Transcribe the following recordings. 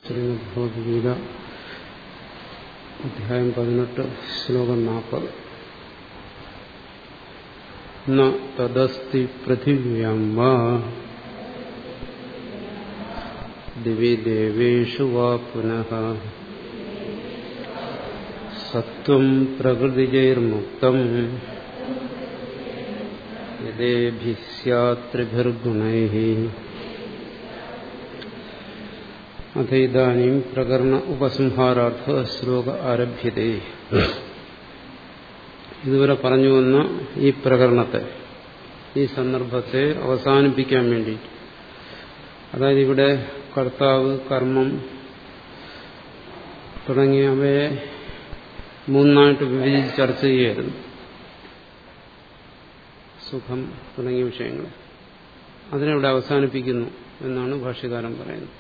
ശ്രീമദ്ഭഗവത്ഗീത അധ്യായം പതിനെട്ട് ശ്ലോകം നാൽപ്പത് ന തദസ്തി പൃഥിവ്യാം വാ ദിവി ദേവേഷു വാ പുനഃ സത്വം പ്രകൃതിജൈർമുക്തം യഥേഭിസ്യാത്രിഭിർഗുണൈः അഥ ഇതാനും പ്രകരണ ഉപസംഹാരാർത്ഥ ശ്ലോക ആരഭ്യതേ ഇതുവരെ പറഞ്ഞു വന്ന ഈ പ്രകരണത്തെ ഈ സന്ദർഭത്തെ അവസാനിപ്പിക്കാൻ വേണ്ടി അതായത് ഇവിടെ കർത്താവ് കർമ്മം തുടങ്ങിയവയെ മൂന്നായിട്ട് വിഭജിച്ച് ചർച്ച ചെയ്യായിരുന്നു സുഖം തുടങ്ങിയ വിഷയങ്ങൾ അതിനെവിടെ അവസാനിപ്പിക്കുന്നു എന്നാണ് ഭാഷ്യകാരൻ പറയുന്നത്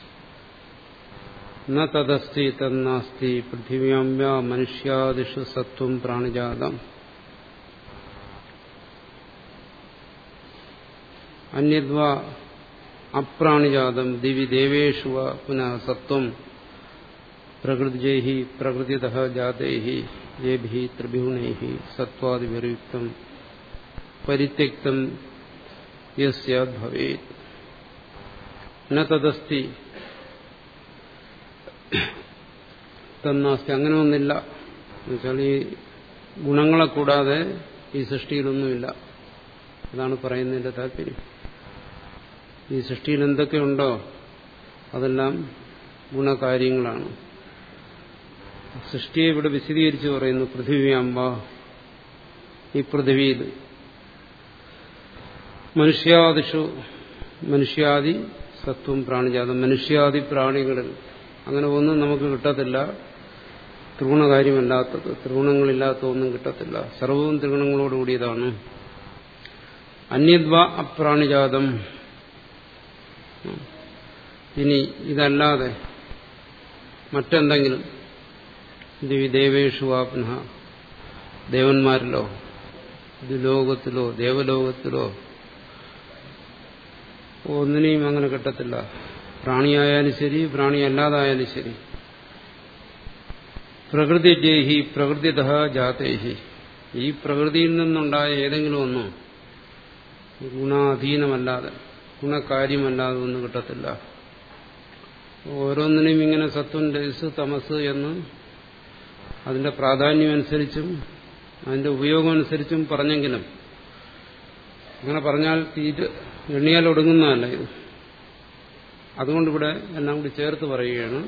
ന തദസ്തി തന്നാസ്തി പൃഥിവ്യാമ്യ മനുഷ്യാദിഷു സത്വം പ്രാണിജാതം അന്യദ്വ അപ്രാണിജാതം ദിവി ദേവേഷു പുനഃ സത്വം പ്രകൃതിജൈ പ്രകൃതിത ജാതൈ യേഭി ത്രിഭുണൈ സത്വാദിഭിർയുക്തം പരിത്യക്തം യസ്യാദ് ഭവേത് ന തദസ്തി തന്നാസ്തി അങ്ങനെ ഒന്നില്ല എന്നുവെച്ചാൽ ഈ ഗുണങ്ങളെ കൂടാതെ ഈ സൃഷ്ടിയിലൊന്നുമില്ല അതാണ് പറയുന്നതിന്റെ താല്പര്യം ഈ സൃഷ്ടിയിൽ എന്തൊക്കെയുണ്ടോ അതെല്ലാം ഗുണകാര്യങ്ങളാണ് സൃഷ്ടിയെ ഇവിടെ വിശദീകരിച്ച് പറയുന്നു പൃഥിവിയാമ്പ ഈ പൃഥിവിയിൽ മനുഷ്യാദിഷു മനുഷ്യാദി സത്വം പ്രാണിജാതം മനുഷ്യാദി പ്രാണികളിൽ അങ്ങനെ ഒന്നും നമുക്ക് കിട്ടത്തില്ല ത്രിഗുണകാര്യമല്ലാത്തത് ത്രിഗുണങ്ങളില്ലാത്ത ഒന്നും കിട്ടത്തില്ല സർവവും ത്രിഗുണങ്ങളോടുകൂടിയതാണ് അന്യദ്വ അപ്രാണിജാതം ഇനി ഇതല്ലാതെ മറ്റെന്തെങ്കിലും ദിവി ദേവേഷു വാപ്ന ദേവന്മാരിലോ ലോകത്തിലോ ദേവലോകത്തിലോ ഒന്നിനെയും അങ്ങനെ കിട്ടത്തില്ല പ്രാണിയായാലും ശരി പ്രാണിയല്ലാതായാലും ശരി പ്രകൃതി ജേഹി പ്രകൃതിത ജാതേഹി ഈ പ്രകൃതിയിൽ നിന്നുണ്ടായ ഏതെങ്കിലും ഒന്നോ ഗുണാധീനമല്ലാതെ ഗുണകാര്യമല്ലാതെ ഒന്നും കിട്ടത്തില്ല ഓരോന്നിനെയും ഇങ്ങനെ സത്വം രജസ് തമസ് എന്ന് അതിന്റെ പ്രാധാന്യം അനുസരിച്ചും അതിന്റെ ഉപയോഗം അനുസരിച്ചും പറഞ്ഞെങ്കിലും അങ്ങനെ പറഞ്ഞാൽ തീരെ എണ്ണിയാൽ ഒടുങ്ങുന്നതല്ല ഇത് അതുകൊണ്ടിവിടെ എല്ലാം കൂടി ചേർത്ത് പറയുകയാണ്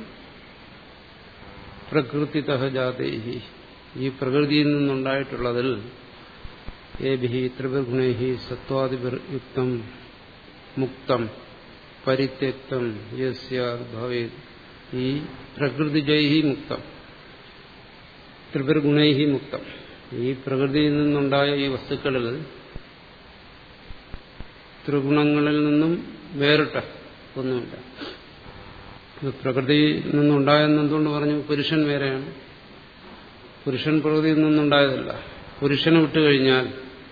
പ്രകൃതിത ജാതേഹി ഈ പ്രകൃതിയിൽ നിന്നുണ്ടായിട്ടുള്ളതിൽ ഏഭി ത്രിപുർഗുണേഹി സത്വാദിപിർ യുക്തം മുക്തം പരിത്യക്തം യസ്യാഭവേത് ഈ പ്രകൃതിജൈഹി മുക്തം ത്രിപുർഗുണൈഹി മുക്തം ഈ പ്രകൃതിയിൽ നിന്നുണ്ടായ ഈ വസ്തുക്കളിൽ ത്രിഗുണങ്ങളിൽ നിന്നും വേറിട്ട ഒന്നുമില്ല പ്രകൃതിയിൽ നിന്നുണ്ടായെന്നെന്തുകൊണ്ട് പറഞ്ഞു പുരുഷൻ വേറെയാണ് പുരുഷൻ പ്രകൃതിയിൽ നിന്നുണ്ടായതല്ല പുരുഷനെ വിട്ടുകഴിഞ്ഞാൽ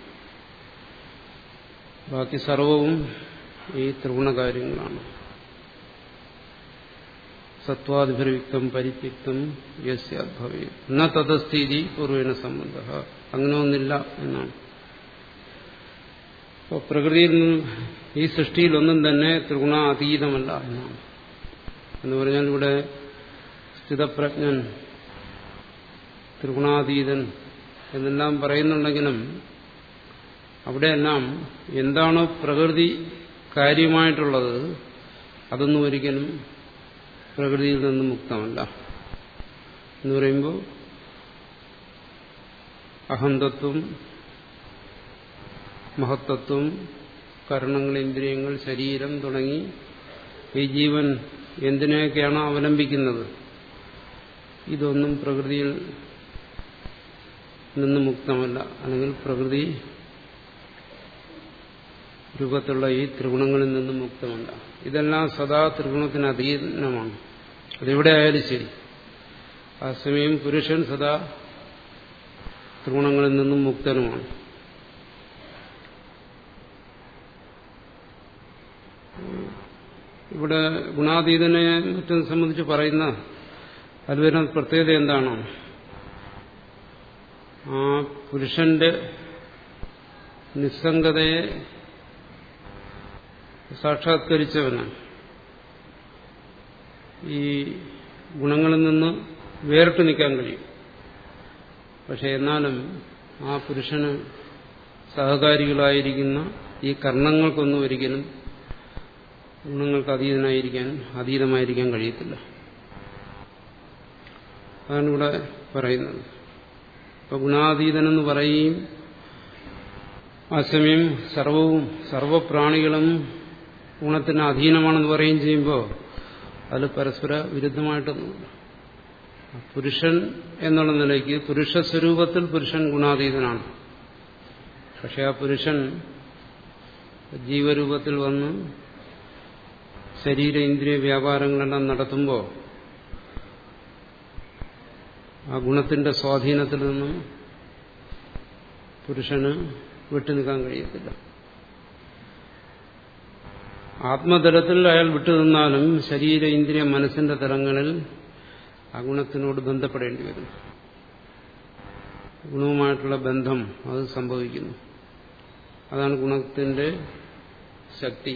ബാക്കി സർവവും ഈ ത്രിഗുണകാര്യങ്ങളാണ് സത്വാദിഭിർയുക്തം പരിത്യക്തം യസ്യാദ്ഭവേ ന തഥസ്ഥിതി പൂർവേണ സംബന്ധ അങ്ങനെ ഒന്നില്ല എന്നാണ് അപ്പോൾ പ്രകൃതിയിൽ ഈ സൃഷ്ടിയിലൊന്നും തന്നെ ത്രിഗുണാതീതമല്ല എന്നാണ് എന്ന് പറഞ്ഞാൽ ഇവിടെ സ്ഥിതപ്രജ്ഞൻ ത്രിഗുണാതീതൻ എന്നെല്ലാം പറയുന്നുണ്ടെങ്കിലും അവിടെയെല്ലാം എന്താണോ പ്രകൃതി കാര്യമായിട്ടുള്ളത് അതൊന്നും ഒരിക്കലും പ്രകൃതിയിൽ നിന്നും മുക്തമല്ല എന്ന് പറയുമ്പോൾ അഹന്തത്വം മഹത്തത്വം കരണങ്ങൾ ഇന്ദ്രിയങ്ങൾ ശരീരം തുടങ്ങി ഈ ജീവൻ എന്തിനെയൊക്കെയാണോ അവലംബിക്കുന്നത് ഇതൊന്നും പ്രകൃതിയിൽ നിന്ന് മുക്തമല്ല അല്ലെങ്കിൽ പ്രകൃതി രൂപത്തിലുള്ള ഈ ത്രിഗുണങ്ങളിൽ നിന്നും മുക്തമല്ല ഇതെല്ലാം സദാ ത്രിഗുണത്തിന് അധീനമാണ് അതെവിടെ ആയാലും ശരി ആ സമയം പുരുഷൻ സദാ ത്രിഗുണങ്ങളിൽ നിന്നും മുക്തനുമാണ് ഇവിടെ ഗുണാതീതനെ മറ്റും സംബന്ധിച്ച് പറയുന്ന അതിൽ വരുന്ന പ്രത്യേകത എന്താണ് ആ പുരുഷന്റെ നിസ്സംഗതയെ സാക്ഷാത്കരിച്ചവന് ഈ ഗുണങ്ങളിൽ നിന്ന് വേറിട്ട് നിൽക്കാൻ കഴിയും പക്ഷെ എന്നാലും ആ പുരുഷന് സഹകാരികളായിരിക്കുന്ന ഈ കർണങ്ങൾക്കൊന്നും ഒരിക്കലും ഗുണങ്ങൾക്ക് അതീതനായിരിക്കാൻ അതീതമായിരിക്കാൻ കഴിയത്തില്ല അതാണ് ഇവിടെ പറയുന്നത് ഇപ്പൊ ഗുണാതീതനെന്ന് പറയുകയും അസമയം സർവവും സർവപ്രാണികളും ഗുണത്തിന് അധീനമാണെന്ന് പറയുകയും ചെയ്യുമ്പോൾ അതിൽ പരസ്പര വിരുദ്ധമായിട്ടൊന്നുമില്ല പുരുഷൻ എന്നുള്ള നിലയ്ക്ക് പുരുഷ സ്വരൂപത്തിൽ പുരുഷൻ ഗുണാതീതനാണ് പക്ഷെ ആ പുരുഷൻ ജീവരൂപത്തിൽ വന്ന് ശരീര ഇന്ദ്രിയ വ്യാപാരങ്ങളെല്ലാം നടത്തുമ്പോൾ ആ ഗുണത്തിന്റെ സ്വാധീനത്തിൽ നിന്നും പുരുഷന് വിട്ടുനിൽക്കാൻ കഴിയത്തില്ല ആത്മതലത്തിൽ അയാൾ വിട്ടുനിന്നാലും ശരീര ഇന്ദ്രിയ മനസ്സിന്റെ തലങ്ങളിൽ ആ ഗുണത്തിനോട് ബന്ധപ്പെടേണ്ടി വരും ഗുണവുമായിട്ടുള്ള ബന്ധം അത് സംഭവിക്കുന്നു അതാണ് ഗുണത്തിന്റെ ശക്തി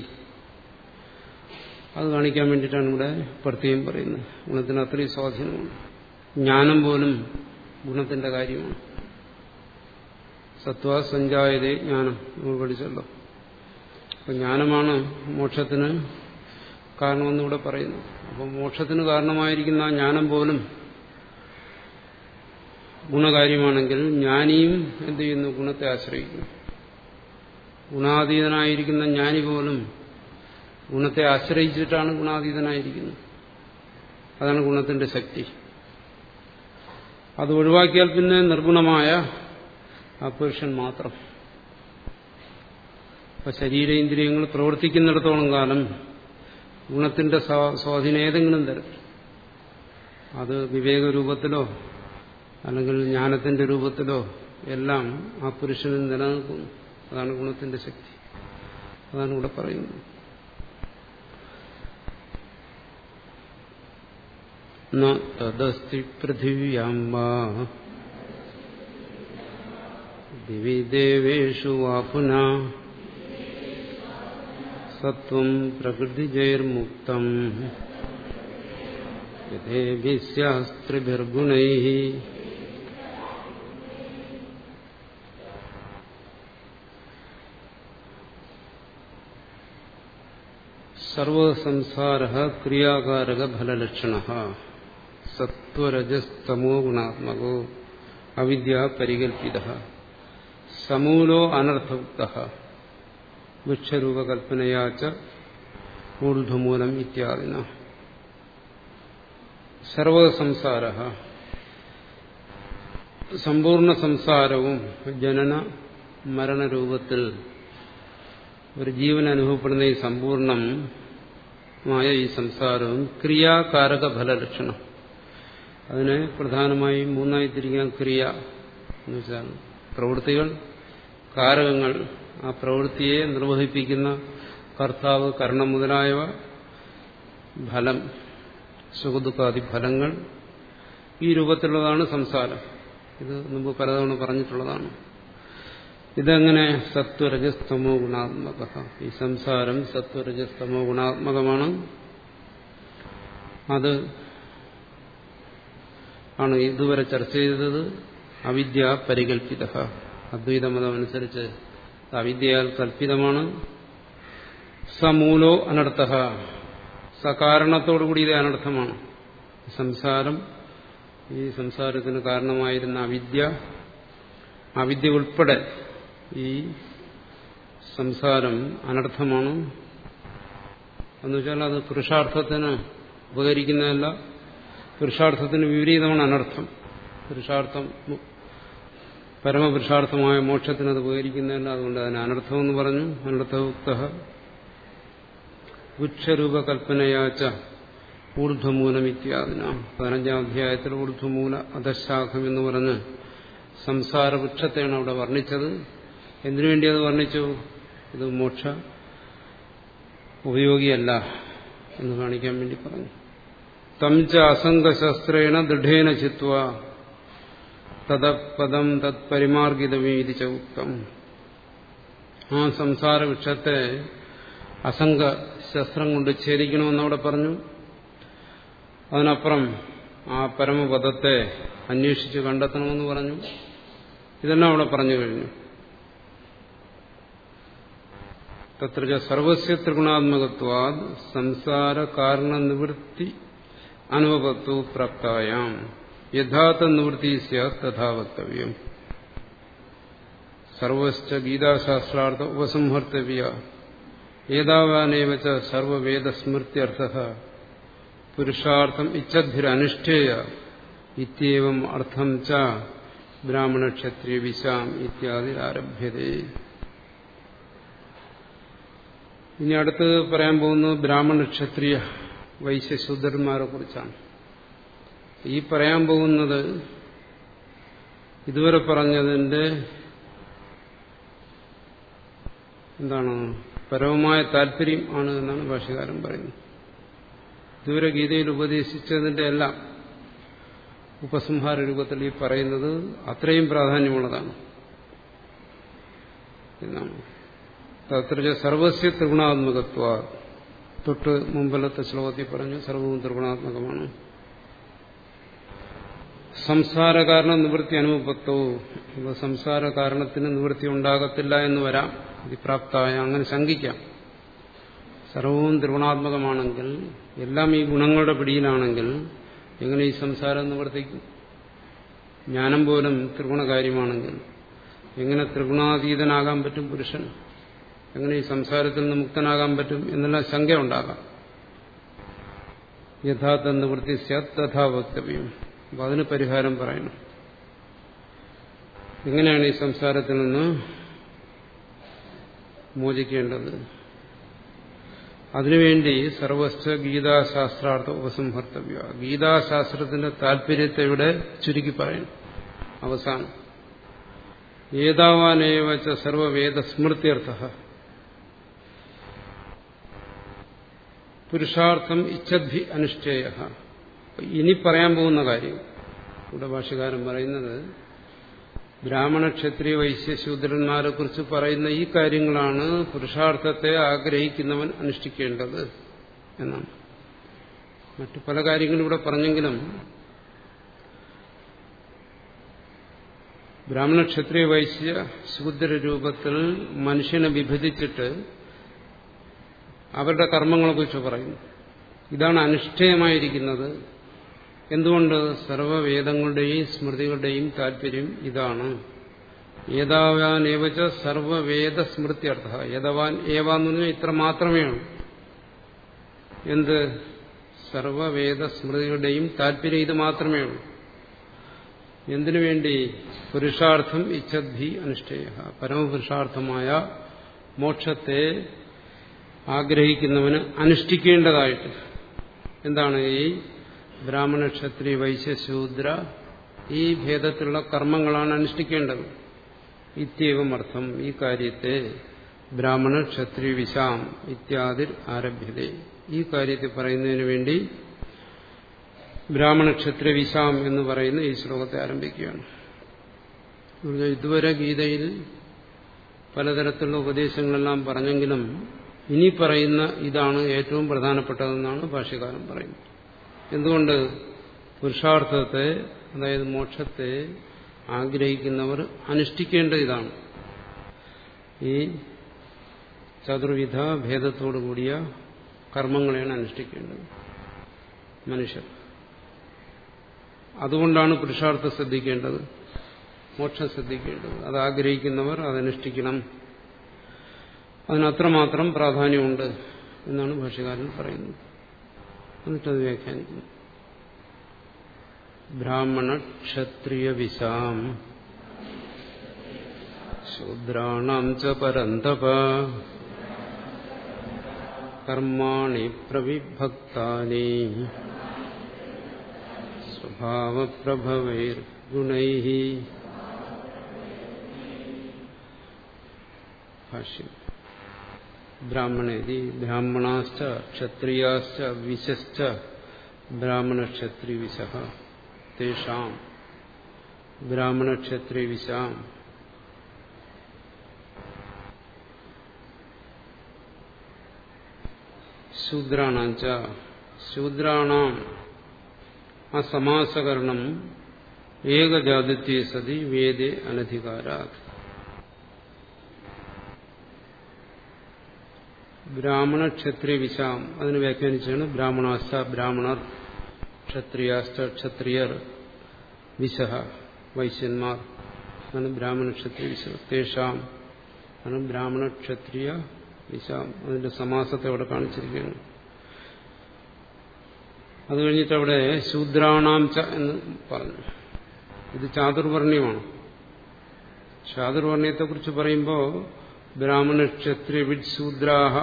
അത് കാണിക്കാൻ വേണ്ടിയിട്ടാണ് ഇവിടെ പ്രത്യേകം പറയുന്നത് ഗുണത്തിന് അത്രയും സ്വാധീനമുണ്ട് ജ്ഞാനം പോലും ഗുണത്തിന്റെ കാര്യമാണ് സത്വ സഞ്ചായതേ ജ്ഞാനം നമ്മൾ പഠിച്ചല്ലോ അപ്പൊ ജ്ഞാനമാണ് മോക്ഷത്തിന് കാരണമെന്ന് ഇവിടെ പറയുന്നു അപ്പം മോക്ഷത്തിന് കാരണമായിരിക്കുന്ന ആ ജ്ഞാനം പോലും ഗുണകാര്യമാണെങ്കിൽ ജ്ഞാനിയും എന്ത് ചെയ്യുന്നു ഗുണത്തെ ആശ്രയിക്കുന്നു ഗുണാതീതനായിരിക്കുന്ന ജ്ഞാനി പോലും ഗുണത്തെ ആശ്രയിച്ചിട്ടാണ് ഗുണാതീതനായിരിക്കുന്നത് അതാണ് ഗുണത്തിന്റെ ശക്തി അത് ഒഴിവാക്കിയാൽ പിന്നെ നിർഗുണമായ ആ പുരുഷൻ മാത്രം അപ്പൊ ശരീരേന്ദ്രിയങ്ങൾ പ്രവർത്തിക്കുന്നിടത്തോളം കാലം ഗുണത്തിന്റെ സ്വാധീനം ഏതെങ്കിലും തരത്തിൽ അത് വിവേക രൂപത്തിലോ അല്ലെങ്കിൽ ജ്ഞാനത്തിന്റെ രൂപത്തിലോ എല്ലാം ആ പുരുഷനിൽ നിലനിൽക്കുന്നു അതാണ് ഗുണത്തിന്റെ ശക്തി അതാണ് ഇവിടെ പറയുന്നത് തദസ്തി പൃഥിവ്യാം വാ ദിവി ദേവേഷു വാ പുന സത്വം പ്രകൃതിജൈർമുക്തം യഥേഭിസ്യാസ്ത്രിഭിർഗുണൈ സർവസംസാര ക്രിയാകാരക ഫലലക്ഷണ സത്വരജസ്തമോ ഗുണാത്മകോ അവിദ്യ പരികൽപ്പിത സമൂലോ അനർത്ഥയുക്ത വൃക്ഷരൂപകൽപ്പനയാച്ച ഊർധ്വമൂലം ഇത്യാദിന സർവസംസാര സമ്പൂർണ്ണ സംസാരവും ജനന മരണരൂപത്തിൽ ഒരു ജീവൻ അനുഭവപ്പെടുന്ന ഈ സമ്പൂർണമായ ഈ സംസാരവും ക്രിയാകാരക ഫലലക്ഷണം അതിനെ പ്രധാനമായും മൂന്നായി തിരിക്കാൻ ക്രിയ എന്ന് വെച്ചാൽ പ്രവൃത്തികൾ കാരകങ്ങൾ ആ പ്രവൃത്തിയെ നിർവഹിപ്പിക്കുന്ന കർത്താവ് കർണം മുതലായവ ഫലം സുഖദുഃഖാദി ഫലങ്ങൾ ഈ രൂപത്തിലുള്ളതാണ് സംസാരം ഇത് മുമ്പ് പലതവണ പറഞ്ഞിട്ടുള്ളതാണ് ഇതെങ്ങനെ സത്വരജസ്തമോ ഗുണാത്മക ഈ സംസാരം സത്വരജസ്തമോ ഗുണാത്മകമാണ് അത് ആണ് ഇതുവരെ ചർച്ച ചെയ്തത് അവിദ്യ പരികൽപ്പിത അദ്വൈതമതമനുസരിച്ച് അവിദ്യയാൽ കൽപ്പിതമാണ് സമൂലോ അനർത്ഥ സകാരണത്തോടുകൂടി ഇത് അനർത്ഥമാണ് സംസാരം ഈ സംസാരത്തിന് കാരണമായിരുന്ന അവിദ്യ അവിദ്യ ഉൾപ്പെടെ ഈ സംസാരം അനർത്ഥമാണ് എന്നുവെച്ചാൽ അത് പുരുഷാർത്ഥത്തിന് ഉപകരിക്കുന്നതല്ല പുരുഷാർത്ഥത്തിന് വിപരീതമാണ് അനർത്ഥം പുരുഷാർത്ഥം പരമപുരുഷാർത്ഥമായ മോക്ഷത്തിന് അത് ഉപകരിക്കുന്നതല്ല അതുകൊണ്ട് അതിന് അനർത്ഥമെന്ന് പറഞ്ഞു അനർത്ഥയുക്ത വൃക്ഷരൂപകൽപ്പനയാച്ച ഊർധ്വമൂലം ഇത്യാദിന പതിനഞ്ചാം അധ്യായത്തിൽ ഊർധ്വമൂല അധശാഖം എന്ന് പറഞ്ഞ് സംസാരവൃക്ഷത്തെയാണ് അവിടെ വർണ്ണിച്ചത് എന്തിനു വേണ്ടി അത് വർണ്ണിച്ചു ഇത് മോക്ഷ ഉപയോഗിയല്ല എന്ന് കാണിക്കാൻ വേണ്ടി പറഞ്ഞു തം ച അസംഗശസ്ത്രേണ ദൃഢേന ചിത്വ തദപദം തത് പരിമാർഗിതമീതി ച ഉക്തം ആ സംസാര വൃക്ഷത്തെ അസംഗ ശസ്ത്രം കൊണ്ട് ഛേദിക്കണമെന്ന് അവിടെ പറഞ്ഞു അതിനപ്പുറം ആ പരമപദത്തെ അന്വേഷിച്ച് കണ്ടെത്തണമെന്ന് പറഞ്ഞു ഇതെല്ലാം അവിടെ പറഞ്ഞു കഴിഞ്ഞു തത്ര സർവസ്യ ത്രിഗുണാത്മകത്വാത് സംസാര കാരണ നിവൃത്തി അനുപത്തു പ്രാപ്തായാം യഥാർത്ഥ നിവൃത്തി സ്യാത് തഥാ വക്തവ്യം സർവശ്ച ഗീതാശാസ്ത്രാർത്ഥ ഉപസംഹർത്തവ്യ ഏതാവാനേവ ച സർവവേദസ്മൃത്യർത്ഥ പുരുഷാർത്ഥം ഇച്ഛദ്ഭിരനുഷ്ഠേയ ഇത്യവം അർത്ഥം ച ബ്രാഹ്മണക്ഷത്രിയ വിശാം ഇത്യാദി ആരഭ്യതേ ഇനി അടുത്ത് പറയാൻ പോകുന്നത് ബ്രാഹ്മണ ക്ഷത്രിയ വൈശ്യശൂദ്രന്മാരെ കുറിച്ചാണ് ഈ പറയാൻ പോകുന്നത് ഇതുവരെ പറഞ്ഞതിന്റെ എന്താണ് പരമമായ താല്പര്യം ആണ് എന്നാണ് ഭാഷകാരൻ പറയുന്നത് ഇതുവരെ ഗീതയിൽ ഉപദേശിച്ചതിന്റെ എല്ലാം ഉപസംഹാര രൂപത്തിൽ ഈ പറയുന്നത് അത്രയും പ്രാധാന്യമുള്ളതാണ് എന്നാണ് തത്ര സർവസ്യ ത്രിഗുണാത്മകത്വ തൊട്ട് മുമ്പിലത്തെ ശ്ലോകത്തിൽ പറഞ്ഞു സർവവും ത്രിഗുണാത്മകമാണ് സംസാര കാരണം നിവൃത്തി അനുഭവത്തവും സംസാര കാരണത്തിന് നിവൃത്തി ഉണ്ടാകത്തില്ല എന്ന് വരാം അതിപ്രാപ്തായ അങ്ങനെ ശങ്കിക്കാം സർവവും ത്രിഗുണാത്മകമാണെങ്കിൽ എല്ലാം ഈ ഗുണങ്ങളുടെ പിടിയിലാണെങ്കിൽ എങ്ങനെ ഈ സംസാരം നിവർത്തിക്കും ജ്ഞാനം പോലും ത്രിഗുണകാര്യമാണെങ്കിൽ എങ്ങനെ ത്രിഗുണാതീതനാകാൻ പറ്റും പുരുഷൻ എങ്ങനെ ഈ സംസാരത്തിൽ നിന്ന് മുക്തനാകാൻ പറ്റും എന്നെല്ലാം ശങ്ക ഉണ്ടാകാം യഥാർത്ഥ നിവൃത്തി സ്യാത് തഥാ വക്തവ്യം അപ്പൊ അതിന് പരിഹാരം പറയണം എങ്ങനെയാണ് ഈ സംസാരത്തിൽ നിന്ന് മോചിക്കേണ്ടത് അതിനുവേണ്ടി സർവസ്വ ഗീതാശാസ്ത്രാർത്ഥ ഉപസംഹർത്തവ്യ ഗീതാശാസ്ത്രത്തിന്റെ താല്പര്യത്തെ ഇവിടെ ചുരുക്കി പറയണം അവസാനം ഏതാവാനേവച്ച സർവവേദസ്മൃത്യർത്ഥ പുരുഷാർത്ഥം ഇച്ഛദ്ഭി അനുഷ്ഠേയ ഇനി പറയാൻ പോകുന്ന കാര്യം ഇവിടെ ഭാഷകാരൻ പറയുന്നത് ബ്രാഹ്മണ ക്ഷത്രിയ വൈശ്യശൂദ്രന്മാരെ കുറിച്ച് പറയുന്ന ഈ കാര്യങ്ങളാണ് പുരുഷാർത്ഥത്തെ ആഗ്രഹിക്കുന്നവൻ അനുഷ്ഠിക്കേണ്ടത് എന്നാണ് മറ്റു പല കാര്യങ്ങളും ഇവിടെ പറഞ്ഞെങ്കിലും ബ്രാഹ്മണ ക്ഷത്രിയ വൈശ്യ ശൂദ്ര രൂപത്തിൽ മനുഷ്യനെ വിഭജിച്ചിട്ട് അവരുടെ കർമ്മങ്ങളെക്കുറിച്ച് പറയുന്നു ഇതാണ് അനുഷ്ഠേയമായിരിക്കുന്നത് എന്തുകൊണ്ട് സർവവേദങ്ങളുടെയും സ്മൃതികളുടെയും താല്പര്യം ഇതാണ് ഏതാവാൻ ഏവച്ച സർവവേദ സ്മൃതി അർത്ഥ ഏതവാൻ ഏവാന്ന് പറഞ്ഞാൽ ഇത്ര മാത്രമേ ഉള്ളൂ എന്ത് സർവവേദ സ്മൃതികളുടെയും താല്പര്യം ഇത് മാത്രമേ ഉള്ളൂ എന്തിനു വേണ്ടി പുരുഷാർത്ഥം ഇച്ഛദ്ഭി അനുഷ്ഠേയ പരമപുരുഷാർത്ഥമായ മോക്ഷത്തെ ആഗ്രഹിക്കുന്നവന് അനുഷ്ഠിക്കേണ്ടതായിട്ട് എന്താണ് ഈ ബ്രാഹ്മണ ക്ഷത്രിയ വൈശ്യശൂദ്ര ഈ ഭേദത്തിലുള്ള കർമ്മങ്ങളാണ് അനുഷ്ഠിക്കേണ്ടത് ഇത്യവം അർത്ഥം ഈ കാര്യത്തെ ബ്രാഹ്മണ ക്ഷത്രിയ വിശാം ഇത്യാദി ആരഭ്യത ഈ കാര്യത്തെ പറയുന്നതിന് വേണ്ടി ബ്രാഹ്മണ ക്ഷത്രിയ വിശാം എന്ന് പറയുന്ന ഈ ശ്ലോകത്തെ ആരംഭിക്കുകയാണ് ഇതുവരെ ഗീതയിൽ പലതരത്തിലുള്ള ഉപദേശങ്ങളെല്ലാം പറഞ്ഞെങ്കിലും ഇനി പറയുന്ന ഇതാണ് ഏറ്റവും പ്രധാനപ്പെട്ടതെന്നാണ് ഭാഷ്യകാരൻ പറയുന്നത് എന്തുകൊണ്ട് പുരുഷാർത്ഥത്തെ അതായത് മോക്ഷത്തെ ആഗ്രഹിക്കുന്നവർ അനുഷ്ഠിക്കേണ്ട ഇതാണ് ഈ ചതുർവിധ ഭേദത്തോടു കൂടിയ കർമ്മങ്ങളെയാണ് അനുഷ്ഠിക്കേണ്ടത് മനുഷ്യർ അതുകൊണ്ടാണ് പുരുഷാർത്ഥം ശ്രദ്ധിക്കേണ്ടത് മോക്ഷം ശ്രദ്ധിക്കേണ്ടത് അത് ആഗ്രഹിക്കുന്നവർ അതനുഷ്ഠിക്കണം അതിനത്രമാത്രം പ്രാധാന്യമുണ്ട് എന്നാണ് ഭാഷകാരൻ പറയുന്നത് എന്നിട്ടത് വ്യാഖ്യാനിക്കുന്നു ബ്രാഹ്മണ ക്ഷത്രിയ വിശാം ശൂദ്രാണാം ച പരന്തപ കർമാണി പ്രവിഭക്താനി സ്വഭാവപ്രഭവൈർഗുണൈ ഭാഷ്യം ബ്രാഹ്മണേതി ബ്രാഹ്മണാശ്ച ക്ഷത്രിയാശ്ച വിശശ്ച ബ്രാഹ്മണക്ഷത്രി വിശ തേഷാം ബ്രാഹ്മണക്ഷത്രി വിശാം ശൂദ്രാണാഞ്ച ശൂദ്രാണാം ആ സമാസകരണം ഏകജാതിത്വ സതി വേദേ അനധികാരാത് ബ്രാഹ്മണ ക്ഷത്രിയ വിശാം അതിന് വ്യാഖ്യാനിച്ചാണ് ബ്രാഹ്മണാശ്ച ബ്രാഹ്മണർ ക്ഷത്രിയാശ്ച ക്ഷത്രിയർ വിശഹ വൈശ്യന്മാർ ആണ് ബ്രാഹ്മണ ക്ഷത്രിയ വിശ തേഷാം ആണ് ബ്രാഹ്മണ ക്ഷത്രിയ വിശാം അതിന്റെ സമാസത്തെ അവിടെ കാണിച്ചിരിക്കുകയാണ് അത് കഴിഞ്ഞിട്ട് അവിടെ ശൂദ്രാണാം ച എന്ന് പറഞ്ഞു ഇത് ചാതുർവർണ്ണയമാണ് ചാതുർവർണ്ണയത്തെക്കുറിച്ച് പറയുമ്പോൾ ബ്രാഹ്മണ ക്ഷത്രിയ വിഡ് ശൂദ്രാഹ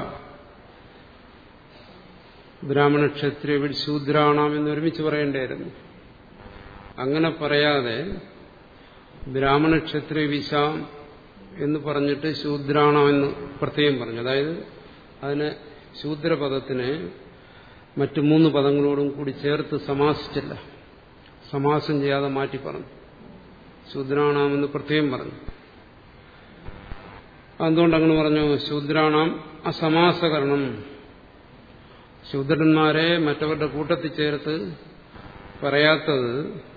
ബ്രാഹ്മണ ക്ഷത്രിയ വിഡ് ശൂദ്രാണാം എന്ന് ഒരുമിച്ച് പറയേണ്ടായിരുന്നു അങ്ങനെ പറയാതെ ബ്രാഹ്മണ ക്ഷത്രിയ വിശാം എന്ന് പറഞ്ഞിട്ട് ശൂദ്രാണം എന്ന് പ്രത്യേകം പറഞ്ഞു അതായത് അതിനെ ശൂദ്രപദത്തിനെ മറ്റു മൂന്ന് പദങ്ങളോടും കൂടി ചേർത്ത് സമാസിച്ചില്ല സമാസം ചെയ്യാതെ മാറ്റി പറഞ്ഞു ശൂദ്രാണാമെന്ന് പ്രത്യേകം പറഞ്ഞു എന്തുകൊണ്ട് അങ്ങനെ പറഞ്ഞു ശൂദ്രാണാം അസമാസകരണം ശൂദ്രന്മാരെ മറ്റവരുടെ കൂട്ടത്തിൽ ചേർത്ത് പറയാത്തത്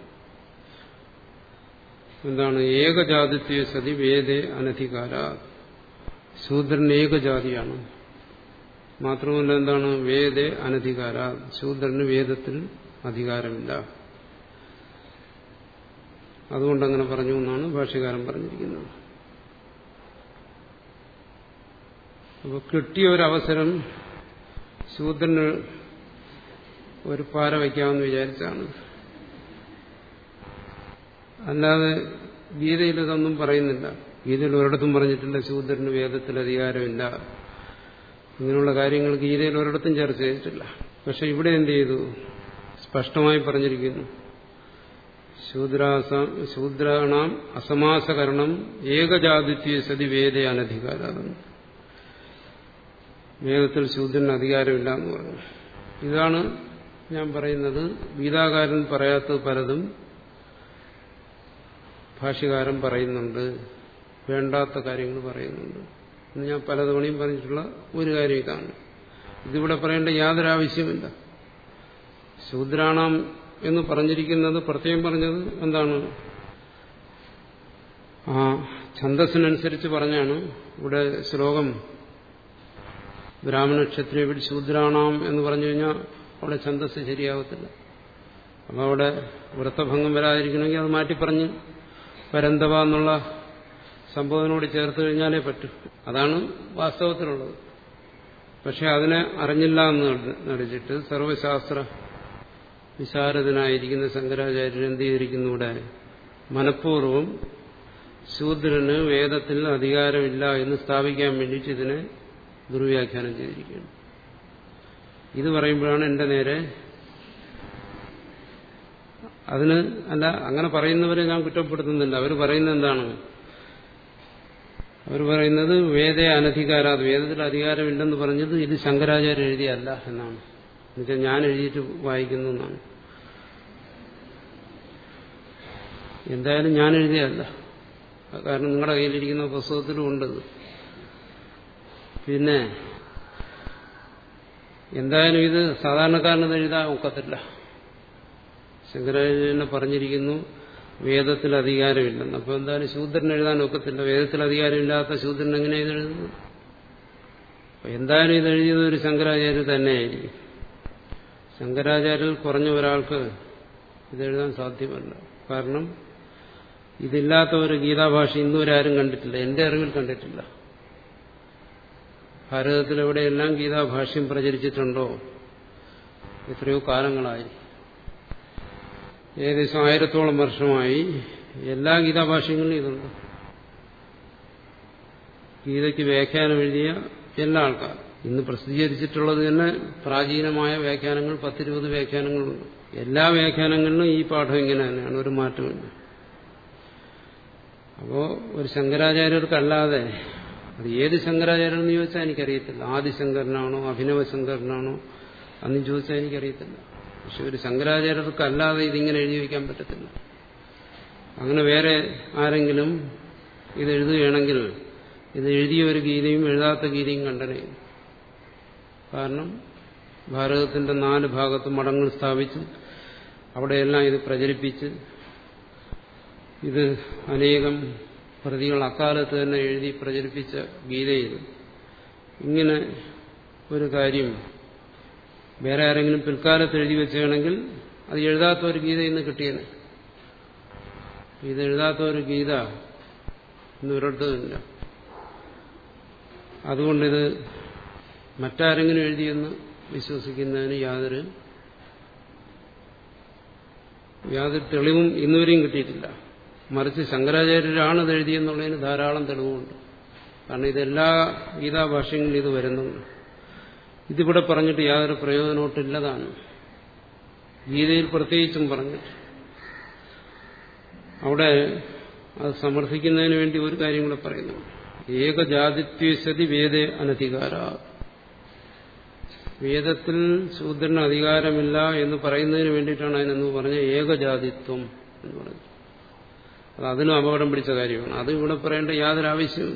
എന്താണ് ഏകജാതിത്വ സതി വേദേ അനധികാര ശൂദ്രൻ ഏകജാതിയാണ് മാത്രമല്ല എന്താണ് വേദേ അനധികാര ശൂദ്രന് വേദത്തിൽ അധികാരമില്ല അതുകൊണ്ടങ്ങനെ പറഞ്ഞു എന്നാണ് ഭാഷ്യകാരൻ പറഞ്ഞിരിക്കുന്നത് അപ്പോൾ കിട്ടിയ ഒരവസരം ശൂദ്രന് ഒരു പാര വയ്ക്കാമെന്ന് വിചാരിച്ചാണ് അല്ലാതെ ഗീതയിൽ ഇതൊന്നും പറയുന്നില്ല ഗീതയിൽ ഒരിടത്തും പറഞ്ഞിട്ടില്ല ശൂദ്രന് വേദത്തിൽ അധികാരമില്ല ഇങ്ങനെയുള്ള കാര്യങ്ങൾ ഗീതയിൽ ഒരിടത്തും ചർച്ച ചെയ്തിട്ടില്ല പക്ഷെ ഇവിടെ എന്ത് ചെയ്തു സ്പഷ്ടമായി പറഞ്ഞിരിക്കുന്നു ശൂദ്രാസ ശൂദ്രാണാം അസമാസകരണം ഏകജാതിത്വ സതി വേദ അനധികാരം വേദത്തിൽ ശൂദ്രന് അധികാരമില്ല എന്ന് പറഞ്ഞു ഇതാണ് ഞാൻ പറയുന്നത് ഗീതാകാരൻ പറയാത്തത് പലതും ഭാഷ്യകാരൻ പറയുന്നുണ്ട് വേണ്ടാത്ത കാര്യങ്ങൾ പറയുന്നുണ്ട് എന്ന് ഞാൻ പലതവണയും പറഞ്ഞിട്ടുള്ള ഒരു കാര്യം ഇതാണ് ഇതിവിടെ പറയേണ്ട യാതൊരു ആവശ്യമില്ല ശൂദ്രാണാം എന്ന് പറഞ്ഞിരിക്കുന്നത് പ്രത്യേകം പറഞ്ഞത് എന്താണ് ആ ഛന്തസ്സിനനുസരിച്ച് പറഞ്ഞാണ് ഇവിടെ ശ്ലോകം ബ്രാഹ്മണ ക്ഷത്രിയ വിട് ശൂദ്രാണാം എന്ന് പറഞ്ഞു കഴിഞ്ഞാൽ അവിടെ ഛന്തസ് ശരിയാവത്തില്ല അപ്പം അവിടെ വൃത്തഭംഗം വരാതിരിക്കണമെങ്കിൽ അത് മാറ്റി പറഞ്ഞ് പരന്തവ എന്നുള്ള സംബോധനോട് ചേർത്ത് കഴിഞ്ഞാലേ പറ്റൂ അതാണ് വാസ്തവത്തിലുള്ളത് പക്ഷെ അതിനെ അറിഞ്ഞില്ല എന്ന് നടിച്ചിട്ട് സർവശാസ്ത്ര വിശാരദനായിരിക്കുന്ന ശങ്കരാചാര്യൻ എന്ത് ചെയ്തിരിക്കുന്നു ഇവിടെ മനഃപൂർവ്വം ശൂദ്രന് വേദത്തിൽ അധികാരമില്ല എന്ന് സ്ഥാപിക്കാൻ വേണ്ടിയിട്ട് ഇതിനെ ദുർവ്യാഖ്യാനം ചെയ്തിരിക്കുകയാണ് ഇത് പറയുമ്പോഴാണ് എന്റെ നേരെ അതിന് അല്ല അങ്ങനെ പറയുന്നവരെ ഞാൻ കുറ്റപ്പെടുത്തുന്നില്ല അവർ പറയുന്നത് എന്താണ് അവർ പറയുന്നത് വേദ അനധികാരാത് വേദത്തിൽ അധികാരമില്ലെന്ന് പറഞ്ഞത് ഇത് ശങ്കരാചാര്യ എഴുതിയല്ല എന്നാണ് എന്നുവെച്ചാൽ ഞാൻ എഴുതിയിട്ട് വായിക്കുന്നു എന്നാണ് എന്തായാലും ഞാൻ എഴുതിയല്ല കാരണം നിങ്ങളുടെ കയ്യിലിരിക്കുന്ന പുസ്തകത്തിലും ഉണ്ടത് പിന്നെ എന്തായാലും ഇത് സാധാരണക്കാരനത് എഴുതാൻ ഒക്കത്തില്ല ശങ്കരാചാര്യനെ പറഞ്ഞിരിക്കുന്നു വേദത്തിൽ അധികാരമില്ലെന്ന് അപ്പോൾ എന്തായാലും ശൂദ്രൻ എഴുതാൻ ഒക്കത്തില്ല വേദത്തിൽ അധികാരമില്ലാത്ത ശൂദ്രൻ എങ്ങനെ ഇതെഴുതുന്നു എന്തായാലും ഇത് എഴുതിയത് ഒരു ശങ്കരാചാര്യ തന്നെയായിരിക്കും ശങ്കരാചാര്യൽ കുറഞ്ഞ ഒരാൾക്ക് ഇതെഴുതാൻ സാധ്യമല്ല കാരണം ഇതില്ലാത്ത ഒരു ഗീതാഭാഷ ഇന്നുവരാരും കണ്ടിട്ടില്ല എന്റെ അറിവിൽ കണ്ടിട്ടില്ല ഭാരതത്തിൽ എവിടെയെല്ലാം ഗീതാഭാഷ്യം പ്രചരിച്ചിട്ടുണ്ടോ എത്രയോ കാലങ്ങളായി ഏകദേശം ആയിരത്തോളം വർഷമായി എല്ലാ ഗീതാഭാഷ്യങ്ങളിലും ഇതുണ്ട് ഗീതയ്ക്ക് വ്യാഖ്യാനം എഴുതിയ എല്ലാ ആൾക്കാർ ഇന്ന് പ്രസിദ്ധീകരിച്ചിട്ടുള്ളത് തന്നെ പ്രാചീനമായ വ്യാഖ്യാനങ്ങൾ പത്തിരുപത് വ്യാഖ്യാനങ്ങളുണ്ട് എല്ലാ വ്യാഖ്യാനങ്ങളിലും ഈ പാഠം ഇങ്ങനെ തന്നെയാണ് ഒരു മാറ്റമില്ല അപ്പോ ഒരു ശങ്കരാചാര്യർക്കല്ലാതെ അത് ഏത് ശങ്കരാചാര്യൻ എന്ന് ചോദിച്ചാൽ എനിക്കറിയത്തില്ല ആദിശങ്കരനാണോ അഭിനവശങ്കരനാണോ അന്ന് ചോദിച്ചാൽ എനിക്കറിയത്തില്ല പക്ഷെ ഒരു ശങ്കരാചാര്യർക്ക് അല്ലാതെ ഇതിങ്ങനെ എഴുതി വയ്ക്കാൻ പറ്റത്തില്ല അങ്ങനെ വേറെ ആരെങ്കിലും ഇത് എഴുതുകയാണെങ്കിൽ ഇത് എഴുതിയ ഒരു ഗീതയും എഴുതാത്ത ഗീതയും കണ്ടറിയും കാരണം ഭാരതത്തിന്റെ നാല് ഭാഗത്ത് മഠങ്ങൾ സ്ഥാപിച്ച് അവിടെയെല്ലാം ഇത് പ്രചരിപ്പിച്ച് ഇത് അനേകം പ്രതികൾ അക്കാലത്ത് തന്നെ എഴുതി പ്രചരിപ്പിച്ച ഗീതയിൽ ഇങ്ങനെ ഒരു കാര്യം വേറെ ആരെങ്കിലും പിൽക്കാലത്ത് എഴുതി വെച്ചാണെങ്കിൽ അത് എഴുതാത്ത ഒരു ഗീത ഇന്ന് കിട്ടിയേനെ ഇത് എഴുതാത്ത ഒരു ഗീത ഇന്ന് ഒരിടത്തുമില്ല അതുകൊണ്ടിത് മറ്റാരെങ്കിലും എഴുതിയെന്ന് വിശ്വസിക്കുന്നതിന് യാതൊരു യാതൊരു തെളിവും ഇന്നുവരെയും കിട്ടിയിട്ടില്ല മറിച്ച് ശങ്കരാചാര്യരാണ് ഇത് എഴുതിയെന്നുള്ളതിന് ധാരാളം തെളിവുണ്ട് കാരണം ഇതെല്ലാ ഗീതാഭാഷ്യങ്ങളിലും ഇത് വരുന്നുണ്ട് ഇതിവിടെ പറഞ്ഞിട്ട് യാതൊരു പ്രയോജനമൊട്ടില്ലതാണ് ഗീതയിൽ പ്രത്യേകിച്ചും പറഞ്ഞിട്ട് അവിടെ അത് സമർത്ഥിക്കുന്നതിന് വേണ്ടി ഒരു കാര്യം കൂടെ പറയുന്നു ഏകജാതിത്വസതി വേദേ അനധികാര വേദത്തിൽ ശൂദ്രന് അധികാരമില്ല എന്ന് പറയുന്നതിന് വേണ്ടിയിട്ടാണ് അതിനെന്ന് പറഞ്ഞ ഏകജാതിത്വം എന്ന് പറഞ്ഞത് അത് അതിനും അപകടം പിടിച്ച കാര്യമാണ് അത് ഇവിടെ പറയേണ്ട യാതൊരു ആവശ്യവും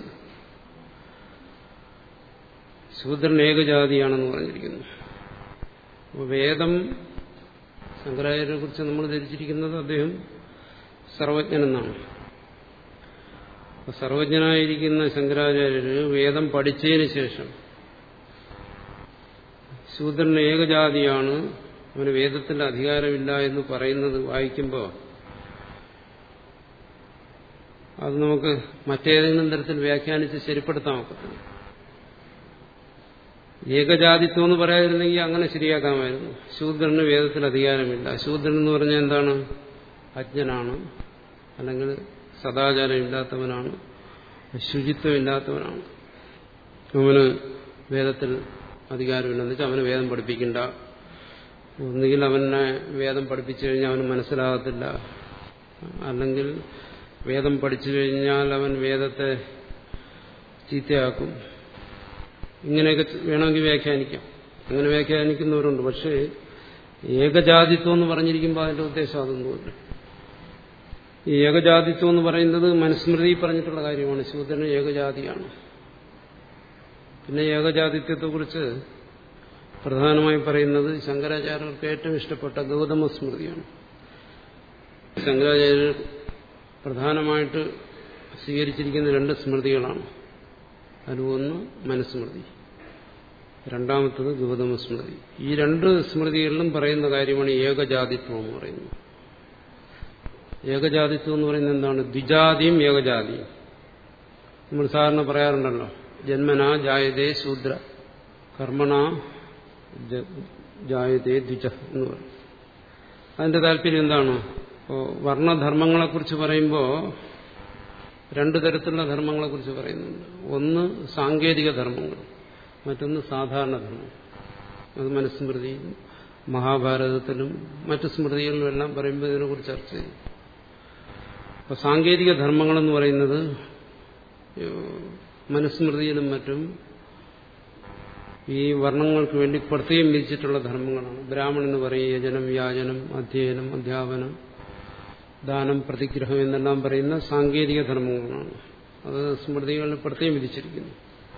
ശൂദ്രൻ ഏകജാതിയാണെന്ന് പറഞ്ഞിരിക്കുന്നു അപ്പോൾ വേദം ശങ്കരാചാര്യനെ കുറിച്ച് നമ്മൾ ധരിച്ചിരിക്കുന്നത് അദ്ദേഹം സർവജ്ഞനെന്നാണ് സർവജ്ഞനായിരിക്കുന്ന ശങ്കരാചാര്യര് വേദം പഠിച്ചതിന് ശേഷം ശൂദ്രൻ ഏകജാതിയാണ് അവന് വേദത്തിന്റെ അധികാരമില്ല എന്ന് പറയുന്നത് വായിക്കുമ്പോൾ അത് നമുക്ക് മറ്റേതെങ്കിലും തരത്തിൽ വ്യാഖ്യാനിച്ച് ശരിപ്പെടുത്താൻ ഒക്കത്തില്ല ഏകജാതിത്വം എന്ന് പറയാതിരുന്നെങ്കിൽ അങ്ങനെ ശരിയാക്കാമായിരുന്നു ശൂദ്രന് വേദത്തിൽ അധികാരമില്ല ശൂദ്രൻ എന്ന് പറഞ്ഞാൽ എന്താണ് അജ്ഞനാണ് അല്ലെങ്കിൽ സദാചാരം ഇല്ലാത്തവനാണ് ശുചിത്വം ഇല്ലാത്തവനാണ് അവന് വേദത്തിൽ അധികാരമില്ലെന്ന് വെച്ചാൽ അവന് വേദം പഠിപ്പിക്കണ്ട ഒന്നുകിൽ അവനെ വേദം പഠിപ്പിച്ചു കഴിഞ്ഞാൽ അവന് മനസ്സിലാകത്തില്ല അല്ലെങ്കിൽ വേദം പഠിച്ചു കഴിഞ്ഞാൽ അവൻ വേദത്തെ ചീത്തയാക്കും ഇങ്ങനെയൊക്കെ വേണമെങ്കിൽ വ്യാഖ്യാനിക്കാം അങ്ങനെ വ്യാഖ്യാനിക്കുന്നവരുണ്ട് പക്ഷേ ഏകജാതിത്വം എന്ന് പറഞ്ഞിരിക്കുമ്പോൾ അതിന്റെ ഉദ്ദേശം അതൊന്നുമില്ല ഈ ഏകജാതിത്വം എന്ന് പറയുന്നത് മനുസ്മൃതി പറഞ്ഞിട്ടുള്ള കാര്യമാണ് ശൂദ്രന് ഏകജാതിയാണ് പിന്നെ ഏകജാതിത്വത്തെക്കുറിച്ച് പ്രധാനമായി പറയുന്നത് ശങ്കരാചാര്യർക്ക് ഏറ്റവും ഇഷ്ടപ്പെട്ട ഗൗതമ സ്മൃതിയാണ് ശങ്കരാചാര്യർ പ്രധാനമായിട്ട് സ്വീകരിച്ചിരിക്കുന്ന രണ്ട് സ്മൃതികളാണ് അതിലൊന്ന് മനുസ്മൃതി രണ്ടാമത്തത് ഗൗതമ സ്മൃതി ഈ രണ്ട് സ്മൃതികളിലും പറയുന്ന കാര്യമാണ് ഏകജാതിത്വം എന്ന് പറയുന്നത് ഏകജാതിത്വം എന്ന് പറയുന്നത് എന്താണ് ദ്വിജാതിയും ഏകജാതിയും നമ്മൾ സാധാരണ പറയാറുണ്ടല്ലോ ജന്മന ജായതേ ശൂദ്ര കർമ്മണ ജായതേ ദ്വിജ എന്ന് പറയും അതിന്റെ താല്പര്യം എന്താണ് ഇപ്പോൾ വർണ്ണധർമ്മങ്ങളെക്കുറിച്ച് പറയുമ്പോൾ രണ്ടു തരത്തിലുള്ള ധർമ്മങ്ങളെക്കുറിച്ച് പറയുന്നുണ്ട് ഒന്ന് സാങ്കേതിക ധർമ്മങ്ങൾ മറ്റൊന്ന് സാധാരണ ധർമ്മം അത് മനുസ്മൃതിയിലും മഹാഭാരതത്തിലും മറ്റു സ്മൃതികളിലും എല്ലാം പറയുമ്പോൾ ഇതിനെക്കുറിച്ച് ചർച്ച ചെയ്യും അപ്പോൾ സാങ്കേതിക ധർമ്മങ്ങളെന്ന് പറയുന്നത് മനുസ്മൃതിയിലും മറ്റും ഈ വർണ്ണങ്ങൾക്ക് വേണ്ടി പ്രത്യേകം വിധിച്ചിട്ടുള്ള ധർമ്മങ്ങളാണ് ബ്രാഹ്മണന് പറയും യജനം യാചനം അധ്യയനം അധ്യാപനം ദാനം പ്രതിഗ്രഹം എന്നെല്ലാം പറയുന്ന സാങ്കേതിക ധർമ്മങ്ങളാണ് അത് സ്മൃതികളിൽ പ്രത്യേകം വിധിച്ചിരിക്കുന്നു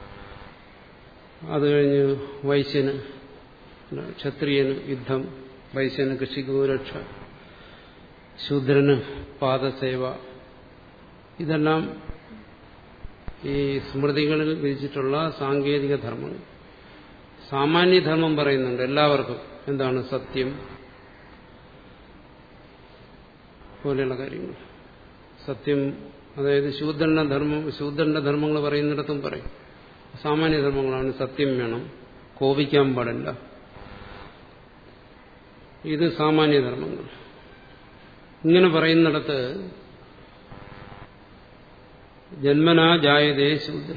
അത് കഴിഞ്ഞ് വൈശ്യന് ക്ഷത്രിയന് യുദ്ധം വൈശ്യന് കൃഷി ഗോരക്ഷ ശൂദ്രന് പാദസേവ ഇതെല്ലാം ഈ സ്മൃതികളിൽ വിധിച്ചിട്ടുള്ള സാങ്കേതിക ധർമ്മങ്ങൾ സാമാന്യധർമ്മം പറയുന്നുണ്ട് എല്ലാവർക്കും എന്താണ് സത്യം പോലെയുള്ള കാര്യങ്ങൾ സത്യം അതായത് ശൂദ്രന്റെ ധർമ്മം ശൂദ്രന്റെ ധർമ്മങ്ങൾ പറയുന്നിടത്തും പറയും സാമാന്യധർമ്മങ്ങളാണ് സത്യം വേണം കോപിക്കാൻ പാടില്ല ഇത് സാമാന്യധർമ്മങ്ങൾ ഇങ്ങനെ പറയുന്നിടത്ത് ജന്മനാ ജായതേ ശൂദ്ര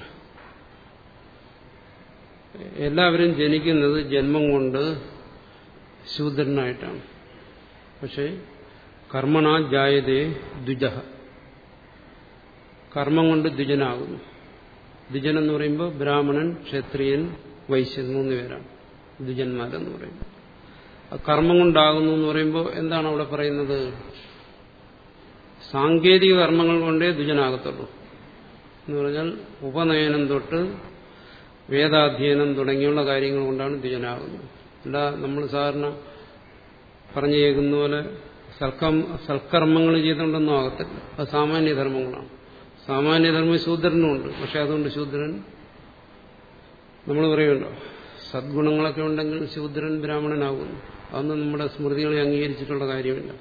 എല്ലാവരും ജനിക്കുന്നത് ജന്മം കൊണ്ട് ശൂദ്രനായിട്ടാണ് പക്ഷെ കർമ്മണ ജായതേ ദ്വിജ കർമ്മം കൊണ്ട് ദ്വിജനാകുന്നു ദ്വിജൻ എന്ന് പറയുമ്പോൾ ബ്രാഹ്മണൻ ക്ഷത്രിയൻ വൈശ്യൻ മൂന്ന് പേരാണ് ദ്വിജന്മാരെന്ന് പറയുമ്പോൾ കർമ്മം കൊണ്ടാകുന്നു എന്ന് പറയുമ്പോൾ എന്താണ് അവിടെ പറയുന്നത് സാങ്കേതിക കർമ്മങ്ങൾ കൊണ്ടേ ദ്വിജനാകത്തുള്ളൂ എന്ന് പറഞ്ഞാൽ ഉപനയനം തൊട്ട് വേദാധ്യയനം തുടങ്ങിയുള്ള കാര്യങ്ങൾ കൊണ്ടാണ് ദ്വിജനാകുന്നത് അല്ല നമ്മൾ സാധാരണ പറഞ്ഞു കേൾക്കുന്ന പോലെ സൽക്കം സൽക്കർമ്മങ്ങൾ ചെയ്തുകൊണ്ടൊന്നും ആകത്തില്ല അത് സാമാന്യധർമ്മങ്ങളാണ് സാമാന്യധർമ്മം ശൂദ്രനുമുണ്ട് പക്ഷെ അതുകൊണ്ട് ശൂദ്രൻ നമ്മൾ പറയുമല്ലോ സദ്ഗുണങ്ങളൊക്കെ ഉണ്ടെങ്കിൽ ശൂദ്രൻ ബ്രാഹ്മണനാകുന്നു അതൊന്നും നമ്മുടെ സ്മൃതികളെ അംഗീകരിച്ചിട്ടുള്ള കാര്യമില്ല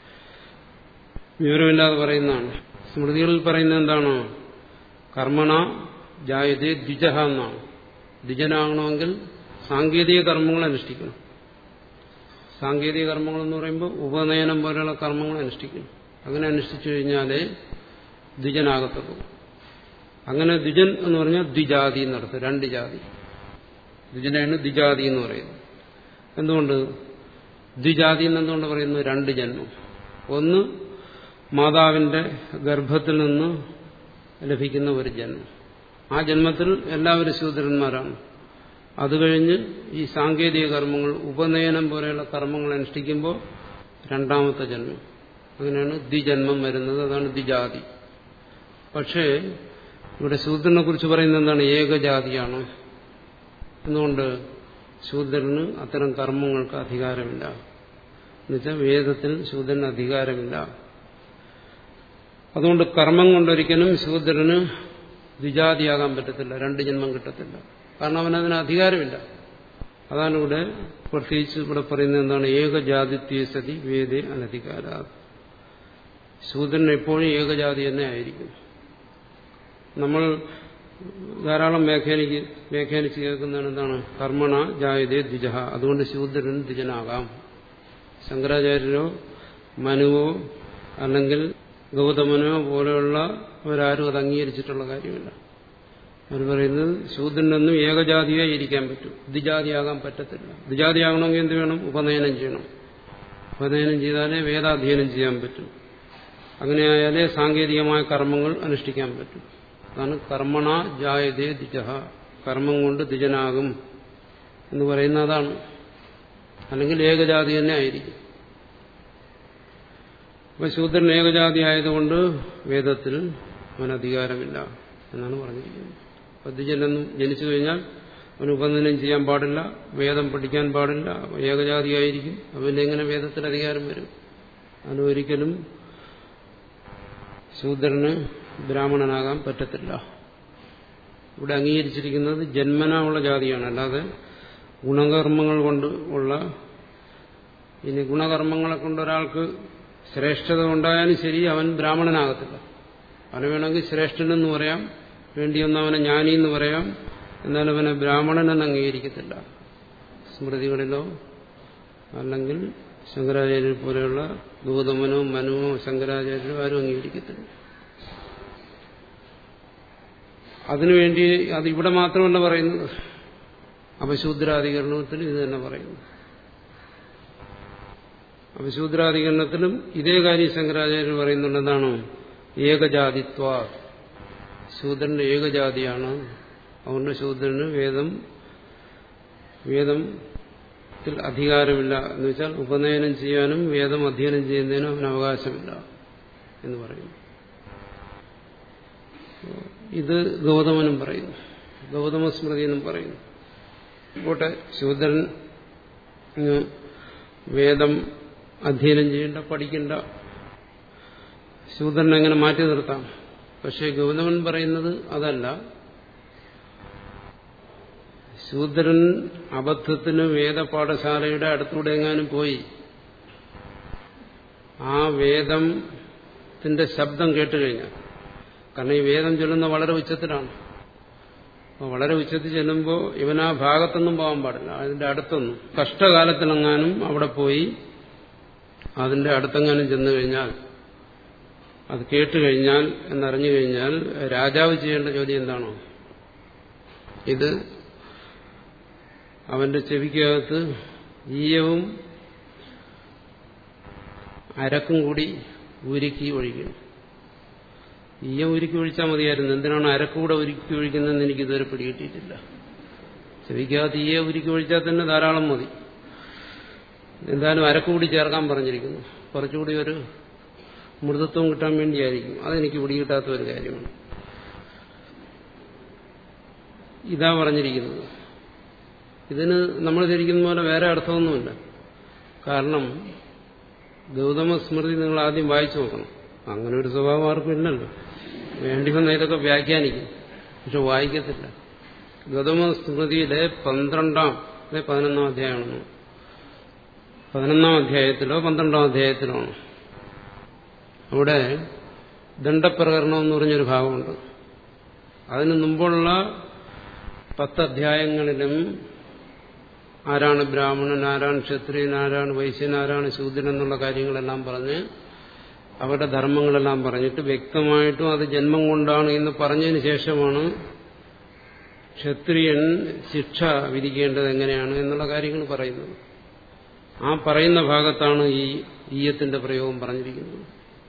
വിവരമില്ലാതെ പറയുന്നതാണ് സ്മൃതികളിൽ പറയുന്നത് എന്താണ് കർമ്മണ ജായതേ ദ്വിജഹ എന്നാണ് ദ്വിജനാകണമെങ്കിൽ സാങ്കേതിക കർമ്മങ്ങൾ അനുഷ്ഠിക്കണം സാങ്കേതിക കർമ്മങ്ങൾ എന്ന് പറയുമ്പോൾ ഉപനയനം പോലെയുള്ള കർമ്മങ്ങൾ അനുഷ്ഠിക്കണം അങ്ങനെ അനുഷ്ഠിച്ചു കഴിഞ്ഞാലേ ദ്വിജനാകത്തുള്ളൂ അങ്ങനെ ദ്വിജൻ എന്ന് പറഞ്ഞാൽ ദ്വിജാതി എന്നർത്ഥം രണ്ട് ജാതി ദ്വിജനാണ് ദ്വിജാതി എന്ന് പറയുന്നത് എന്തുകൊണ്ട് ദ്വിജാതി എന്നെന്തുകൊണ്ട് പറയുന്നു രണ്ട് ജന്മം ഒന്ന് മാതാവിന്റെ ഗർഭത്തിൽ നിന്ന് ലഭിക്കുന്ന ഒരു ജന്മം ആ ജന്മത്തിൽ എല്ലാവരും ശൂദ്രന്മാരാണ് അത് കഴിഞ്ഞ് ഈ സാങ്കേതിക കർമ്മങ്ങൾ ഉപനയനം പോലെയുള്ള കർമ്മങ്ങൾ അനുഷ്ഠിക്കുമ്പോൾ രണ്ടാമത്തെ ജന്മം അങ്ങനെയാണ് ദ്വിജന്മം വരുന്നത് അതാണ് ദ്വിജാതി പക്ഷേ ഇവിടെ ശൂദ്രനെ കുറിച്ച് പറയുന്നത് എന്താണ് ഏകജാതിയാണ് എന്നുകൊണ്ട് ശൂദ്രന് അത്തരം കർമ്മങ്ങൾക്ക് അധികാരമില്ല എന്നുവെച്ചാൽ വേദത്തിൽ ശൂദ്രന് അധികാരമില്ല അതുകൊണ്ട് കർമ്മം കൊണ്ടൊരിക്കലും ശൂദ്രന് ദ്വിജാതിയാകാൻ പറ്റത്തില്ല രണ്ട് ജന്മം കിട്ടത്തില്ല കാരണം അവനതിന് അധികാരമില്ല അതാണ് ഇവിടെ പ്രത്യേകിച്ച് ഇവിടെ പറയുന്നത് എന്താണ് ഏകജാതിത്വ സതി വേദേ അനധികാര ശൂദ്രൻ എപ്പോഴും ഏകജാതി തന്നെ ആയിരിക്കും നമ്മൾ ധാരാളം വ്യാഖ്യാനിക്ക് വ്യാഖ്യാനിച്ച് കേൾക്കുന്നതാണ് എന്താണ് കർമ്മണ ജായതേ ദ്വിജഹ അതുകൊണ്ട് ശൂദ്രൻ ദ്വിജനാകാം ശങ്കരാചാര്യരോ മനുവോ അല്ലെങ്കിൽ ഗൗതമനോ പോലെയുള്ള അവരാരും അത് അംഗീകരിച്ചിട്ടുള്ള കാര്യമില്ല അവർ പറയുന്നത് ശൂദ്രനൊന്നും ഏകജാതിയായി ഇരിക്കാൻ പറ്റും ദ്വിജാതിയാകാൻ പറ്റത്തില്ല ദ്വിജാതിയാകണമെങ്കിൽ എന്ത് വേണം ഉപനയനം ചെയ്യണം ഉപനയനം ചെയ്താലേ വേദാധ്യയനം ചെയ്യാൻ പറ്റും അങ്ങനെയായാലേ സാങ്കേതികമായ കർമ്മങ്ങൾ അനുഷ്ഠിക്കാൻ പറ്റും അതാണ് കർമ്മണ ജായതേ ദ്വിജഹ കർമ്മം കൊണ്ട് ദ്വിജനാകും എന്ന് പറയുന്ന അതാണ് അല്ലെങ്കിൽ ഏകജാതി തന്നെ ആയിരിക്കും അപ്പൊ ശൂദ്രൻ ഏകജാതി ആയതുകൊണ്ട് വേദത്തിൽ അവന് അധികാരമില്ല എന്നാണ് പറഞ്ഞിരിക്കുന്നത് അപ്പൊ ദ്വിജനെന്നും ജനിച്ചു കഴിഞ്ഞാൽ അവന് ഉപനയനം ചെയ്യാൻ പാടില്ല വേദം പഠിക്കാൻ പാടില്ല ഏകജാതിയായിരിക്കും അവന് എങ്ങനെ വേദത്തിൽ അധികാരം വരും അതിന് ഒരിക്കലും ശൂദ്രന് ബ്രാഹ്മണനാകാൻ പറ്റത്തില്ല ഇവിടെ അംഗീകരിച്ചിരിക്കുന്നത് ജന്മനാ ഉള്ള ജാതിയാണ് അല്ലാതെ ഗുണകർമ്മങ്ങൾ കൊണ്ട് ഉള്ള ഇനി ഗുണകർമ്മങ്ങളെ കൊണ്ട് ഒരാൾക്ക് ശ്രേഷ്ഠത ഉണ്ടായാലും ശരി അവൻ ബ്രാഹ്മണനാകത്തില്ല അവന് വേണമെങ്കിൽ ശ്രേഷ്ഠനെന്ന് പറയാം വേണ്ടിയൊന്ന് അവനെ ജ്ഞാനി എന്ന് പറയാം എന്നാൽ അവനെ ബ്രാഹ്മണനെന്ന് അംഗീകരിക്കത്തില്ല സ്മൃതികളിലോ അല്ലെങ്കിൽ ശങ്കരാചാര്യരെ പോലെയുള്ള ഗൗതമനോ മനുവോ ശങ്കരാചാര്യരോ ആരും അംഗീകരിക്കത്തില്ല അതിനുവേണ്ടി അത് ഇവിടെ മാത്രമല്ല പറയുന്നത് അപശൂദ്രാധികരണത്തിൽ ഇത് തന്നെ പറയുന്നു അപശൂദ്രാധികരണത്തിലും ഇതേ കാര്യം ശങ്കരാചാര്യർ പറയുന്നുണ്ട് എന്താണ് ഏകജാതിത്വ ശൂദ്രന്റെ ഏകജാതിയാണ് അതുകൊണ്ട് ശൂദ്രന് വേദം വേദത്തിൽ അധികാരമില്ല എന്ന് വെച്ചാൽ ഉപനയനം ചെയ്യാനും വേദം അധ്യയനം ചെയ്യുന്നതിനും അവന് അവകാശമില്ല എന്ന് പറയുന്നു ഇത് ഗൗതമനും പറയുന്നു ഗൗതമ സ്മൃതി എന്നും പറയുന്നു പോട്ടെ ശൂദ്രൻ വേദം അധ്യയനം ചെയ്യേണ്ട പഠിക്കേണ്ട ശൂദ്രനെ എങ്ങനെ മാറ്റി നിർത്താം പക്ഷേ ഗൗതമൻ പറയുന്നത് അതല്ല ശൂദ്രൻ അബദ്ധത്തിന് വേദപാഠശാലയുടെ അടുത്തൂടെ എങ്ങാനും പോയി ആ വേദത്തിന്റെ ശബ്ദം കേട്ടുകഴിഞ്ഞാൽ കാരണം ഈ വേദം ചൊല്ലുന്ന വളരെ ഉച്ചത്തിലാണ് അപ്പോൾ വളരെ ഉച്ചത്തിൽ ചെല്ലുമ്പോൾ ഇവൻ ആ ഭാഗത്തൊന്നും പോകാൻ പാടില്ല അതിന്റെ അടുത്തൊന്നും കഷ്ടകാലത്തിലെങ്ങാനും അവിടെ പോയി അതിന്റെ അടുത്തെങ്ങാനും ചെന്നു കഴിഞ്ഞാൽ അത് കേട്ടുകഴിഞ്ഞാൽ എന്നറിഞ്ഞു കഴിഞ്ഞാൽ രാജാവ് ചെയ്യേണ്ട ജോലി എന്താണോ ഇത് അവന്റെ ചെവിക്കകത്ത് ഈയവും അരക്കും കൂടി ഉരുക്കി ഒഴിക്കണം ഈയം ഉരുക്കി ഒഴിച്ചാൽ മതിയായിരുന്നു എന്തിനാണ് അരക്കൂടെ ഉരുക്കി ഒഴിക്കുന്നതെന്ന് എനിക്ക് ഇതുവരെ പിടികിട്ടിയിട്ടില്ല ചെവിക്കകത്ത് ഈയെ ഉരുക്കി ഒഴിച്ചാൽ തന്നെ ധാരാളം മതി എന്തായാലും അരക്കൂടി ചേർക്കാൻ പറഞ്ഞിരിക്കുന്നു കുറച്ചുകൂടി ഒരു മൃദുത്വം കിട്ടാൻ വേണ്ടിയായിരിക്കും അതെനിക്ക് പിടികിട്ടാത്ത ഒരു കാര്യമാണ് ഇതാ പറഞ്ഞിരിക്കുന്നത് ഇതിന് നമ്മൾ ധരിക്കുന്ന പോലെ വേറെ അർത്ഥമൊന്നുമില്ല കാരണം ഗൗതമ സ്മൃതി നിങ്ങൾ ആദ്യം വായിച്ചു നോക്കണം അങ്ങനെ ഒരു സ്വഭാവം ആർക്കും ഇല്ലല്ലോ വേണ്ടി വന്ന ഇതൊക്കെ വ്യാഖ്യാനിക്കും പക്ഷെ വായിക്കത്തില്ല ഗൗതമ സ്മൃതിയിലെ പന്ത്രണ്ടാം അല്ലെ പതിനൊന്നാം അധ്യായമാണെന്ന് പതിനൊന്നാം അധ്യായത്തിലോ പന്ത്രണ്ടാം അധ്യായത്തിലോ ആണ് അവിടെ ദണ്ഡപ്രകരണം എന്ന് പറഞ്ഞൊരു ഭാഗമുണ്ട് അതിന് മുമ്പുള്ള പത്തധ്യായങ്ങളിലും ആരാണ് ബ്രാഹ്മണൻ ആരാണ് ക്ഷത്രിയൻ ആരാണ് വൈശ്യൻ ആരാണ് ശൂദ്രൻ എന്നുള്ള കാര്യങ്ങളെല്ലാം പറഞ്ഞ് അവരുടെ ധർമ്മങ്ങളെല്ലാം പറഞ്ഞിട്ട് വ്യക്തമായിട്ടും അത് ജന്മം കൊണ്ടാണ് എന്ന് പറഞ്ഞതിന് ശേഷമാണ് ക്ഷത്രിയൻ ശിക്ഷ വിധിക്കേണ്ടത് എങ്ങനെയാണ് എന്നുള്ള കാര്യങ്ങൾ പറയുന്നത് ആ പറയുന്ന ഭാഗത്താണ് ഈ ഈയത്തിന്റെ പ്രയോഗം പറഞ്ഞിരിക്കുന്നത്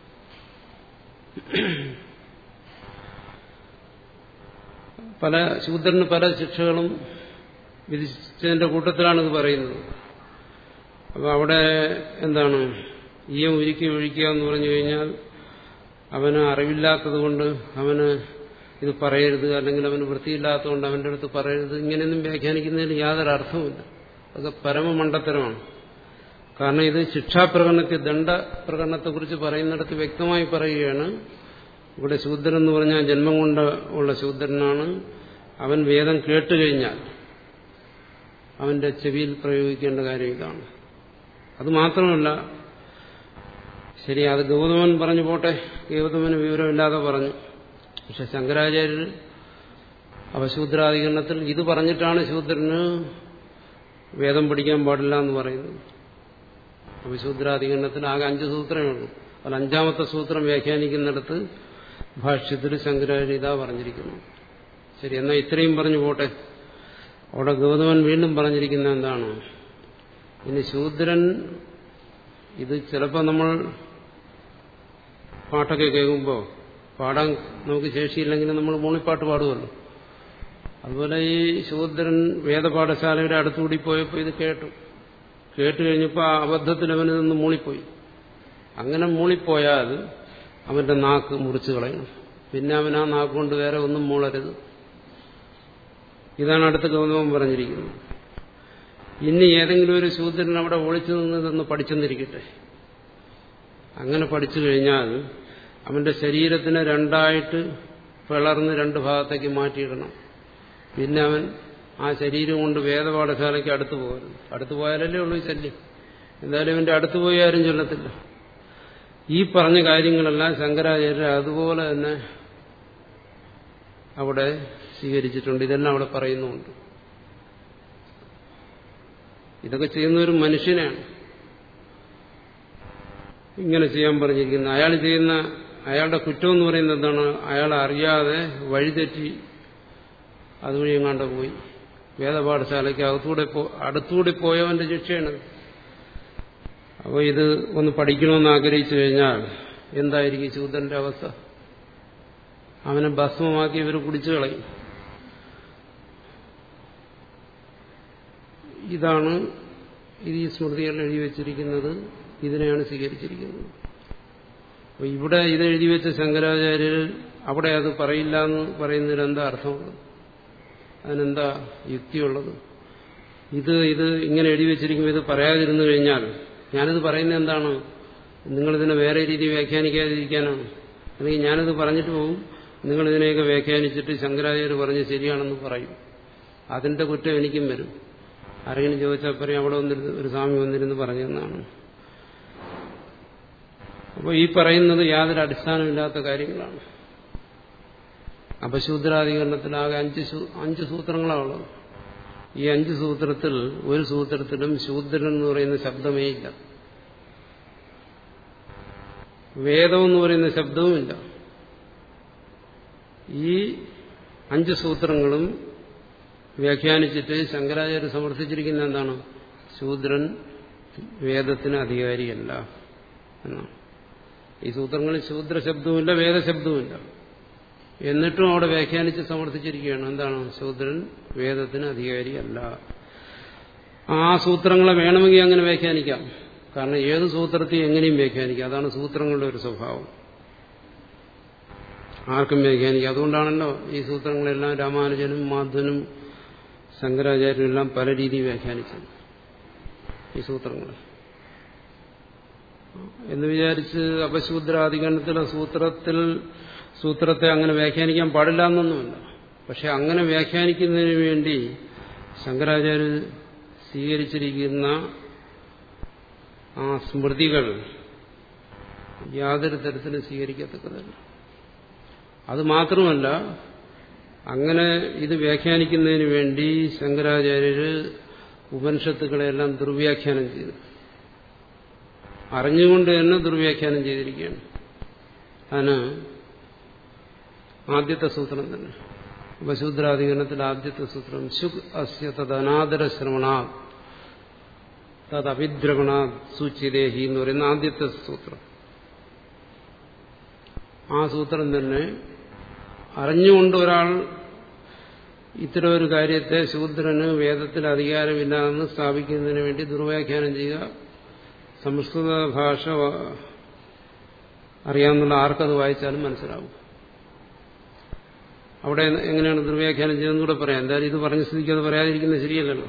പല ശൂദ്രന് പല ശിക്ഷകളും വിധിച്ചതിന്റെ കൂട്ടത്തിലാണ് ഇത് പറയുന്നത് അപ്പോൾ അവിടെ എന്താണ് ഈയം ഉരുക്കി ഒഴിക്കുക എന്ന് പറഞ്ഞു കഴിഞ്ഞാൽ അവന് അറിവില്ലാത്തത് കൊണ്ട് അവന് ഇത് പറയരുത് അല്ലെങ്കിൽ അവന് വൃത്തിയില്ലാത്തതുകൊണ്ട് അവന്റെ അടുത്ത് പറയരുത് ഇങ്ങനെയൊന്നും വ്യാഖ്യാനിക്കുന്നതിന് യാതൊരു അർത്ഥവുമില്ല അതൊക്കെ പരമമണ്ടത്തരമാണ് കാരണം ഇത് ശിക്ഷാപ്രകടനത്തിൽ ദണ്ഡപ്രകടനത്തെക്കുറിച്ച് പറയുന്നിടത്ത് വ്യക്തമായി പറയുകയാണ് ഇവിടെ ശൂദ്രൻ എന്ന് പറഞ്ഞാൽ ജന്മം കൊണ്ട് ഉള്ള ശൂദ്രനാണ് അവൻ വേദം കേട്ടുകഴിഞ്ഞാൽ അവന്റെ ചെവിയിൽ പ്രയോഗിക്കേണ്ട കാര്യം ഇതാണ് അത് മാത്രമല്ല ശരി അത് ഗൗതമൻ പറഞ്ഞു പോട്ടെ ഗൗതമന് വിവരമില്ലാതെ പറഞ്ഞു പക്ഷെ ശങ്കരാചാര്യർ അവശൂദ്രാധികരണത്തിൽ ഇത് പറഞ്ഞിട്ടാണ് ശൂദ്രന് വേദം പഠിക്കാൻ പാടില്ല എന്ന് പറയുന്നത് അവശൂദ്രാധികരണത്തിൽ ആകെ അഞ്ച് സൂത്രമേ ഉള്ളൂ അതിൽ അഞ്ചാമത്തെ സൂത്രം വ്യാഖ്യാനിക്കുന്നിടത്ത് ഭാഷ്യത്തിൽ ശങ്കരാചാര്യ ഇതാ പറഞ്ഞിരിക്കുന്നു ശരി എന്നാൽ ഇത്രയും പറഞ്ഞു പോട്ടെ അവിടെ ഗൗതമൻ വീണ്ടും പറഞ്ഞിരിക്കുന്ന എന്താണ് ഇനി ശൂദ്രൻ ഇത് ചിലപ്പോൾ നമ്മൾ പാട്ടൊക്കെ കേൾക്കുമ്പോൾ പാടാൻ നമുക്ക് ശേഷിയില്ലെങ്കിലും നമ്മൾ മൂളിപ്പാട്ട് പാടുമല്ലോ അതുപോലെ ഈ ശൂദ്രൻ വേദപാഠശാലയുടെ അടുത്തുകൂടി പോയപ്പോൾ ഇത് കേട്ടു കേട്ട് കഴിഞ്ഞപ്പോൾ ആ അബദ്ധത്തിൽ അവന് നിന്ന് മൂളിപ്പോയി അങ്ങനെ മൂളിപ്പോയാൽ അവന്റെ നാക്ക് മുറിച്ചു കളയണം പിന്നെ അവൻ ആ നാക്ക് കൊണ്ട് വേറെ ഒന്നും മൂളരുത് ഇതാണ് അടുത്ത ഗൗതമം പറഞ്ഞിരിക്കുന്നത് ഇനി ഏതെങ്കിലും ഒരു ശൂദ്രൻ അവിടെ ഒളിച്ചു നിന്നതെന്ന് പഠിച്ചെന്നിരിക്കട്ടെ അങ്ങനെ പഠിച്ചു കഴിഞ്ഞാൽ അവന്റെ ശരീരത്തിനെ രണ്ടായിട്ട് പിളർന്ന് രണ്ട് ഭാഗത്തേക്ക് മാറ്റിയിടണം പിന്നെ അവൻ ആ ശരീരം കൊണ്ട് വേദപാഠശാലയ്ക്ക് അടുത്തു പോകരുത് അടുത്തു പോയാലല്ലേ ഉള്ളൂ ഈ ശല്യം എന്തായാലും ഇവന്റെ അടുത്ത് പോയി ആരും ചൊല്ലത്തില്ല ഈ പറഞ്ഞ കാര്യങ്ങളെല്ലാം ശങ്കരാചാര്യർ അതുപോലെ തന്നെ അവിടെ സ്വീകരിച്ചിട്ടുണ്ട് ഇതെല്ലാം അവിടെ പറയുന്നുമുണ്ട് ഇതൊക്കെ ചെയ്യുന്ന ഒരു മനുഷ്യനാണ് ഇങ്ങനെ ചെയ്യാൻ പറഞ്ഞിരിക്കുന്നത് അയാൾ ചെയ്യുന്ന അയാളുടെ കുറ്റം എന്ന് പറയുന്നത് എന്താണ് അയാൾ അറിയാതെ വഴിതെറ്റി അതുവഴി എങ്ങാണ്ട് പോയി വേദപാഠശാലയ്ക്ക് അകത്തൂടെ അടുത്തൂടെ പോയവന്റെ ശിക്ഷയാണ് അപ്പോൾ ഇത് ഒന്ന് പഠിക്കണമെന്ന് ആഗ്രഹിച്ചു കഴിഞ്ഞാൽ എന്തായിരിക്കും ശൂദ്രന്റെ അവസ്ഥ അവനെ ഭസ്മമാക്കി ഇവർ കുടിച്ചു കളയും ഇതാണ് ഇത് ഈ സ്മൃതികളിൽ എഴുതി വച്ചിരിക്കുന്നത് ഇതിനെയാണ് സ്വീകരിച്ചിരിക്കുന്നത് അപ്പോൾ ഇവിടെ ഇത് എഴുതി വെച്ച ശങ്കരാചാര്യർ അവിടെ അത് പറയില്ല എന്ന് പറയുന്നതിൽ എന്താ അർത്ഥമുള്ളത് അതിനെന്താ യുക്തിയുള്ളത് ഇത് ഇത് ഇങ്ങനെ എഴുതി വെച്ചിരിക്കുമ്പോൾ ഇത് പറയാതിരുന്നു കഴിഞ്ഞാൽ ഞാനിത് പറയുന്നത് എന്താണ് നിങ്ങളിതിനെ വേറെ രീതി വ്യാഖ്യാനിക്കാതിരിക്കാനാണ് അല്ലെങ്കിൽ ഞാനിത് പറഞ്ഞിട്ട് പോകും നിങ്ങളിതിനെയൊക്കെ വ്യാഖ്യാനിച്ചിട്ട് ശങ്കരാചാര്യർ പറഞ്ഞ് ശരിയാണെന്ന് പറയും അതിന്റെ കുറ്റം എനിക്കും വരും ആരെങ്കിലും ചോദിച്ചാൽ പറയും അവിടെ വന്നിരുന്ന് ഒരു സ്വാമി വന്നിരുന്ന് പറഞ്ഞെന്നാണ് അപ്പോൾ ഈ പറയുന്നത് യാതൊരു അടിസ്ഥാനമില്ലാത്ത കാര്യങ്ങളാണ് അപശൂദ്രാധികരണത്തിലാകെ അഞ്ച് അഞ്ച് സൂത്രങ്ങളാണുള്ളത് ഈ അഞ്ച് സൂത്രത്തിൽ ഒരു സൂത്രത്തിലും ശൂദ്രൻ എന്ന് പറയുന്ന ശബ്ദമേ ഇല്ല വേദം എന്ന് പറയുന്ന ശബ്ദവുമില്ല ഈ അഞ്ച് സൂത്രങ്ങളും വ്യാഖ്യാനിച്ചിട്ട് ശങ്കരാചാര്യ സമർത്ഥിച്ചിരിക്കുന്ന എന്താണ് ശൂദ്രൻ വേദത്തിന് അധികാരിയല്ല എന്നാണ് ഈ സൂത്രങ്ങളിൽ ശൂദ്ര ശബ്ദവുമില്ല വേദശബ്ദവുമില്ല എന്നിട്ടും അവിടെ വ്യാഖ്യാനിച്ച് സമർത്ഥിച്ചിരിക്കുകയാണ് എന്താണ് ശൂദ്രൻ വേദത്തിന് അധികാരിയല്ല ആ സൂത്രങ്ങളെ വേണമെങ്കിൽ അങ്ങനെ വ്യാഖ്യാനിക്കാം കാരണം ഏത് സൂത്രത്തെ എങ്ങനെയും വ്യാഖ്യാനിക്കാം അതാണ് സൂത്രങ്ങളുടെ ഒരു സ്വഭാവം ആർക്കും വ്യാഖ്യാനിക്കാം അതുകൊണ്ടാണല്ലോ ഈ സൂത്രങ്ങളെല്ലാം രാമാനുജനും മാധവനും ശങ്കരാചാര്യനും എല്ലാം പല രീതിയിൽ വ്യാഖ്യാനിച്ചത് ഈ സൂത്രങ്ങൾ എന്ന് വിചാരിച്ച് അപശൂദ്രാധികരണത്തിലെ സൂത്രത്തിൽ സൂത്രത്തെ അങ്ങനെ വ്യാഖ്യാനിക്കാൻ പാടില്ല എന്നൊന്നുമില്ല പക്ഷെ അങ്ങനെ വ്യാഖ്യാനിക്കുന്നതിന് വേണ്ടി ശങ്കരാചാര്യ സ്വീകരിച്ചിരിക്കുന്ന ആ സ്മൃതികൾ യാതൊരു തരത്തിലും സ്വീകരിക്കത്തക്കതല്ല അത് മാത്രമല്ല അങ്ങനെ ഇത് വ്യാഖ്യാനിക്കുന്നതിന് വേണ്ടി ശങ്കരാചാര്യര് ഉപനിഷത്തുക്കളെല്ലാം ദുർവ്യാഖ്യാനം ചെയ്തു അറിഞ്ഞുകൊണ്ട് തന്നെ ദുർവ്യാഖ്യാനം ചെയ്തിരിക്കുകയാണ് അതിന് ആദ്യത്തെ സൂത്രം തന്നെ വശൂദ്രാധികരണത്തിൽ ആദ്യത്തെ സൂത്രം ശുക് അസ്യ തദനാദര ശ്രവണാ തത് അഭിദ്രവണ സൂചിതേഹി എന്ന് പറയുന്ന ആദ്യത്തെ സൂത്രം ആ സൂത്രം തന്നെ അറിഞ്ഞുകൊണ്ട് ഒരാൾ ഇത്തരം ഒരു കാര്യത്തെ ശൂദ്രന് വേദത്തിൽ അധികാരമില്ലാതെന്ന് സ്ഥാപിക്കുന്നതിന് വേണ്ടി ദുർവ്യാഖ്യാനം ചെയ്യുക സംസ്കൃത ഭാഷ അറിയാവുന്ന ആർക്കത് വായിച്ചാലും മനസ്സിലാവും അവിടെ എങ്ങനെയാണ് ദുർവ്യാഖ്യാനം ചെയ്തതെന്ന് കൂടെ പറയാം എന്തായാലും ഇത് പറഞ്ഞ സ്ഥിതിക്ക് അത് പറയാതിരിക്കുന്നത് ശരിയല്ലല്ലോ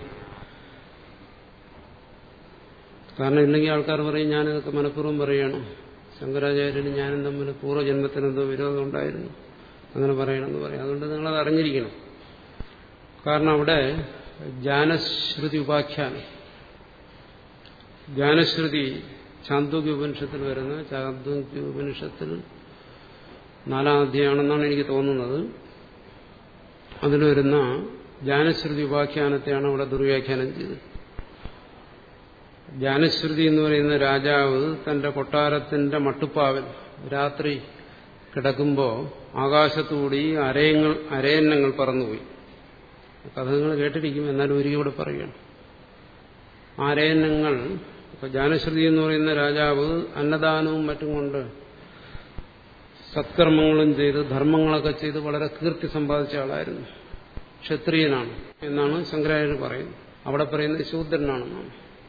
കാരണം ഇല്ലെങ്കിൽ ആൾക്കാർ പറയും ഞാനിതൊക്കെ മനഃപൂർവ്വം പറയുകയാണ് ശങ്കരാചാര്യനും ഞാനും തമ്മിൽ പൂർവ്വജന്മത്തിനെന്തോ വിരോധം ഉണ്ടായിരുന്നു അങ്ങനെ പറയണമെന്ന് പറയാം അതുകൊണ്ട് നിങ്ങളത് അറിഞ്ഞിരിക്കണം കാരണം അവിടെ ജ്ഞാനശ്രുതി ഉപാഖ്യാനം ജ്ഞാനശ്രുതി ചാന്തോക്യ ഉപനിഷത്തിൽ വരുന്ന ചാന്തോക്യ ഉപനിഷത്തിൽ നാലാം അധ്യായമാണെന്നാണ് എനിക്ക് തോന്നുന്നത് അതിൽ വരുന്ന ജ്ഞാനശ്രുതി ഉപാഖ്യാനത്തെയാണ് അവിടെ ദുർവ്യാഖ്യാനം ചെയ്തത് ജ്ഞാനശ്രുതി എന്ന് പറയുന്ന രാജാവ് തന്റെ കൊട്ടാരത്തിന്റെ മട്ടുപ്പാവിൽ രാത്രി കിടക്കുമ്പോൾ ആകാശത്തുകൂടി അരയങ്ങൾ അരയന്നങ്ങൾ പറന്നുപോയി കഥ നിങ്ങൾ കേട്ടിരിക്കും എന്നാലും ഒരിക്കൽ കൂടെ പറയുകയാണ് അരയന്നങ്ങൾ ഇപ്പൊ ജ്ഞാനശ്രുതി എന്ന് പറയുന്ന രാജാവ് അന്നദാനവും മറ്റും കൊണ്ട് സത്കർമ്മങ്ങളും ചെയ്ത് ധർമ്മങ്ങളൊക്കെ ചെയ്ത് വളരെ കീർത്തി സമ്പാദിച്ച ആളായിരുന്നു ക്ഷത്രിയനാണ് എന്നാണ് ശങ്കരാചാര്യർ പറയുന്നത് അവിടെ പറയുന്നത് ശൂദ്രനാണെന്നാണ്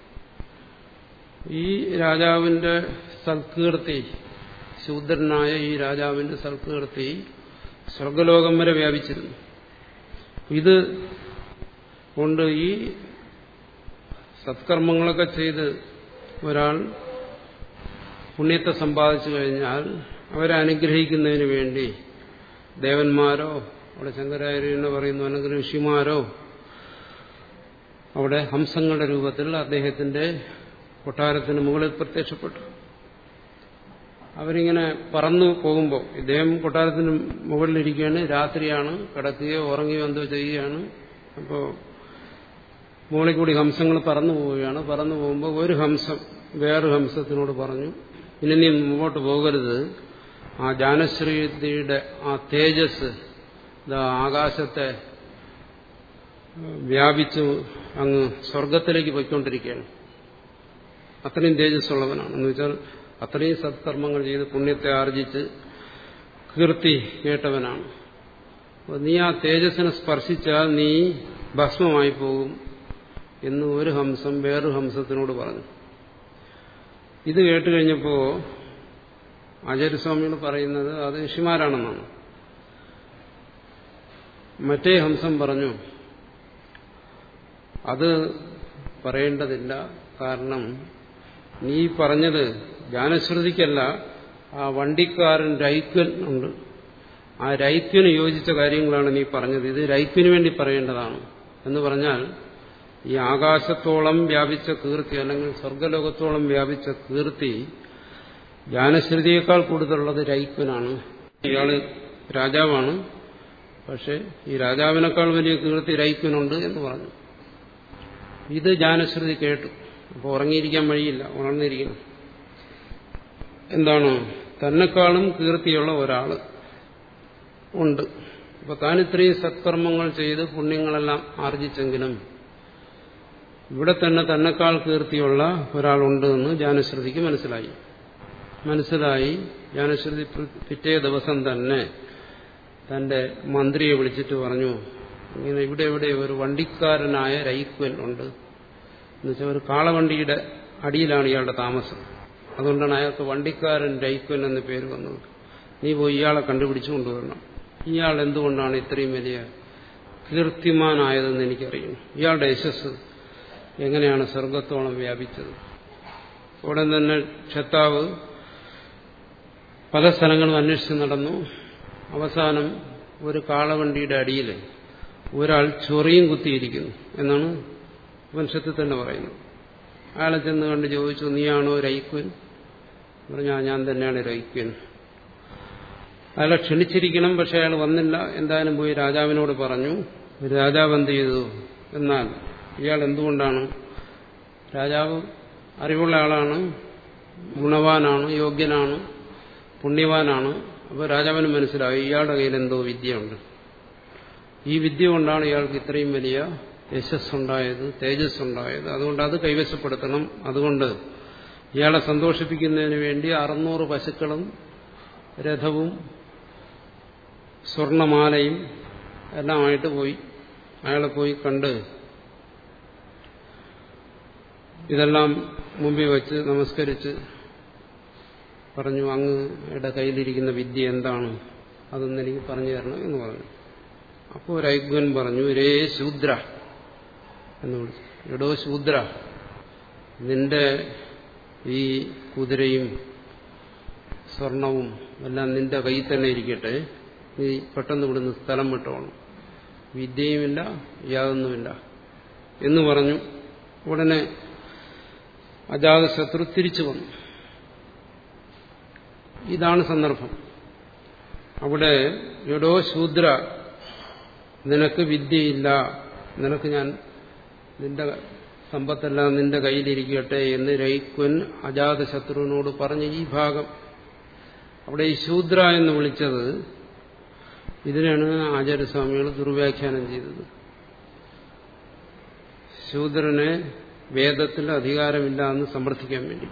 ഈ രാജാവിന്റെ സൽകീർത്തി ശൂദ്രനായ ഈ രാജാവിന്റെ സൽകീർത്തി സ്വർഗലോകം വരെ വ്യാപിച്ചിരുന്നു ഇത് കൊണ്ട് ഈ സത്കർമ്മങ്ങളൊക്കെ ചെയ്ത് ഒരാൾ പുണ്യത്തെ സമ്പാദിച്ചു കഴിഞ്ഞാൽ അവരെ അനുഗ്രഹിക്കുന്നതിന് വേണ്ടി ദേവന്മാരോ അവിടെ ശങ്കരാചാര്യനെ പറയുന്നു അല്ലെങ്കിൽ ഋഷിമാരോ അവിടെ ഹംസങ്ങളുടെ രൂപത്തിൽ അദ്ദേഹത്തിന്റെ കൊട്ടാരത്തിന് മുകളിൽ പ്രത്യക്ഷപ്പെട്ടു അവരിങ്ങനെ പറന്നു പോകുമ്പോൾ ഇദ്ദേഹം കൊട്ടാരത്തിന് മുകളിലിരിക്കുകയാണ് രാത്രിയാണ് കിടക്കുകയോ ഉറങ്ങുകയോ എന്തോ ചെയ്യുകയാണ് അപ്പോൾ മുകളിൽ കൂടി ഹംസങ്ങൾ പറന്നു പോവുകയാണ് പറന്നു പോകുമ്പോൾ ഒരു ഹംസം വേറൊരു ഹംസത്തിനോട് പറഞ്ഞു ഇനി നീ മുമ്പോട്ട് പോകരുത് ആ ജാനശ്രീയുടെ ആ തേജസ് ആകാശത്തെ വ്യാപിച്ചു അങ്ങ് സ്വർഗത്തിലേക്ക് പോയിക്കൊണ്ടിരിക്കുകയാണ് അത്രയും തേജസ്സുള്ളവനാണ് എന്ന് വെച്ചാൽ അത്രയും സത്കർമ്മങ്ങൾ ചെയ്ത് പുണ്യത്തെ ആർജിച്ച് കീർത്തി കേട്ടവനാണ് അപ്പോൾ നീ ആ തേജസ്സിനെ സ്പർശിച്ചാൽ നീ ഭസ്മമായി പോകും എന്ന് ഒരു ഹംസം വേറൊരു ഹംസത്തിനോട് പറഞ്ഞു ഇത് കേട്ട് കഴിഞ്ഞപ്പോൾ ആചാര്യസ്വാമികൾ പറയുന്നത് അത് ഋഷിമാരാണെന്നാണ് മറ്റേ ഹംസം പറഞ്ഞു അത് പറയേണ്ടതില്ല കാരണം നീ പറഞ്ഞത് ജ്ഞാനശ്രുതിക്കല്ല ആ വണ്ടിക്കാരൻ രൈക്വൻ ഉണ്ട് ആ രൈക്വന് യോജിച്ച കാര്യങ്ങളാണ് നീ പറഞ്ഞത് ഇത് രൈക്വിന് വേണ്ടി പറയേണ്ടതാണ് എന്ന് പറഞ്ഞാൽ ഈ ആകാശത്തോളം വ്യാപിച്ച കീർത്തി അല്ലെങ്കിൽ സ്വർഗലോകത്തോളം വ്യാപിച്ച കീർത്തി ജ്ഞാനശ്രുതിയേക്കാൾ കൂടുതലുള്ളത് രൈക്വനാണ് ഇയാള് രാജാവാണ് പക്ഷെ ഈ രാജാവിനേക്കാൾ വലിയ കീർത്തി രൈക്വനുണ്ട് എന്ന് പറഞ്ഞു ഇത് ജ്ഞാനശ്രുതി കേട്ടു അപ്പോൾ ഉറങ്ങിയിരിക്കാൻ വഴിയില്ല ഉണർന്നിരിക്കണം എന്താണ് തന്നെക്കാളും കീർത്തിയുള്ള ഒരാള് ഉണ്ട് അപ്പൊ താൻ ഇത്രയും സത്കർമ്മങ്ങൾ ചെയ്ത് പുണ്യങ്ങളെല്ലാം ആർജിച്ചെങ്കിലും ഇവിടെ തന്നെ തന്നെക്കാൾ കീർത്തിയുള്ള ഒരാളുണ്ട് എന്ന് ജ്ഞാനശ്രുതിക്ക് മനസ്സിലായി മനസ്സിലായി ജ്ഞാനശ്രുതി പിറ്റേ ദിവസം തന്നെ തന്റെ മന്ത്രിയെ വിളിച്ചിട്ട് പറഞ്ഞു ഇങ്ങനെ ഇവിടെ ഇവിടെ ഒരു വണ്ടിക്കാരനായ രൈക്വൻ ഉണ്ട് എന്നുവെച്ചാൽ ഒരു കാളവണ്ടിയുടെ അടിയിലാണ് ഇയാളുടെ താമസം അതുകൊണ്ടാണ് അയാൾക്ക് വണ്ടിക്കാരൻ രൈക്വൻ എന്ന പേര് വന്നത് നീ പോയി ഇയാളെ കണ്ടുപിടിച്ചു കൊണ്ടുവരണം ഇയാൾ എന്തുകൊണ്ടാണ് ഇത്രയും വലിയ കീർത്തിമാനായതെന്ന് എനിക്കറിയുന്നു ഇയാളുടെ യശസ് എങ്ങനെയാണ് സ്വർഗത്തോളം വ്യാപിച്ചത് ഉടൻ തന്നെ ക്ഷത്താവ് പല സ്ഥലങ്ങളും അന്വേഷിച്ച് നടന്നു അവസാനം ഒരു കാളവണ്ടിയുടെ അടിയിൽ ഒരാൾ ചൊറിയും കുത്തിയിരിക്കുന്നു എന്നാണ് വംശത്തിൽ തന്നെ പറയുന്നത് അയാളെ ചെന്ന് കണ്ട് ചോദിച്ചു നീയാണോ രൈക്വൻ പറഞ്ഞാ ഞാൻ തന്നെയാണ് രൈക്വൻ അയാളെ ക്ഷണിച്ചിരിക്കണം പക്ഷെ അയാൾ വന്നില്ല എന്തായാലും പോയി രാജാവിനോട് പറഞ്ഞു രാജാവ് എന്ത് ചെയ്തു എന്നാൽ ഇയാൾ എന്തുകൊണ്ടാണ് രാജാവ് അറിവുള്ള ആളാണ് ഗുണവാനാണ് യോഗ്യനാണ് പുണ്യവാനാണ് അപ്പോൾ രാജാവിന് മനസ്സിലായി ഇയാളുടെ കയ്യിൽ എന്തോ വിദ്യയുണ്ട് ഈ വിദ്യ കൊണ്ടാണ് ഇയാൾക്ക് ഇത്രയും വലിയ യശസ്സുണ്ടായത് തേജസ്സുണ്ടായത് അതുകൊണ്ട് അത് കൈവശപ്പെടുത്തണം അതുകൊണ്ട് ഇയാളെ സന്തോഷിപ്പിക്കുന്നതിന് വേണ്ടി അറുന്നൂറ് പശുക്കളും രഥവും സ്വർണമാലയും എല്ലാമായിട്ട് പോയി അയാളെ പോയി കണ്ട് ഇതെല്ലാം മുമ്പിൽ വെച്ച് നമസ്കരിച്ച് പറഞ്ഞു അങ്ങയുടെ കയ്യിലിരിക്കുന്ന വിദ്യ എന്താണ് അതൊന്ന് എനിക്ക് പറഞ്ഞു തരണം എന്ന് പറഞ്ഞു അപ്പോൾ ഒരു ഐഗ്വൻ പറഞ്ഞു രേ ശൂദ്ര എന്ന് വിളിച്ചു എടോ ശൂദ്ര നിന്റെ ഈ കുതിരയും സ്വർണവും എല്ലാം നിന്റെ കയ്യിൽ തന്നെ ഇരിക്കട്ടെ നീ പെട്ടെന്ന് ഇവിടുന്ന് സ്ഥലം വിട്ടോണം വിദ്യയുമില്ല യാതൊന്നുമില്ല എന്ന് പറഞ്ഞു ഉടനെ അജാതശത്രു തിരിച്ചു വന്നു ഇതാണ് സന്ദർഭം അവിടെ എടോ ശൂദ്ര നിനക്ക് വിദ്യയില്ല നിനക്ക് ഞാൻ നിന്റെ സമ്പത്തെല്ലാം നിന്റെ കയ്യിലിരിക്കട്ടെ എന്ന് രൈക്വൻ അജാതശത്രുവിനോട് പറഞ്ഞ ഈ ഭാഗം അവിടെ ഈ ശൂദ്ര എന്ന് വിളിച്ചത് ഇതിനാണ് ആചാര്യസ്വാമികൾ ദുർവ്യാഖ്യാനം ചെയ്തത് ശൂദ്രന് വേദത്തിൽ അധികാരമില്ല എന്ന് സമർത്ഥിക്കാൻ വേണ്ടി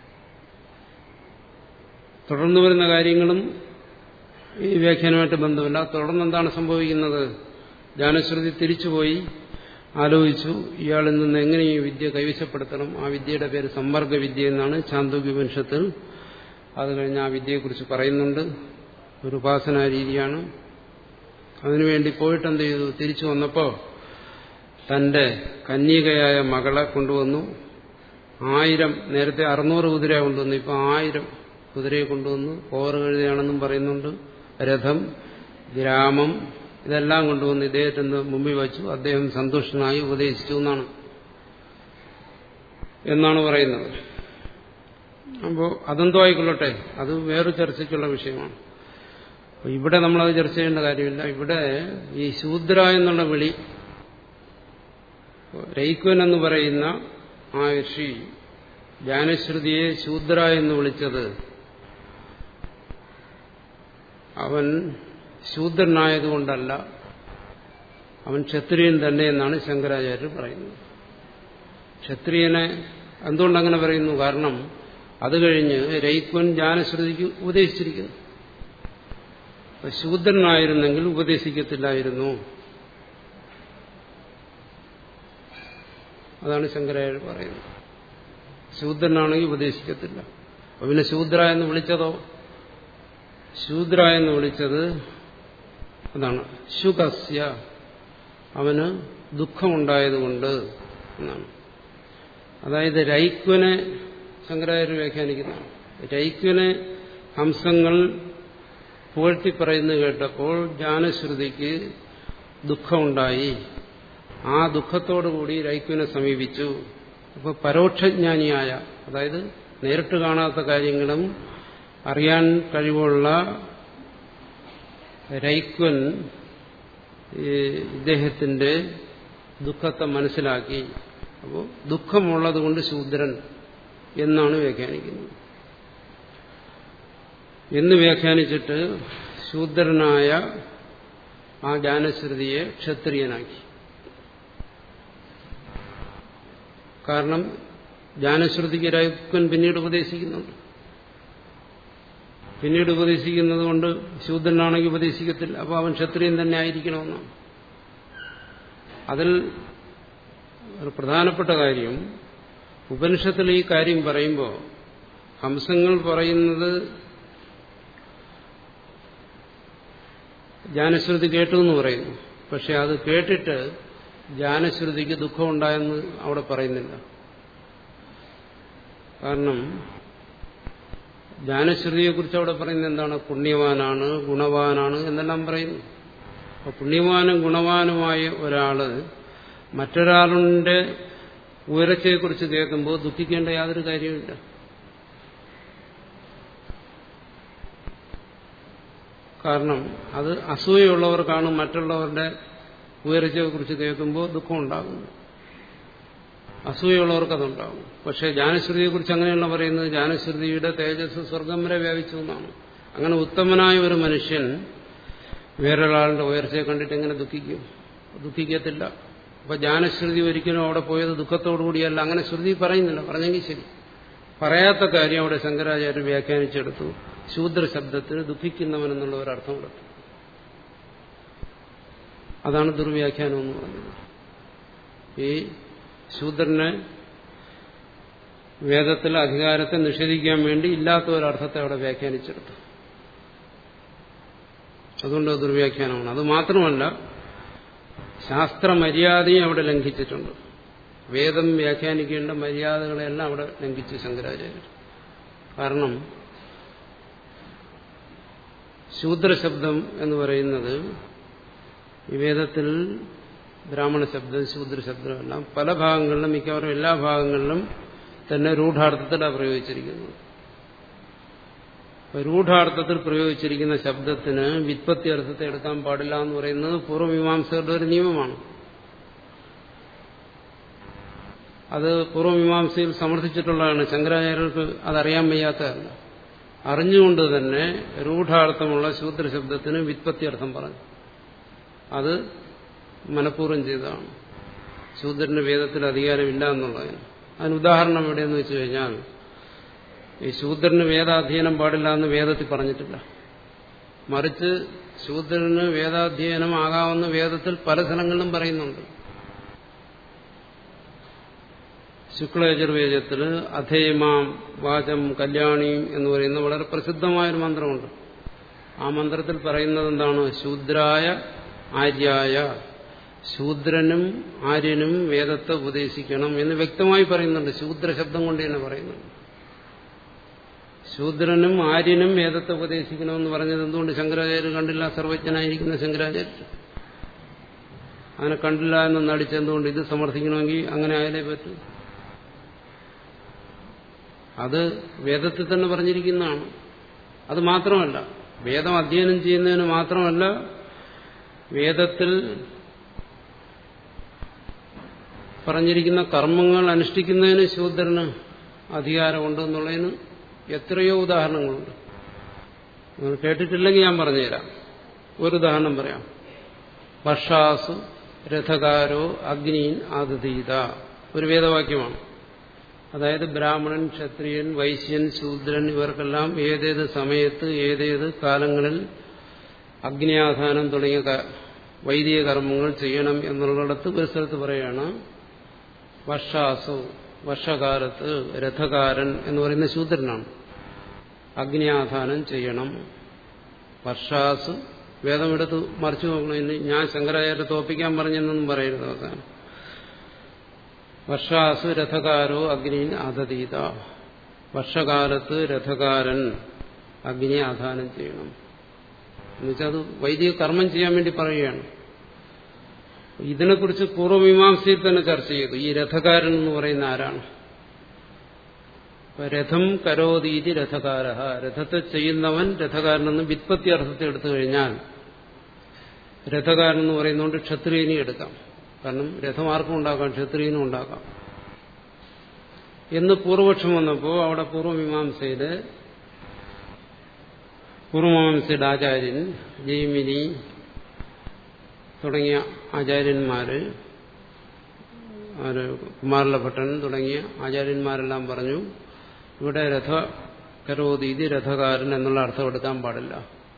തുടർന്നു വരുന്ന കാര്യങ്ങളും ഈ വ്യാഖ്യാനമായിട്ട് ബന്ധമില്ല തുടർന്ന് എന്താണ് സംഭവിക്കുന്നത് ജ്ഞാനശ്രുതി തിരിച്ചുപോയി ആലോചിച്ചു ഇയാളിൽ നിന്ന് എങ്ങനെ ഈ വിദ്യ കൈവശപ്പെടുത്തണം ആ വിദ്യയുടെ പേര് സമ്പർക്ക വിദ്യ എന്നാണ് ചാന്തോഗ്യവംശത്തിൽ അത് കഴിഞ്ഞ് ആ വിദ്യയെക്കുറിച്ച് പറയുന്നുണ്ട് ഒരു ഉപാസനാ രീതിയാണ് അതിനുവേണ്ടി പോയിട്ട് എന്ത് ചെയ്തു തിരിച്ചു വന്നപ്പോൾ തന്റെ കന്യകയായ മകളെ കൊണ്ടുവന്നു ആയിരം നേരത്തെ അറുന്നൂറ് കുതിര കൊണ്ടുവന്നു ഇപ്പൊ ആയിരം കുതിരയെ കൊണ്ടുവന്നു ഓറ് കഴുതയാണെന്നും പറയുന്നുണ്ട് രഥം ഗ്രാമം ഇതെല്ലാം കൊണ്ടുവന്ന് ഇദ്ദേഹത്തിന് മുമ്പിൽ വച്ചു അദ്ദേഹം സന്തുഷ്ടനായി ഉപദേശിച്ചു എന്നാണ് എന്നാണ് പറയുന്നത് അപ്പോൾ അതെന്തോ ആയിക്കൊള്ളട്ടെ അത് വേറെ ചർച്ചയ്ക്കുള്ള വിഷയമാണ് അപ്പോൾ ഇവിടെ നമ്മളത് ചർച്ച ചെയ്യേണ്ട കാര്യമില്ല ഇവിടെ ഈ ശൂദ്ര എന്നുള്ള വിളി രൈക്വൻ എന്ന് പറയുന്ന ആ ഋഷി ജ്ഞാനശ്രുതിയെ ശൂദ്ര എന്ന് വിളിച്ചത് അവൻ ശൂദ്രനായതുകൊണ്ടല്ല അവൻ ക്ഷത്രിയൻ തന്നെ എന്നാണ് ശങ്കരാചാര്യർ പറയുന്നത് ക്ഷത്രിയനെ എന്തുകൊണ്ടങ്ങനെ പറയുന്നു കാരണം അത് കഴിഞ്ഞ് രൈക്വൻ ജ്ഞാനശ്രുതിക്ക് ഉപദേശിച്ചിരിക്കുന്നു ശൂദ്രനായിരുന്നെങ്കിൽ ഉപദേശിക്കത്തില്ലായിരുന്നു അതാണ് ശങ്കരാചാര്യർ പറയുന്നത് ശൂദ്രനാണെങ്കിൽ ഉപദേശിക്കത്തില്ല അപ്പൊ പിന്നെ ശൂദ്ര എന്ന് വിളിച്ചതോ ശൂദ്ര എന്ന് വിളിച്ചത് അതാണ് ശുഖസ്യ അവന് ദുഃഖമുണ്ടായതുകൊണ്ട് എന്നാണ് അതായത് രൈക്വനെ ശങ്കരാചാര്യ വ്യാഖ്യാനിക്കുന്നതാണ് രൈക്വനെ ഹംസങ്ങൾ പുകഴ്ത്തി പറയുന്നത് കേട്ടപ്പോൾ ജ്ഞാനശ്രുതിക്ക് ദുഃഖമുണ്ടായി ആ ദുഃഖത്തോടുകൂടി രൈക്വനെ സമീപിച്ചു അപ്പോൾ പരോക്ഷജ്ഞാനിയായ അതായത് നേരിട്ട് കാണാത്ത കാര്യങ്ങളും അറിയാൻ കഴിവുള്ള രൈക്വൻ ഇദ്ദേഹത്തിന്റെ ദുഃഖത്തെ മനസ്സിലാക്കി അപ്പോൾ ദുഃഖമുള്ളത് കൊണ്ട് ശൂദ്രൻ എന്നാണ് വ്യാഖ്യാനിക്കുന്നത് എന്ന് വ്യാഖ്യാനിച്ചിട്ട് ശൂദ്രനായ ആ ജ്ഞാനശ്രുതിയെ ക്ഷത്രിയനാക്കി കാരണം ജ്ഞാനശ്രുതിക്ക് രൈക്വൻ പിന്നീട് ഉപദേശിക്കുന്നുണ്ട് പിന്നീട് ഉപദേശിക്കുന്നത് കൊണ്ട് ശൂദ്രനാണെങ്കിൽ ഉപദേശിക്കത്തില്ല അപ്പോൾ അവൻ ക്ഷത്രിയൻ തന്നെ ആയിരിക്കണമെന്നാണ് അതിൽ ഒരു പ്രധാനപ്പെട്ട കാര്യം ഉപനിഷത്തിൽ ഈ കാര്യം പറയുമ്പോൾ ഹംസങ്ങൾ പറയുന്നത് ജ്ഞാനശ്രുതി കേട്ടു എന്ന് പറയുന്നു പക്ഷെ അത് കേട്ടിട്ട് ജ്ഞാനശ്രുതിക്ക് ദുഃഖമുണ്ടായെന്ന് അവിടെ പറയുന്നില്ല കാരണം ജ്ഞാനശ്രുതിയെക്കുറിച്ച് അവിടെ പറയുന്നത് എന്താണ് പുണ്യവാനാണ് ഗുണവാനാണ് എന്നെല്ലാം പറയുന്നു അപ്പോൾ പുണ്യവാനും ഗുണവാനുമായ ഒരാള് മറ്റൊരാളുടെ ഉയർച്ചയെക്കുറിച്ച് കേൾക്കുമ്പോൾ ദുഃഖിക്കേണ്ട യാതൊരു കാര്യമില്ല കാരണം അത് അസൂയുള്ളവർക്കാണ് മറ്റുള്ളവരുടെ ഉയർച്ചയെക്കുറിച്ച് കേൾക്കുമ്പോൾ ദുഃഖം ഉണ്ടാകുന്നത് അസൂയുള്ളവർക്ക് അതുണ്ടാകും പക്ഷേ ജ്ഞാനശ്രുതിയെക്കുറിച്ച് അങ്ങനെയുള്ള പറയുന്നത് ജ്ഞാനശ്രുതിയുടെ തേജസ് സ്വർഗം വരെ വ്യാപിച്ചു എന്നാണ് അങ്ങനെ ഉത്തമനായ ഒരു മനുഷ്യൻ വേറൊരാളുടെ ഉയർച്ചയെ കണ്ടിട്ട് എങ്ങനെ ദുഃഖിക്കും ദുഃഖിക്കത്തില്ല അപ്പൊ ജ്ഞാനശ്രുതി ഒരിക്കലും അവിടെ പോയത് ദുഃഖത്തോടു കൂടിയല്ല അങ്ങനെ ശ്രുതി പറയുന്നില്ല പറഞ്ഞെങ്കിൽ ശരി പറയാത്ത കാര്യം അവിടെ ശങ്കരാചാര്യ വ്യാഖ്യാനിച്ചെടുത്തു ശൂദ്ര ശബ്ദത്തിന് ദുഃഖിക്കുന്നവൻ എന്നുള്ള ഒരർത്ഥം കൊടുത്തു അതാണ് ദുർവ്യാഖ്യാനം എന്ന് പറയുന്നത് ഈ ശൂദ്രനെ വേദത്തിലെ അധികാരത്തെ നിഷേധിക്കാൻ വേണ്ടി ഇല്ലാത്ത ഒരർത്ഥത്തെ അവിടെ വ്യാഖ്യാനിച്ചെടുത്തു അതുകൊണ്ട് ദുർവ്യാഖ്യാനമാണ് അത് മാത്രമല്ല ശാസ്ത്രമര്യാദയും അവിടെ ലംഘിച്ചിട്ടുണ്ട് വേദം വ്യാഖ്യാനിക്കേണ്ട മര്യാദകളെല്ലാം അവിടെ ലംഘിച്ചു ശങ്കരാചാര്യർ കാരണം ശൂദ്രശബ്ദം എന്ന് പറയുന്നത് ഈ വേദത്തിൽ ബ്രാഹ്മണ ശബ്ദം ശൂദ്രശബ്ദമെല്ലാം പല ഭാഗങ്ങളിലും മിക്കവാറും എല്ലാ ഭാഗങ്ങളിലും തന്നെ രൂഢാർത്ഥത്തിലാണ് പ്രയോഗിച്ചിരിക്കുന്നത് രൂഢാർത്ഥത്തിൽ പ്രയോഗിച്ചിരിക്കുന്ന ശബ്ദത്തിന് വിത്പത്തി അർത്ഥത്തെ എടുക്കാൻ പാടില്ല എന്ന് പറയുന്നത് പൂർവ്വമീമാംസകരുടെ ഒരു നിയമമാണ് അത് പൂർവ്വമീമാംസയിൽ സമർത്ഥിച്ചിട്ടുള്ളതാണ് ശങ്കരാചാര്യർക്ക് അതറിയാൻ വയ്യാത്തതല്ല അറിഞ്ഞുകൊണ്ട് തന്നെ രൂഢാർത്ഥമുള്ള ശൂദ്രശബ്ദത്തിന് വിത്പത്തി അർത്ഥം പറഞ്ഞു അത് മനഃപൂർവ്വം ചെയ്തതാണ് ശൂദ്രന്റെ വേദത്തിൽ അധികാരമില്ല എന്നുള്ളതിന് അതിന് ഉദാഹരണം എവിടെയെന്ന് വെച്ച് കഴിഞ്ഞാൽ ഈ ശൂദ്രന് വേദാധ്യയനം പാടില്ല എന്ന് വേദത്തിൽ പറഞ്ഞിട്ടില്ല മറിച്ച് ശൂദ്രന് വേദാധ്യയനം ആകാമെന്ന് വേദത്തിൽ പല സ്ഥലങ്ങളിലും പറയുന്നുണ്ട് ശുക്ലയജുർവേദത്തിൽ അധേയമാം വാചം കല്യാണിയും എന്ന് പറയുന്ന വളരെ പ്രസിദ്ധമായൊരു മന്ത്രമുണ്ട് ആ മന്ത്രത്തിൽ പറയുന്നത് എന്താണ് ശൂദ്രായ ആര്യായ ശൂദ്രനും ആര്യനും വേദത്തെ ഉപദേശിക്കണം എന്ന് വ്യക്തമായി പറയുന്നുണ്ട് ശൂദ്ര ശബ്ദം കൊണ്ട് തന്നെ പറയുന്നുണ്ട് ശൂദ്രനും ആര്യനും വേദത്തെ ഉപദേശിക്കണമെന്ന് പറഞ്ഞത് എന്തുകൊണ്ട് ശങ്കരാചാര്യ കണ്ടില്ല സർവജ്ഞനായിരിക്കുന്ന ശങ്കരാചാര്യ അങ്ങനെ കണ്ടില്ല എന്ന് നടിച്ചെന്തുകൊണ്ട് ഇത് സമർത്ഥിക്കണമെങ്കിൽ അങ്ങനെ ആയാലേ പറ്റൂ അത് വേദത്തിൽ തന്നെ പറഞ്ഞിരിക്കുന്നതാണ് അത് മാത്രമല്ല വേദം അധ്യയനം ചെയ്യുന്നതിന് മാത്രമല്ല വേദത്തിൽ പറഞ്ഞിരിക്കുന്ന കർമ്മങ്ങൾ അനുഷ്ഠിക്കുന്നതിന് ശൂദ്രന് അധികാരമുണ്ട് എന്നുള്ളതിന് എത്രയോ ഉദാഹരണങ്ങളുണ്ട് നിങ്ങൾ കേട്ടിട്ടില്ലെങ്കിൽ ഞാൻ പറഞ്ഞുതരാം ഒരു ഉദാഹരണം പറയാം വർഷാസു രഥകാരോ അഗ്നിൻ ആദതീത ഒരു വേദവാക്യമാണ് അതായത് ബ്രാഹ്മണൻ ക്ഷത്രിയൻ വൈശ്യൻ ശൂദ്രൻ ഇവർക്കെല്ലാം ഏതേത് സമയത്ത് ഏതേത് കാലങ്ങളിൽ അഗ്നിയാധാനം തുടങ്ങിയ വൈദിക കർമ്മങ്ങൾ ചെയ്യണം എന്നുള്ളിടത്ത് ഒരു സ്ഥലത്ത് പറയുകയാണ് വർഷാസു വർഷകാലത്ത് രഥകാരൻ എന്ന് പറയുന്ന ശൂദ്രനാണ് അഗ്നിയാധാനം ചെയ്യണം വർഷാസു വേദമെടുത്ത് മറിച്ചു നോക്കണം ഇനി ഞാൻ ശങ്കരാചാര്യ തോപ്പിക്കാൻ പറഞ്ഞെന്നൊന്നും പറയരുത് അവസാനം വർഷാസു രഥകാരോ അഗ്നിൻ ആദതീത വർഷകാലത്ത് രഥകാരൻ അഗ്നി ആധാനം ചെയ്യണം എന്നുവെച്ചാൽ അത് വൈദിക കർമ്മം ചെയ്യാൻ വേണ്ടി പറയുകയാണ് ഇതിനെക്കുറിച്ച് പൂർവ്വമീമാംസയിൽ തന്നെ ചർച്ച ചെയ്തു ഈ രഥകാരൻ എന്ന് പറയുന്ന ആരാണ് രഥം കരോതീതി രഥകാര രഥത്തെ ചെയ്യുന്നവൻ രഥകാരനെന്ന് വിത്പത്തി അർത്ഥത്തെ എടുത്തു കഴിഞ്ഞാൽ രഥകാരൻ എന്ന് പറയുന്നതുകൊണ്ട് ക്ഷത്രിയനെ എടുക്കാം കാരണം രഥം ആർക്കും ഉണ്ടാക്കാം ക്ഷത്രിയനും ഉണ്ടാക്കാം എന്ന് പൂർവപക്ഷം വന്നപ്പോൾ അവിടെ പൂർവ്വമീമാംസയില് പൂർവമീമാംസയുടെ ആചാര്യൻ ജൈമിനി തുടങ്ങിയ ആചാര്യന്മാര് കുമാരലഭട്ടൻ തുടങ്ങിയ ആചാര്യന്മാരെല്ലാം പറഞ്ഞു ഇവിടെ രഥ കരോതി ഇത് രഥകാരൻ എന്നുള്ള അർത്ഥം എടുക്കാൻ പാടില്ല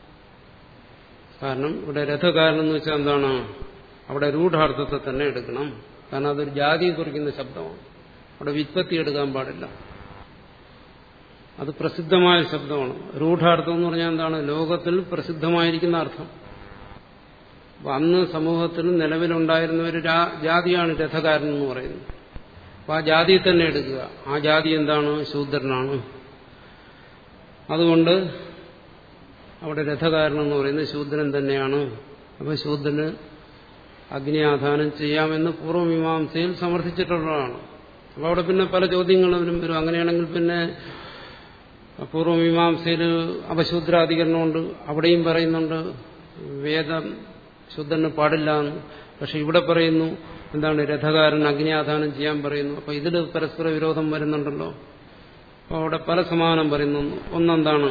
കാരണം ഇവിടെ രഥകാരൻ എന്ന് വെച്ചാൽ എന്താണ് അവിടെ രൂഢാർത്ഥത്തെ തന്നെ എടുക്കണം കാരണം അതൊരു ജാതിയെ കുറിക്കുന്ന ശബ്ദമാണ് അവിടെ വിത്പത്തി എടുക്കാൻ പാടില്ല അത് പ്രസിദ്ധമായ ശബ്ദമാണ് രൂഢാർത്ഥം എന്ന് പറഞ്ഞാൽ എന്താണ് ലോകത്തിൽ പ്രസിദ്ധമായിരിക്കുന്ന അർത്ഥം അപ്പൊ അന്ന് സമൂഹത്തിൽ നിലവിലുണ്ടായിരുന്ന ഒരു ജാതിയാണ് രഥകാരൻ എന്ന് പറയുന്നത് അപ്പൊ ആ ജാതിയെ തന്നെ എടുക്കുക ആ ജാതി എന്താണ് ശൂദ്രനാണ് അതുകൊണ്ട് അവിടെ രഥകാരൻ എന്ന് പറയുന്നത് ശൂദ്രൻ തന്നെയാണ് അപ്പൊ ശൂദ്രന് അഗ്നിയാധാനം ചെയ്യാമെന്ന് പൂർവ്വമീമാംസയിൽ സമർത്ഥിച്ചിട്ടുള്ളതാണ് അപ്പോൾ അവിടെ പിന്നെ പല ചോദ്യങ്ങളും വരും അങ്ങനെയാണെങ്കിൽ പിന്നെ പൂർവ്വമീമാംസയിൽ അപശൂദ്രാധികരണമുണ്ട് അവിടെയും പറയുന്നുണ്ട് വേദം ശുദ്ധന് പാടില്ല എന്ന് പക്ഷെ ഇവിടെ പറയുന്നു എന്താണ് രഥകാരൻ അഗ്നിയാധാനം ചെയ്യാൻ പറയുന്നു അപ്പൊ ഇതിൽ പരസ്പര വിരോധം വരുന്നുണ്ടല്ലോ അപ്പോൾ അവിടെ പല സമാനം പറയുന്നു ഒന്നെന്താണ്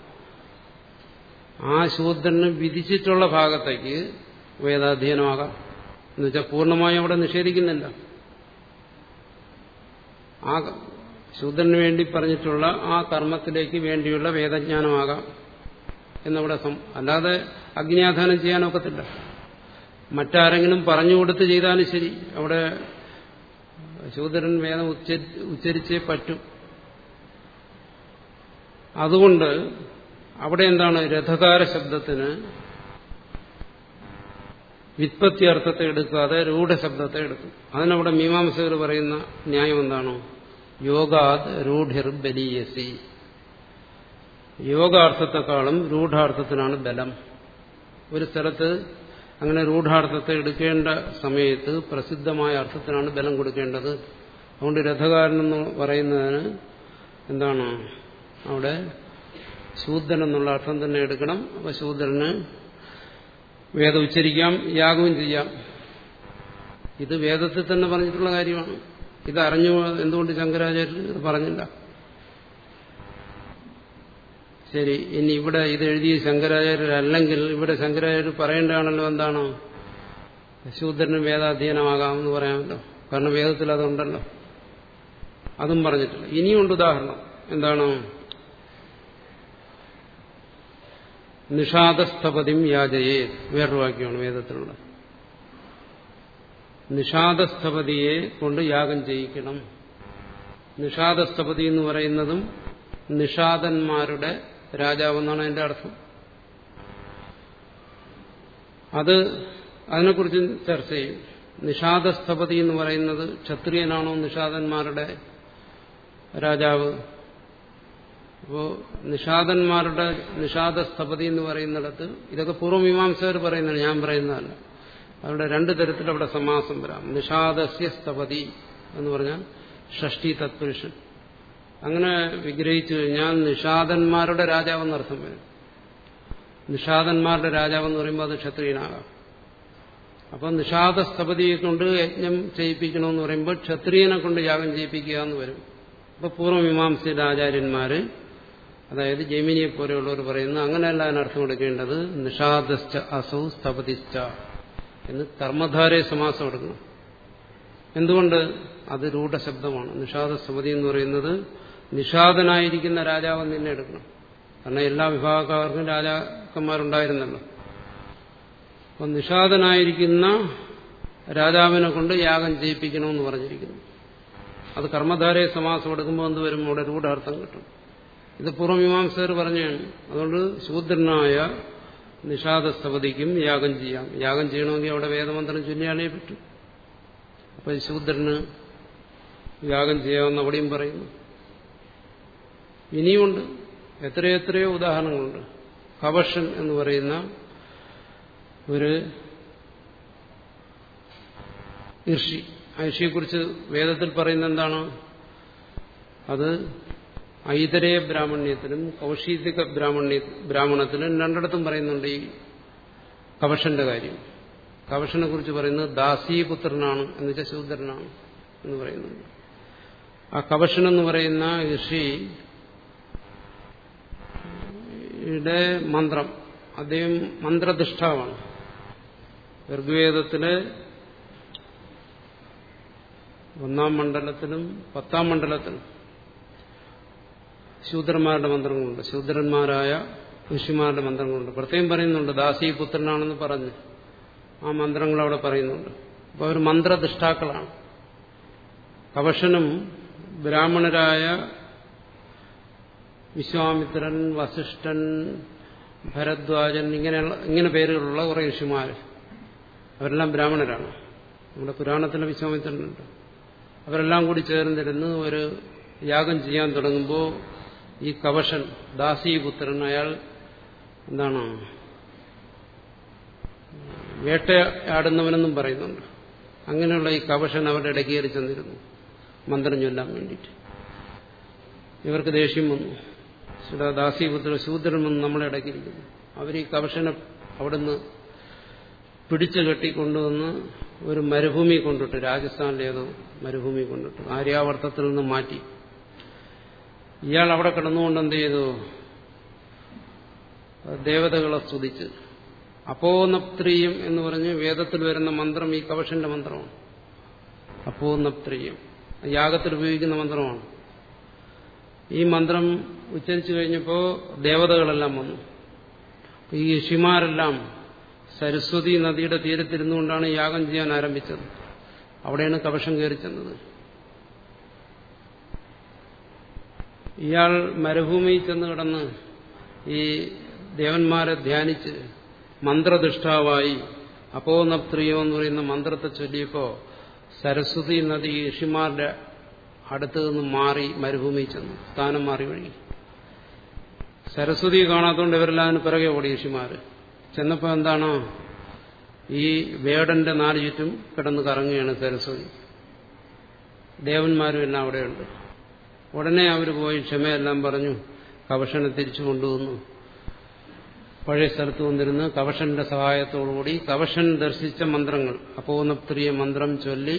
ആ ശൂദ്രന് വിധിച്ചിട്ടുള്ള ഭാഗത്തേക്ക് വേദാധ്യയനമാകാം എന്നുവെച്ചാൽ പൂർണ്ണമായും അവിടെ നിഷേധിക്കുന്നില്ല ആ ശൂദ്രന് വേണ്ടി പറഞ്ഞിട്ടുള്ള ആ കർമ്മത്തിലേക്ക് വേണ്ടിയുള്ള വേദജ്ഞാനമാകാം എന്നവിടെ അല്ലാതെ അഗ്നിയാധാനം ചെയ്യാനൊക്കത്തില്ല മറ്റാരെങ്കിലും പറഞ്ഞു കൊടുത്ത് ചെയ്താലും ശരി അവിടെ ശൂദ്രൻ വേദം ഉച്ചരിച്ചേ പറ്റും അതുകൊണ്ട് അവിടെ എന്താണ് രഥകാര ശബ്ദത്തിന് വിത്പത്തി അർത്ഥത്തെ എടുക്കാതെ രൂഢശബ്ദത്തെ എടുക്കും അതിനവിടെ മീമാംസകർ പറയുന്ന ന്യായം എന്താണോ യോഗാത് രൂഢിർ ബലീയസി യോഗാർത്ഥത്തെക്കാളും രൂഢാർത്ഥത്തിനാണ് ബലം ഒരു സ്ഥലത്ത് അങ്ങനെ രൂഢാർത്ഥത്തെ എടുക്കേണ്ട സമയത്ത് പ്രസിദ്ധമായ അർത്ഥത്തിനാണ് ബലം കൊടുക്കേണ്ടത് അതുകൊണ്ട് രഥകാരൻ എന്ന് പറയുന്നതിന് എന്താണ് അവിടെ ശൂദ്രൻ എന്നുള്ള അർത്ഥം തന്നെ എടുക്കണം അപ്പൊ ശൂദ്രന് വേദം ഉച്ചരിക്കാം യാഗവും ചെയ്യാം ഇത് വേദത്തിൽ തന്നെ പറഞ്ഞിട്ടുള്ള കാര്യമാണ് ഇത് അറിഞ്ഞു എന്തുകൊണ്ട് ശങ്കരാചാര്യർ ഇത് പറഞ്ഞില്ല ശരി ഇനി ഇവിടെ ഇത് എഴുതിയ ശങ്കരാചാര്യരല്ലെങ്കിൽ ഇവിടെ ശങ്കരാചാര്യർ പറയേണ്ടതാണല്ലോ എന്താണ് ശൂദ്രന് വേദാധ്യയനമാകാമെന്ന് പറയാമല്ലോ കാരണം വേദത്തിൽ അതുണ്ടല്ലോ അതും പറഞ്ഞിട്ടില്ല ഇനിയുണ്ട് ഉദാഹരണം എന്താണ് നിഷാദസ്ഥപതിം യാചയെ വേറൊരു വാക്യമാണ് വേദത്തിലുള്ള നിഷാദസ്ഥപതിയെ കൊണ്ട് യാഗം ചെയ്യിക്കണം നിഷാദസ്ഥപതി എന്ന് പറയുന്നതും നിഷാദന്മാരുടെ രാജാവെന്നാണ് അതിന്റെ അർത്ഥം അത് അതിനെക്കുറിച്ച് ചർച്ച ചെയ്യും നിഷാദസ്ഥപതി എന്ന് പറയുന്നത് ക്ഷത്രിയനാണോ നിഷാദന്മാരുടെ രാജാവ് അപ്പോ നിഷാദന്മാരുടെ നിഷാദസ്ഥപതി എന്ന് പറയുന്നിടത്ത് ഇതൊക്കെ പൂർവ്വമീമാംസകർ പറയുന്നതാണ് ഞാൻ പറയുന്നതല്ല അവിടെ രണ്ടു തരത്തിൽ അവിടെ സമാസം വരാം നിഷാദസ്യ സ്ഥപതി എന്ന് പറഞ്ഞാൽ ഷഷ്ടി തത്പുരുഷൻ അങ്ങനെ വിഗ്രഹിച്ചു കഴിഞ്ഞാൽ നിഷാദന്മാരുടെ രാജാവെന്നർത്ഥം വരും നിഷാദന്മാരുടെ രാജാവെന്ന് പറയുമ്പോൾ അത് ക്ഷത്രിയനാകാം അപ്പൊ നിഷാദസ്ഥപതിയെ കൊണ്ട് യജ്ഞം ചെയ്യിപ്പിക്കണമെന്ന് പറയുമ്പോൾ ക്ഷത്രിയനെ കൊണ്ട് യാഗം ചെയ്യിപ്പിക്കുക എന്ന് വരും അപ്പൊ പൂർവ്വമീമാംസയുടെ ആചാര്യന്മാര് അതായത് ജൈമിനിയെ പോലെയുള്ളവർ പറയുന്നു അങ്ങനെയല്ല അതിനർത്ഥം കൊടുക്കേണ്ടത് നിഷാദശ്ച അസൗ സ്ഥപതിശ്ച എന്ന് കർമ്മധാരയെ സമാസം എടുക്കണം എന്തുകൊണ്ട് അത് രൂഢശബ്ദമാണ് നിഷാദസ്ഥപതി എന്ന് പറയുന്നത് നിഷാദനായിരിക്കുന്ന രാജാവ് നിന്നെ എടുക്കണം കാരണം എല്ലാ വിഭാഗക്കാർക്കും രാജാക്കന്മാരുണ്ടായിരുന്നല്ലോ അപ്പം നിഷാദനായിരിക്കുന്ന രാജാവിനെ കൊണ്ട് യാഗം ചെയ്യിപ്പിക്കണമെന്ന് പറഞ്ഞിരിക്കുന്നു അത് കർമ്മധാരയെ സമാസം എടുക്കുമ്പോൾ എന്ത് വരും അവിടെ രൂഢാർത്ഥം കിട്ടും ഇത് പൂർവ്വമീമാംസകർ പറഞ്ഞാണ് അതുകൊണ്ട് ശൂദ്രനായ നിഷാദസ്ഥപതിക്കും യാഗം ചെയ്യാം യാഗം ചെയ്യണമെങ്കിൽ അവിടെ വേദമന്ത്രം ചൊല്ലിയാലേ പറ്റും അപ്പൊ ശൂദ്രന് യാഗം ചെയ്യാമെന്ന് അവിടെയും പറയുന്നു ഇനിയുമുണ്ട് എത്രയെത്രയോ ഉദാഹരണങ്ങളുണ്ട് കവഷൻ എന്ന് പറയുന്ന ഒരു ഋഷി ആ ഋഷിയെക്കുറിച്ച് വേദത്തിൽ പറയുന്ന എന്താണ് അത് ഐതരേയ ബ്രാഹ്മണ്യത്തിലും കൗശീതിക ബ്രാഹ്മണ്യ ബ്രാഹ്മണത്തിലും രണ്ടിടത്തും പറയുന്നുണ്ട് ഈ കവഷന്റെ കാര്യം കവഷനെ കുറിച്ച് പറയുന്നത് ദാസീപുത്രനാണ് എന്ന് വെച്ചാൽ ശൂദ്രനാണ് എന്ന് പറയുന്നുണ്ട് ആ കവഷൻ എന്ന് പറയുന്ന ഋഷി യുടെ മന്ത്രം അദ്ദേഹം മന്ത്രദിഷ്ടാവാണ് ഋഗ്വേദത്തിലെ ഒന്നാം മണ്ഡലത്തിലും പത്താം മണ്ഡലത്തിലും ശൂദ്രന്മാരുടെ മന്ത്രങ്ങളുണ്ട് ശൂദ്രന്മാരായ ഋഷിമാരുടെ മന്ത്രങ്ങളുണ്ട് പ്രത്യേകം പറയുന്നുണ്ട് ദാസി പുത്രനാണെന്ന് പറഞ്ഞ് ആ മന്ത്രങ്ങൾ അവിടെ പറയുന്നുണ്ട് അപ്പോൾ അവർ മന്ത്രദൃഷ്ടാക്കളാണ് കവശനും ബ്രാഹ്മണരായ വിശ്വാമിത്രൻ വസിഷ്ഠൻ ഭരദ്വാജൻ ഇങ്ങനെയുള്ള ഇങ്ങനെ പേരുകളുള്ള കുറേ ഋഷിമാർ അവരെല്ലാം ബ്രാഹ്മണരാണ് നമ്മുടെ പുരാണത്തിലെ വിശ്വാമിത്രനുണ്ട് അവരെല്ലാം കൂടി ചേർന്നിരുന്ന് ഒരു യാഗം ചെയ്യാൻ തുടങ്ങുമ്പോൾ ഈ കവശൻ ദാസീപുത്രൻ അയാൾ എന്താണ് വേട്ടയാടുന്നവനെന്നും പറയുന്നുണ്ട് അങ്ങനെയുള്ള ഈ കവശൻ അവരുടെ ഇടയ്ക്ക് കയറി ചെന്നിരുന്നു മന്ത്രം ചൊല്ലാൻ വേണ്ടിയിട്ട് ഇവർക്ക് ദേഷ്യം വന്നു ദാസീപുത്ര ശൂദ്രൻ വന്ന് നമ്മളെ ഇടയ്ക്കിരിക്കുന്നു അവർ ഈ കവശനെ അവിടുന്ന് പിടിച്ചു കെട്ടിക്കൊണ്ടുവന്ന് ഒരു മരുഭൂമി കൊണ്ടിട്ട് രാജസ്ഥാനിലേതോ മരുഭൂമി കൊണ്ടിട്ട് ആര്യാവർത്തത്തിൽ നിന്ന് മാറ്റി ഇയാൾ അവിടെ കിടന്നുകൊണ്ട് എന്ത് ചെയ്തു ദേവതകളെ സ്തുതിച്ച് അപ്പോനപ്ത്രീയം എന്ന് പറഞ്ഞ് വേദത്തിൽ വരുന്ന മന്ത്രം ഈ കവശന്റെ മന്ത്രമാണ് അപ്പോനപ്ത്രീയം യാഗത്തിൽ ഉപയോഗിക്കുന്ന മന്ത്രമാണ് ഈ മന്ത്രം ഉച്ചരിച്ചു കഴിഞ്ഞപ്പോൾ ദേവതകളെല്ലാം വന്നു ഈ ഋഷിമാരെല്ലാം സരസ്വതി നദിയുടെ തീരത്തിരുന്നുകൊണ്ടാണ് യാഗം ചെയ്യാൻ ആരംഭിച്ചത് അവിടെയാണ് കവശം കയറി ചെന്നത് ഇയാൾ മരുഭൂമിയിൽ ചെന്ന് കിടന്ന് ഈ ദേവന്മാരെ ധ്യാനിച്ച് മന്ത്രദുഷ്ടാവായി അപ്പോനപ്ത്രിയോ എന്ന് പറയുന്ന മന്ത്രത്തെ ചൊല്ലിയപ്പോൾ സരസ്വതി നദി ഋഷിമാരുടെ അടുത്ത് നിന്ന് മാറി മരുഭൂമിയിൽ ചെന്നു സ്ഥാനം മാറി വഴി സരസ്വതി കാണാത്തതുകൊണ്ട് ഇവരെല്ലാം അതിന് പിറകെ ഓടി ഋഷിമാർ ചെന്നപ്പോൾ എന്താണ് ഈ വേടന്റെ നാല് ചുറ്റും കിടന്ന് കറങ്ങുകയാണ് സരസ്വതി ദേവന്മാരും എല്ലാം അവിടെയുണ്ട് ഉടനെ അവർ പോയി ക്ഷമയെല്ലാം പറഞ്ഞു കവശനെ തിരിച്ചു കൊണ്ടുവന്നു പഴയ സ്ഥലത്ത് വന്നിരുന്ന് കവശന്റെ സഹായത്തോടുകൂടി കവശൻ ദർശിച്ച മന്ത്രങ്ങൾ അപ്പോനപ്ത്രിയ മന്ത്രം ചൊല്ലി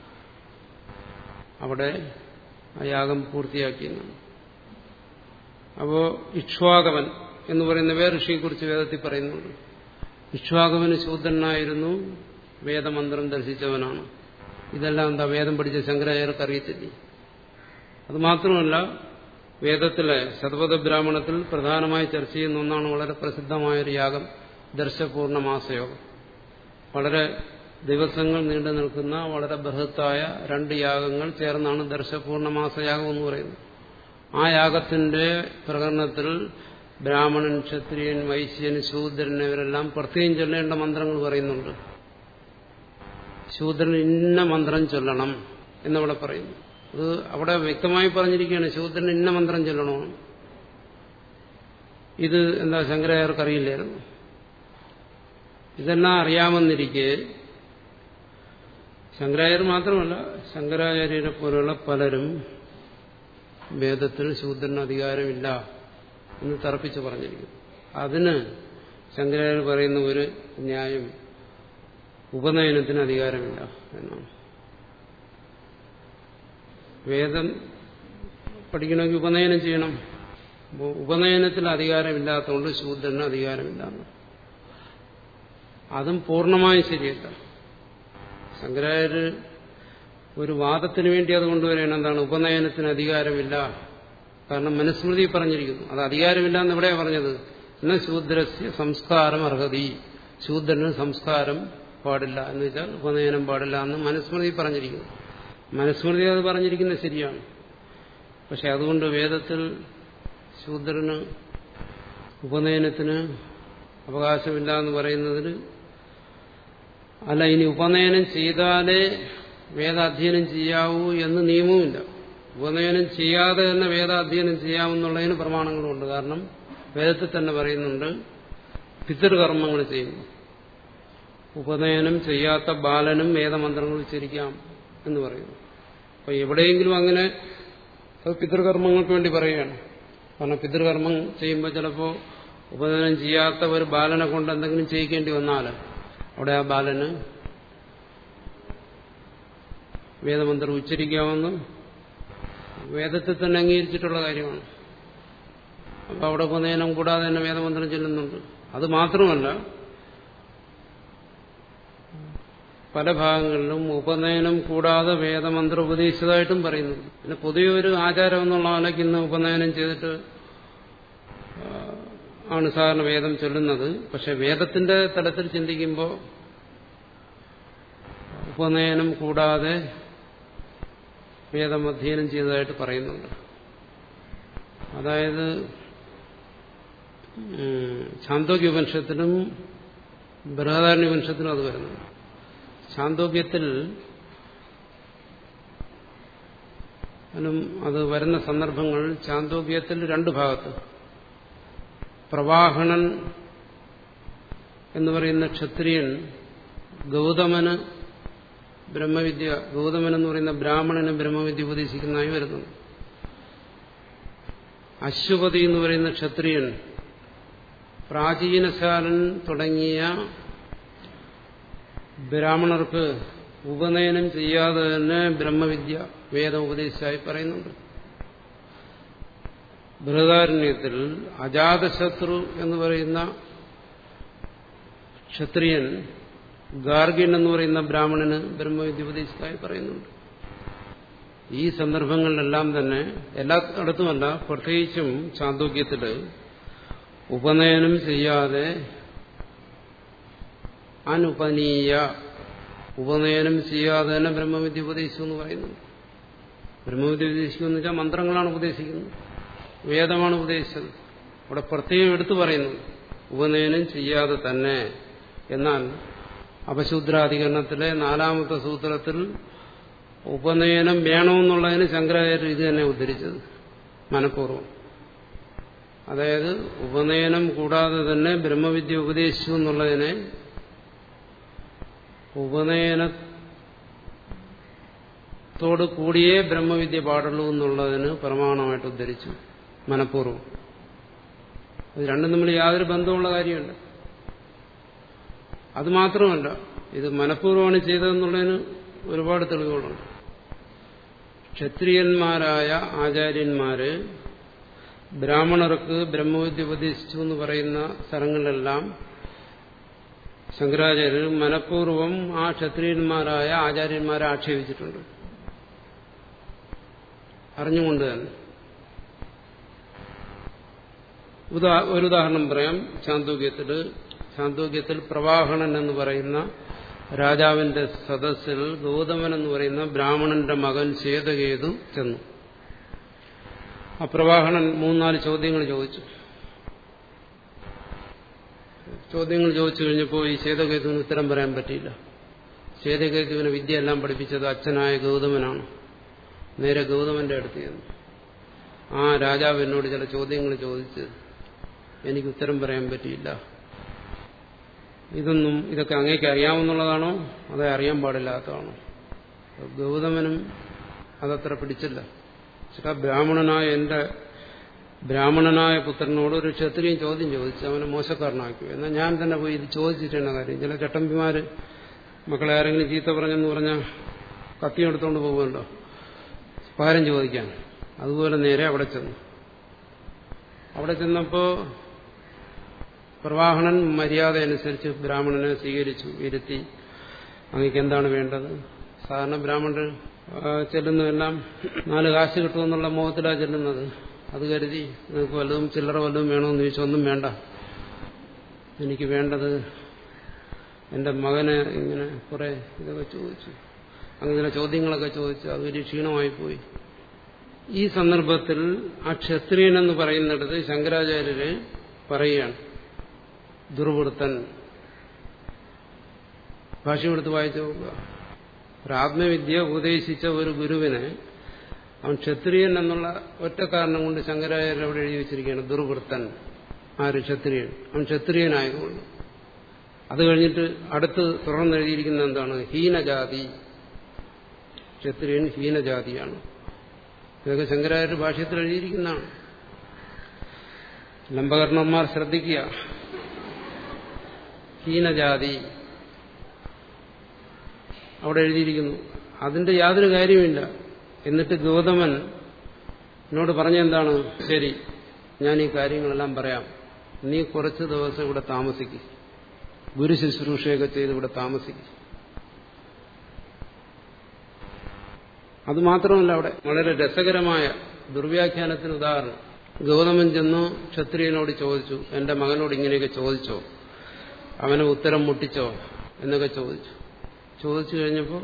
അവിടെ ആ യാഗം പൂർത്തിയാക്കിയെന്നാണ് അപ്പോ ഇക്ഷ്വാകവൻ എന്ന് പറയുന്ന വേറെ ഋഷിയെക്കുറിച്ച് വേദത്തിൽ പറയുന്നുണ്ട് ഇക്ഷ്വാകവന് ശൂദ്രനായിരുന്നു വേദമന്ത്രം ദർശിച്ചവനാണ് ഇതെല്ലാം എന്താ വേദം പഠിച്ച ശങ്കരാചാര്യർക്ക് അറിയത്തില്ലേ അത് മാത്രമല്ല വേദത്തിലെ ശതപഥ ബ്രാഹ്മണത്തിൽ പ്രധാനമായി ചർച്ച ചെയ്യുന്ന ഒന്നാണ് വളരെ പ്രസിദ്ധമായൊരു യാഗം ദർശപൂർണ്ണ മാസയോഗം വളരെ ദിവസങ്ങൾ നീണ്ടു നിൽക്കുന്ന വളരെ ബൃഹത്തായ രണ്ട് യാഗങ്ങൾ ചേർന്നാണ് ദർശപൂർണ്ണ മാസയാഗം എന്ന് പറയുന്നത് ആ യാഗത്തിന്റെ പ്രകടനത്തിൽ ബ്രാഹ്മണൻ ക്ഷത്രിയൻ വൈശ്യൻ ശൂദ്രൻ ഇവരെല്ലാം പ്രത്യേകം ചൊല്ലേണ്ട മന്ത്രങ്ങൾ പറയുന്നുണ്ട് ശൂദ്രൻ ഇന്ന മന്ത്രം ചൊല്ലണം എന്നവിടെ പറയുന്നു അത് അവിടെ വ്യക്തമായി പറഞ്ഞിരിക്കുകയാണ് ശൂദ്രൻ ഇന്ന മന്ത്രം ചൊല്ലണമെന്ന് ഇത് എന്താ ശങ്കരാചാര്യർക്ക് അറിയില്ലായിരുന്നു ഇതെല്ലാം അറിയാമെന്നിരിക്കെ ശങ്കരാചാര്യർ മാത്രമല്ല ശങ്കരാചാര്യരെ പോലുള്ള പലരും വേദത്തിൽ ശൂദ്രന് അധികാരമില്ല എന്ന് തറപ്പിച്ച് പറഞ്ഞിരിക്കുന്നു അതിന് ശങ്കരാചാര്യർ പറയുന്ന ഒരു ന്യായം ഉപനയനത്തിന് അധികാരമില്ല എന്നാണ് വേദം പഠിക്കണമെങ്കിൽ ഉപനയനം ചെയ്യണം അപ്പോൾ ഉപനയനത്തിന് അധികാരമില്ലാത്തതുകൊണ്ട് ശൂദ്രന് അധികാരമില്ല അതും പൂർണ്ണമായും ശരിയല്ല ശങ്കരാചാര്യർ ഒരു വാദത്തിന് വേണ്ടി അത് കൊണ്ടുവരികയാണ് എന്താണ് ഉപനയനത്തിന് അധികാരമില്ല കാരണം മനുസ്മൃതി പറഞ്ഞിരിക്കുന്നു അത് അധികാരമില്ല എന്ന് എവിടെയാണ് പറഞ്ഞത് എന്ന ശൂദ്രസ്യ സംസ്കാരം അർഹതി ശൂദ്രന് സംസ്കാരം പാടില്ല എന്ന് വെച്ചാൽ ഉപനയനം പാടില്ല എന്ന് മനുസ്മൃതി പറഞ്ഞിരിക്കുന്നു മനുസ്മൃതി അത് പറഞ്ഞിരിക്കുന്നത് ശരിയാണ് പക്ഷെ അതുകൊണ്ട് വേദത്തിൽ ശൂദ്രന് ഉപനയനത്തിന് അവകാശമില്ല എന്ന് പറയുന്നതിന് അല്ല ഇനി ഉപനയനം ചെയ്താലേ വേദാധ്യയനം ചെയ്യാവൂ എന്ന് നിയമവുമില്ല ഉപനയനം ചെയ്യാതെ തന്നെ വേദാധ്യയനം ചെയ്യാമെന്നുള്ളതിന് പ്രമാണങ്ങളുമുണ്ട് കാരണം വേദത്തിൽ തന്നെ പറയുന്നുണ്ട് പിതൃകർമ്മങ്ങൾ ചെയ്യുന്നു ഉപനയനം ചെയ്യാത്ത ബാലനും വേദമന്ത്രങ്ങൾ ഉച്ചരിക്കാം എന്ന് പറയുന്നു അപ്പൊ എവിടെയെങ്കിലും അങ്ങനെ അത് പിതൃകർമ്മങ്ങൾക്ക് വേണ്ടി പറയുകയാണ് കാരണം പിതൃകർമ്മം ചെയ്യുമ്പോൾ ചിലപ്പോൾ ഉപനയനം ചെയ്യാത്ത ഒരു ബാലനെ കൊണ്ട് എന്തെങ്കിലും ചെയ്യിക്കേണ്ടി വന്നാൽ അവിടെ ആ ബാലന് വേദമന്ത്രം ഉച്ചരിക്കാമെന്ന് വേദത്തിൽ തന്നെ അംഗീകരിച്ചിട്ടുള്ള കാര്യമാണ് അപ്പൊ അവിടെ ഉപനയനം കൂടാതെ തന്നെ വേദമന്ത്രം ചെല്ലുന്നുണ്ട് അത് മാത്രമല്ല പല ഭാഗങ്ങളിലും ഉപനയനം കൂടാതെ വേദമന്ത്രം ഉപദേശിച്ചതായിട്ടും പറയുന്നു പിന്നെ പൊതുവെ ഒരു ആചാരം എന്നുള്ള നിലയ്ക്ക് ഇന്ന് ഉപനയനം ചെയ്തിട്ട് ആണ് സാധാരണ വേദം ചൊല്ലുന്നത് പക്ഷെ വേദത്തിന്റെ തലത്തിൽ ചിന്തിക്കുമ്പോൾ ഉപനയനം കൂടാതെ വേദം അധ്യയനം ചെയ്തതായിട്ട് പറയുന്നുണ്ട് അതായത് ഛാന്തോക്യോപനിഷത്തിനും ബൃഹദാരണ്യപനിഷത്തിനും അത് വരുന്നുണ്ട് ഛാന്തോക്യത്തിൽ അത് വരുന്ന സന്ദർഭങ്ങൾ ചാന്തോക്യത്തിൽ രണ്ട് ഭാഗത്ത് പ്രവാഹണൻ എന്ന് പറയുന്ന ക്ഷത്രിയൻ ഗൗതമന് ബ്രഹ്മവിദ്യ ഗൗതമൻ എന്ന് പറയുന്ന ബ്രാഹ്മണന് ബ്രഹ്മവിദ്യ ഉപദേശിക്കുന്നതായി വരുന്നുണ്ട് അശ്വപതി എന്ന് പറയുന്ന ക്ഷത്രിയൻ പ്രാചീനശാലൻ തുടങ്ങിയ ബ്രാഹ്മണർക്ക് ഉപനയനം ചെയ്യാതെ തന്നെ ബ്രഹ്മവിദ്യ വേദം ഉപദേശിച്ചായി പറയുന്നുണ്ട് ബൃഹദാരണ്യത്തിൽ അജാതശത്രു എന്ന് പറയുന്ന ക്ഷത്രിയൻ ഗാർഗ്യൻ എന്ന് പറയുന്ന ബ്രാഹ്മണന് ബ്രഹ്മവിദ്യ ഉപദേശിച്ചതായി പറയുന്നുണ്ട് ഈ സന്ദർഭങ്ങളിലെല്ലാം തന്നെ എല്ലായിടത്തുമല്ല പ്രത്യേകിച്ചും ചാന്തോക്യത്തില് ഉപനയനം ചെയ്യാതെ അനുപനീയ ഉപനയനം ചെയ്യാതെ തന്നെ ബ്രഹ്മവിദ്യ ഉപദേശിച്ചു എന്ന് പറയുന്നുണ്ട് ബ്രഹ്മവിദ്യ ഉപദേശിക്കുമെന്ന് വെച്ചാൽ മന്ത്രങ്ങളാണ് ഉപദേശിക്കുന്നത് വേദമാണ് ഉപദേശിച്ചത് അവിടെ പ്രത്യേകം എടുത്തു പറയുന്നു ഉപനയനം ചെയ്യാതെ തന്നെ എന്നാൽ അപശൂദ്രാധികരണത്തിലെ നാലാമത്തെ സൂത്രത്തിൽ ഉപനയനം വേണമെന്നുള്ളതിന് ശങ്കരാചാര്യ ഇത് തന്നെ ഉദ്ധരിച്ചത് മനഃപൂർവ്വം അതായത് ഉപനയനം കൂടാതെ തന്നെ ബ്രഹ്മവിദ്യ ഉപദേശിച്ചു എന്നുള്ളതിനെ ഉപനയനത്തോട് കൂടിയേ ബ്രഹ്മവിദ്യ പാടുള്ളൂ എന്നുള്ളതിന് പ്രമാണമായിട്ട് ഉദ്ധരിച്ചു മനഃപൂർവ്വം ഇത് രണ്ടും തമ്മിൽ യാതൊരു ബന്ധമുള്ള കാര്യമുണ്ട് അത് മാത്രമല്ല ഇത് മനഃപൂർവ്വമാണ് ചെയ്തതെന്നുള്ളതിന് ഒരുപാട് തെളിവുകളുണ്ട് ക്ഷത്രിയന്മാരായ ആചാര്യന്മാര് ബ്രാഹ്മണർക്ക് ബ്രഹ്മവിദ്യ ഉപദേശിച്ചു എന്ന് പറയുന്ന സ്ഥലങ്ങളിലെല്ലാം ശങ്കരാചാര്യർ മനഃപൂർവ്വം ആ ക്ഷത്രിയന്മാരായ ആചാര്യന്മാരെ ആക്ഷേപിച്ചിട്ടുണ്ട് അറിഞ്ഞുകൊണ്ട് തന്നെ ഒരു ഉദാഹരണം പറയാം ചാന്തോക്യത്തിൽ ചാന്തോക്യത്തിൽ പ്രവാഹണൻ എന്ന് പറയുന്ന രാജാവിന്റെ സദസ്സിൽ ഗൗതമൻ എന്ന് പറയുന്ന ബ്രാഹ്മണന്റെ മകൻ ശേതകേതു ചെന്നു ആ പ്രവാഹണൻ മൂന്നാല് ചോദ്യങ്ങൾ ചോദിച്ചു ചോദ്യങ്ങൾ ചോദിച്ചു കഴിഞ്ഞപ്പോൾ ഈ ശേതകേതുവിന് ഉത്തരം പറയാൻ പറ്റിയില്ല ശേതകേതുവിന് വിദ്യയെല്ലാം പഠിപ്പിച്ചത് അച്ഛനായ ഗൗതമനാണ് നേരെ ഗൗതമന്റെ അടുത്ത് ചെന്നു ആ രാജാവ് എന്നോട് ചില ചോദ്യങ്ങൾ ചോദിച്ച് എനിക്ക് ഉത്തരം പറയാൻ പറ്റിയില്ല ഇതൊന്നും ഇതൊക്കെ അങ്ങേക്ക് അറിയാമെന്നുള്ളതാണോ അതേ അറിയാൻ പാടില്ലാത്തതാണോ ഗൗതമനും അതത്ര പിടിച്ചില്ല ചേട്ടാ ബ്രാഹ്മണനായ എന്റെ ബ്രാഹ്മണനായ പുത്രനോട് ഒരു ക്ഷത്രിയൻ ചോദ്യം ചോദിച്ചു അവനെ മോശക്കാരനാക്കി എന്നാൽ ഞാൻ തന്നെ പോയി ഇത് ചോദിച്ചിട്ടാണ് കാര്യം ചില ചട്ടമ്പിമാര് മക്കളെ ആരെങ്കിലും ചീത്ത പറഞ്ഞെന്ന് പറഞ്ഞാൽ കത്തിയെടുത്തോണ്ട് പോകുമല്ലോ പകരം ചോദിക്കാൻ അതുപോലെ നേരെ അവിടെ ചെന്നു അവിടെ ചെന്നപ്പോ പ്രവാഹണൻ മര്യാദ അനുസരിച്ച് ബ്രാഹ്മണനെ സ്വീകരിച്ചു ഇരുത്തി അങ്ങക്ക് എന്താണ് വേണ്ടത് സാധാരണ ബ്രാഹ്മണർ ചെല്ലുന്നതെല്ലാം നാല് കാശ് കിട്ടുമെന്നുള്ള മോഹത്തിലാണ് ചെല്ലുന്നത് അത് കരുതി നിങ്ങൾക്ക് വല്ലതും ചില്ലറ വല്ലതും വേണമെന്ന് ചോദിച്ചാൽ ഒന്നും വേണ്ട എനിക്ക് വേണ്ടത് എന്റെ മകന് ഇങ്ങനെ കുറെ ഇതൊക്കെ ചോദിച്ചു അങ്ങനെ ചോദ്യങ്ങളൊക്കെ ചോദിച്ചു അത് വലിയ ക്ഷീണമായി പോയി ഈ സന്ദർഭത്തിൽ ആ ക്ഷത്രിയൻ എന്ന് പറയുന്നിടത്ത് ശങ്കരാചാര്യര് പറയുകയാണ് ദുർവൃത്തൻ ഭാഷ്യം എടുത്ത് വായിച്ചു നോക്കുക ആത്മവിദ്യ ഉപദേശിച്ച ഒരു ഗുരുവിനെ അവൻ ക്ഷത്രിയൻ എന്നുള്ള ഒറ്റ കാരണം കൊണ്ട് ശങ്കരാചാര്യർ അവിടെ എഴുതി വെച്ചിരിക്കുകയാണ് ദുർവൃത്തൻ ആര് ക്ഷത്രിയൻ അവൻ ക്ഷത്രിയനായതുകൊണ്ട് അത് കഴിഞ്ഞിട്ട് അടുത്ത് തുറന്ന് എഴുതിയിരിക്കുന്ന എന്താണ് ഹീനജാതി ക്ഷത്രിയൻ ഹീനജാതിയാണ് ഇതൊക്കെ ശങ്കരാചാര്യ ഭാഷ്യത്തിൽ എഴുതിയിരിക്കുന്നതാണ് ലംബകർണന്മാർ ശ്രദ്ധിക്കുക ഹീനജാതി അവിടെ എഴുതിയിരിക്കുന്നു അതിന്റെ യാതൊരു കാര്യമില്ല എന്നിട്ട് ഗൗതമൻ എന്നോട് പറഞ്ഞെന്താണ് ശരി ഞാൻ ഈ കാര്യങ്ങളെല്ലാം പറയാം നീ കുറച്ച് ദിവസം ഇവിടെ താമസിക്കും ഗുരു ശുശ്രൂഷയൊക്കെ ചെയ്ത് ഇവിടെ താമസിക്കും അത് മാത്രമല്ല അവിടെ വളരെ രസകരമായ ദുർവ്യാഖ്യാനത്തിന് ഉദാഹരണം ഗൗതമൻ ചെന്നു ക്ഷത്രിയനോട് ചോദിച്ചു എന്റെ മകനോട് ഇങ്ങനെയൊക്കെ ചോദിച്ചോ അവനെ ഉത്തരം മുട്ടിച്ചോ എന്നൊക്കെ ചോദിച്ചു ചോദിച്ചു കഴിഞ്ഞപ്പോൾ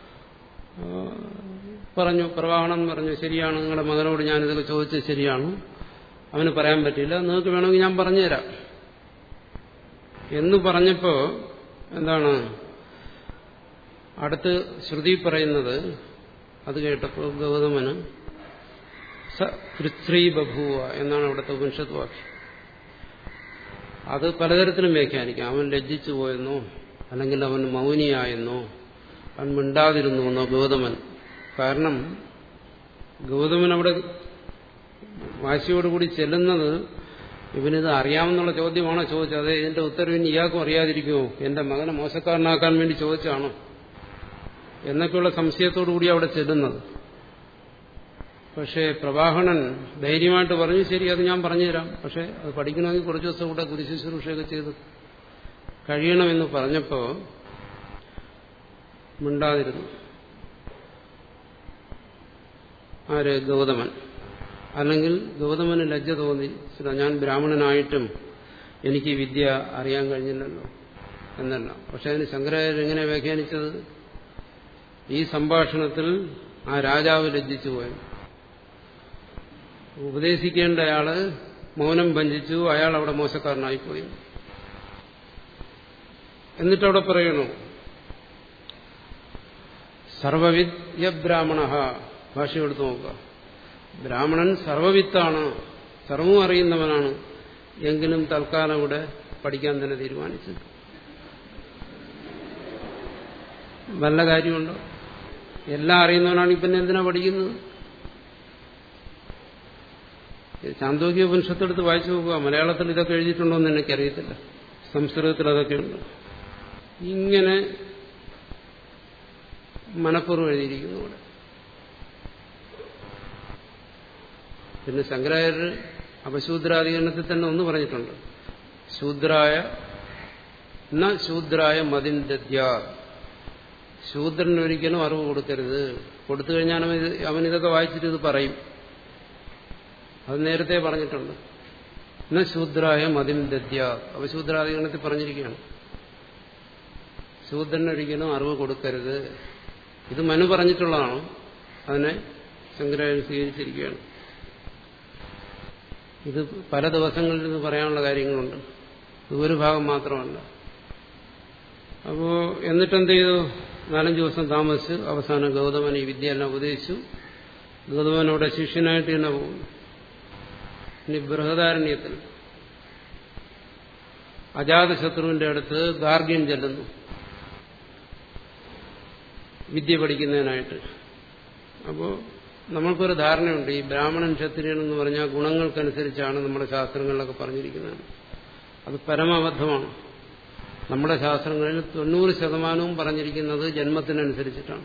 പറഞ്ഞു പ്രവാഹണം പറഞ്ഞു ശരിയാണ് നിങ്ങളുടെ മകനോട് ഞാനിതൊക്കെ ചോദിച്ചത് ശരിയാണ് അവന് പറയാൻ പറ്റില്ല നിങ്ങൾക്ക് വേണമെങ്കിൽ ഞാൻ പറഞ്ഞുതരാം എന്ന് പറഞ്ഞപ്പോ എന്താണ് അടുത്ത് ശ്രുതി പറയുന്നത് അത് കേട്ടപ്പോൾ ഗൗതമന് സ കൃത്രീ ബഭൂവ എന്നാണ് അവിടുത്തെ ഉപനിഷത്ത് വാക്യം അത് പലതരത്തിലും വ്യാഖ്യാനിക്കാം അവൻ ലജ്ജിച്ചു പോയെന്നോ അല്ലെങ്കിൽ അവൻ മൗനിയായെന്നോ അവൻ മിണ്ടാതിരുന്നു എന്നോ ഗൗതമൻ കാരണം ഗൗതമൻ അവിടെ വാശിയോടുകൂടി ചെല്ലുന്നത് ഇവനിത് അറിയാമെന്നുള്ള ചോദ്യമാണോ ചോദിച്ചത് അതെ ഇതിന്റെ ഉത്തരവിന് ഇയാൾക്കും അറിയാതിരിക്കുമോ എന്റെ മകനെ മോശക്കാരനാക്കാൻ വേണ്ടി ചോദിച്ചാണോ എന്നൊക്കെയുള്ള സംശയത്തോടു കൂടി അവിടെ ചെല്ലുന്നത് പക്ഷേ പ്രവാഹണൻ ധൈര്യമായിട്ട് പറഞ്ഞു ശരി അത് ഞാൻ പറഞ്ഞുതരാം പക്ഷെ അത് പഠിക്കണമെങ്കിൽ കുറച്ച് ദിവസം കൂടെ ഗുരുശുശ്രൂഷയൊക്കെ ചെയ്ത് കഴിയണമെന്ന് പറഞ്ഞപ്പോ മിണ്ടാതിരുന്നു ആര് ഗൗതമൻ അല്ലെങ്കിൽ ഗൗതമന് ലജ്ജ തോന്നി ഞാൻ ബ്രാഹ്മണനായിട്ടും എനിക്ക് ഈ വിദ്യ അറിയാൻ കഴിഞ്ഞില്ലല്ലോ എന്നല്ല പക്ഷെ അതിന് ശങ്കരാചാര്യ എങ്ങനെ വ്യാഖ്യാനിച്ചത് ഈ സംഭാഷണത്തിൽ ആ രാജാവ് ലജ്ജിച്ചു പോയി ഉപദേശിക്കേണ്ട അയാള് മൗനം ഭഞ്ചിച്ചു അയാൾ അവിടെ മോശക്കാരനായിപ്പോയി എന്നിട്ടവിടെ പറയണു സർവവിദ്യ ബ്രാഹ്മണ ഭാഷ എടുത്തു നോക്കുക ബ്രാഹ്മണൻ സർവവിത്താണ് സർവവും അറിയുന്നവനാണ് എങ്കിലും തൽക്കാലം ഇവിടെ പഠിക്കാൻ തന്നെ തീരുമാനിച്ചു വല്ല കാര്യമുണ്ടോ എല്ലാം അറിയുന്നവനാണ് പിന്നെ എന്തിനാ പഠിക്കുന്നത് ചാന്തോക്യ ഉപനിഷത്തെടുത്ത് വായിച്ചു നോക്കുക മലയാളത്തിൽ ഇതൊക്കെ എഴുതിയിട്ടുണ്ടോ എന്ന് എനിക്കറിയത്തില്ല സംസ്കൃതത്തിൽ അതൊക്കെ ഉണ്ട് ഇങ്ങനെ മനഃപൂർവ്വം എഴുതിയിരിക്കുന്നു ഇവിടെ പിന്നെ ശങ്കരാചാര്യർ അപശൂദ്രാധികരണത്തിൽ തന്നെ ഒന്ന് പറഞ്ഞിട്ടുണ്ട് ശൂദ്രായ ന ശൂദ്രായ മതിൻ ദദ്യാ ശൂദ്രന് ഒരിക്കലും അറിവ് കൊടുക്കരുത് കൊടുത്തു കഴിഞ്ഞാൽ അവൻ ഇത് അവൻ ഇതൊക്കെ വായിച്ചിട്ട് ഇത് പറയും അത് നേരത്തെ പറഞ്ഞിട്ടുണ്ട് ന ശൂദ്രായ മതിൻ ദദ്യ അവശൂദ്രാധികരണത്തിൽ പറഞ്ഞിരിക്കുകയാണ് ശൂദ്രനൊരിക്കലും അറിവ് കൊടുക്കരുത് ഇത് മനു പറഞ്ഞിട്ടുള്ളതാണ് അതിനെ ശങ്കരാചാര്യ സ്വീകരിച്ചിരിക്കുകയാണ് ഇത് പല ദിവസങ്ങളിൽ ഇത് പറയാനുള്ള കാര്യങ്ങളുണ്ട് ഇത് ഒരു ഭാഗം മാത്രമല്ല അപ്പോ എന്നിട്ടെന്ത് ചെയ്തു നാലഞ്ച് ദിവസം താമസിച്ച് അവസാനം ഗൗതമൻ ഈ വിദ്യ എല്ലാം ഉപദേശിച്ചു ഗൗതമനോടെ ശിഷ്യനായിട്ട് തന്നെ പോകുന്നു ഇനി ബൃഹദാരണ്യത്തിൽ അജാതശത്രുവിന്റെ അടുത്ത് ഗാർഗ്യൻ ചെല്ലുന്നു വിദ്യ പഠിക്കുന്നതിനായിട്ട് അപ്പോൾ നമ്മൾക്കൊരു ധാരണയുണ്ട് ഈ ബ്രാഹ്മണൻ ക്ഷത്രിയൻ എന്ന് പറഞ്ഞാൽ ഗുണങ്ങൾക്കനുസരിച്ചാണ് നമ്മുടെ ശാസ്ത്രങ്ങളിലൊക്കെ പറഞ്ഞിരിക്കുന്നത് അത് പരമാബദ്ധമാണ് നമ്മുടെ ശാസ്ത്രങ്ങളിൽ തൊണ്ണൂറ് ശതമാനവും പറഞ്ഞിരിക്കുന്നത് ജന്മത്തിനനുസരിച്ചിട്ടാണ്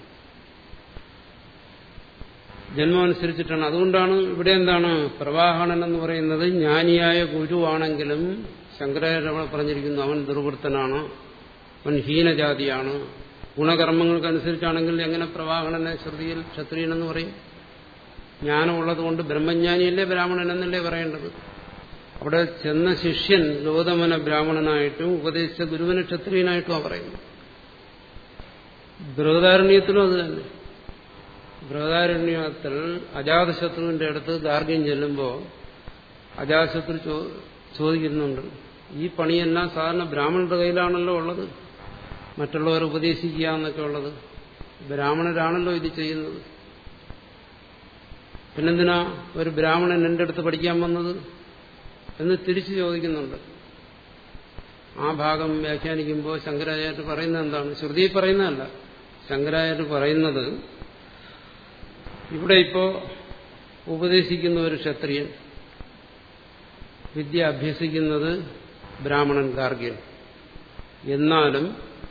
ജന്മം അനുസരിച്ചിട്ടാണ് അതുകൊണ്ടാണ് ഇവിടെ എന്താണ് പ്രവാഹണൻ എന്ന് പറയുന്നത് ജ്ഞാനിയായ ഗുരുവാണെങ്കിലും ശങ്കരാചാര്യ പറഞ്ഞിരിക്കുന്നു അവൻ ദുർവൃത്തനാണ് അവൻ ഹീനജാതിയാണ് ഗുണകർമ്മങ്ങൾക്കനുസരിച്ചാണെങ്കിൽ എങ്ങനെ പ്രവാഹണനെ ശ്രുതിയിൽ ക്ഷത്രിയനെന്ന് പറയും ജ്ഞാനമുള്ളതുകൊണ്ട് ബ്രഹ്മജ്ഞാനിയല്ലേ ബ്രാഹ്മണൻ എന്നല്ലേ പറയേണ്ടത് അവിടെ ചെന്ന ശിഷ്യൻ ഗൗതമന ബ്രാഹ്മണനായിട്ടും ഉപദേശിച്ച ഗുരുവിനെ ക്ഷത്രിയനായിട്ടുമാണ് പറയുന്നത് ബൃഹദാരണ്യത്തിലും അത് തന്നെ ബൃഹദാരണ്യത്തിൽ അജാതശത്രുവിന്റെ അടുത്ത് ഗാർഗ്യം ചെല്ലുമ്പോൾ അജാതശത്രു ചോദിക്കുന്നുണ്ട് ഈ പണിയെല്ലാം സാധാരണ ബ്രാഹ്മണരുടെ കയ്യിലാണല്ലോ ഉള്ളത് മറ്റുള്ളവർ ഉപദേശിക്കുക എന്നൊക്കെ ഉള്ളത് ബ്രാഹ്മണരാണല്ലോ ഇത് ചെയ്യുന്നത് പിന്നെന്തിനാ ഒരു ബ്രാഹ്മണൻ എന്റെ അടുത്ത് പഠിക്കാൻ വന്നത് എന്ന് തിരിച്ചു ചോദിക്കുന്നുണ്ട് ആ ഭാഗം വ്യാഖ്യാനിക്കുമ്പോൾ ശങ്കരാചാര്യ പറയുന്നത് എന്താണ് ശ്രുതി പറയുന്നതല്ല ശങ്കരാചാര്യ പറയുന്നത് ഇവിടെ ഇപ്പോ ഉപദേശിക്കുന്ന ഒരു ക്ഷത്രിയൻ വിദ്യ അഭ്യസിക്കുന്നത് ബ്രാഹ്മണൻ ഗാർഗ്യൻ എന്നാലും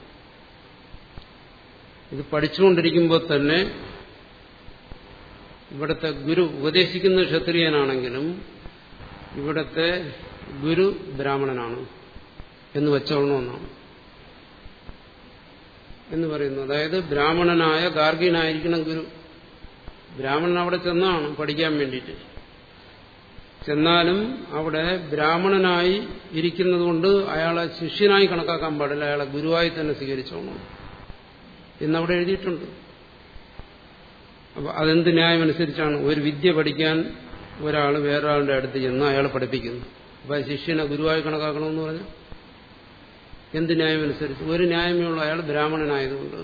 ഇത് പഠിച്ചുകൊണ്ടിരിക്കുമ്പോൾ തന്നെ ഇവിടുത്തെ ഗുരു ഉപദേശിക്കുന്ന ക്ഷത്രിയനാണെങ്കിലും ഇവിടുത്തെ ഗുരു ബ്രാഹ്മണനാണ് എന്ന് വെച്ചോളണമെന്നാണ് എന്ന് പറയുന്നു അതായത് ബ്രാഹ്മണനായ ഗാർഗ്യനായിരിക്കണം ഗുരു ബ്രാഹ്മണൻ അവിടെ ചെന്നാണ് പഠിക്കാൻ വേണ്ടിയിട്ട് ചെന്നാലും അവിടെ ബ്രാഹ്മണനായി ഇരിക്കുന്നത് കൊണ്ട് അയാളെ ശിഷ്യനായി കണക്കാക്കാൻ പാടില്ല അയാളെ ഗുരുവായി തന്നെ സ്വീകരിച്ചോണം എന്നവിടെ എഴുതിയിട്ടുണ്ട് അപ്പൊ അതെന്ത് ന്യായമനുസരിച്ചാണ് ഒരു വിദ്യ പഠിക്കാൻ ഒരാൾ വേറൊരാളുടെ അടുത്ത് ചെന്ന് അയാളെ പഠിപ്പിക്കുന്നു അപ്പൊ ആ ശിഷ്യനെ ഗുരുവായി കണക്കാക്കണമെന്ന് പറഞ്ഞാൽ എന്ത് ന്യായമനുസരിച്ച് ഒരു ന്യായമേ ഉള്ളൂ അയാൾ ബ്രാഹ്മണനായതുകൊണ്ട്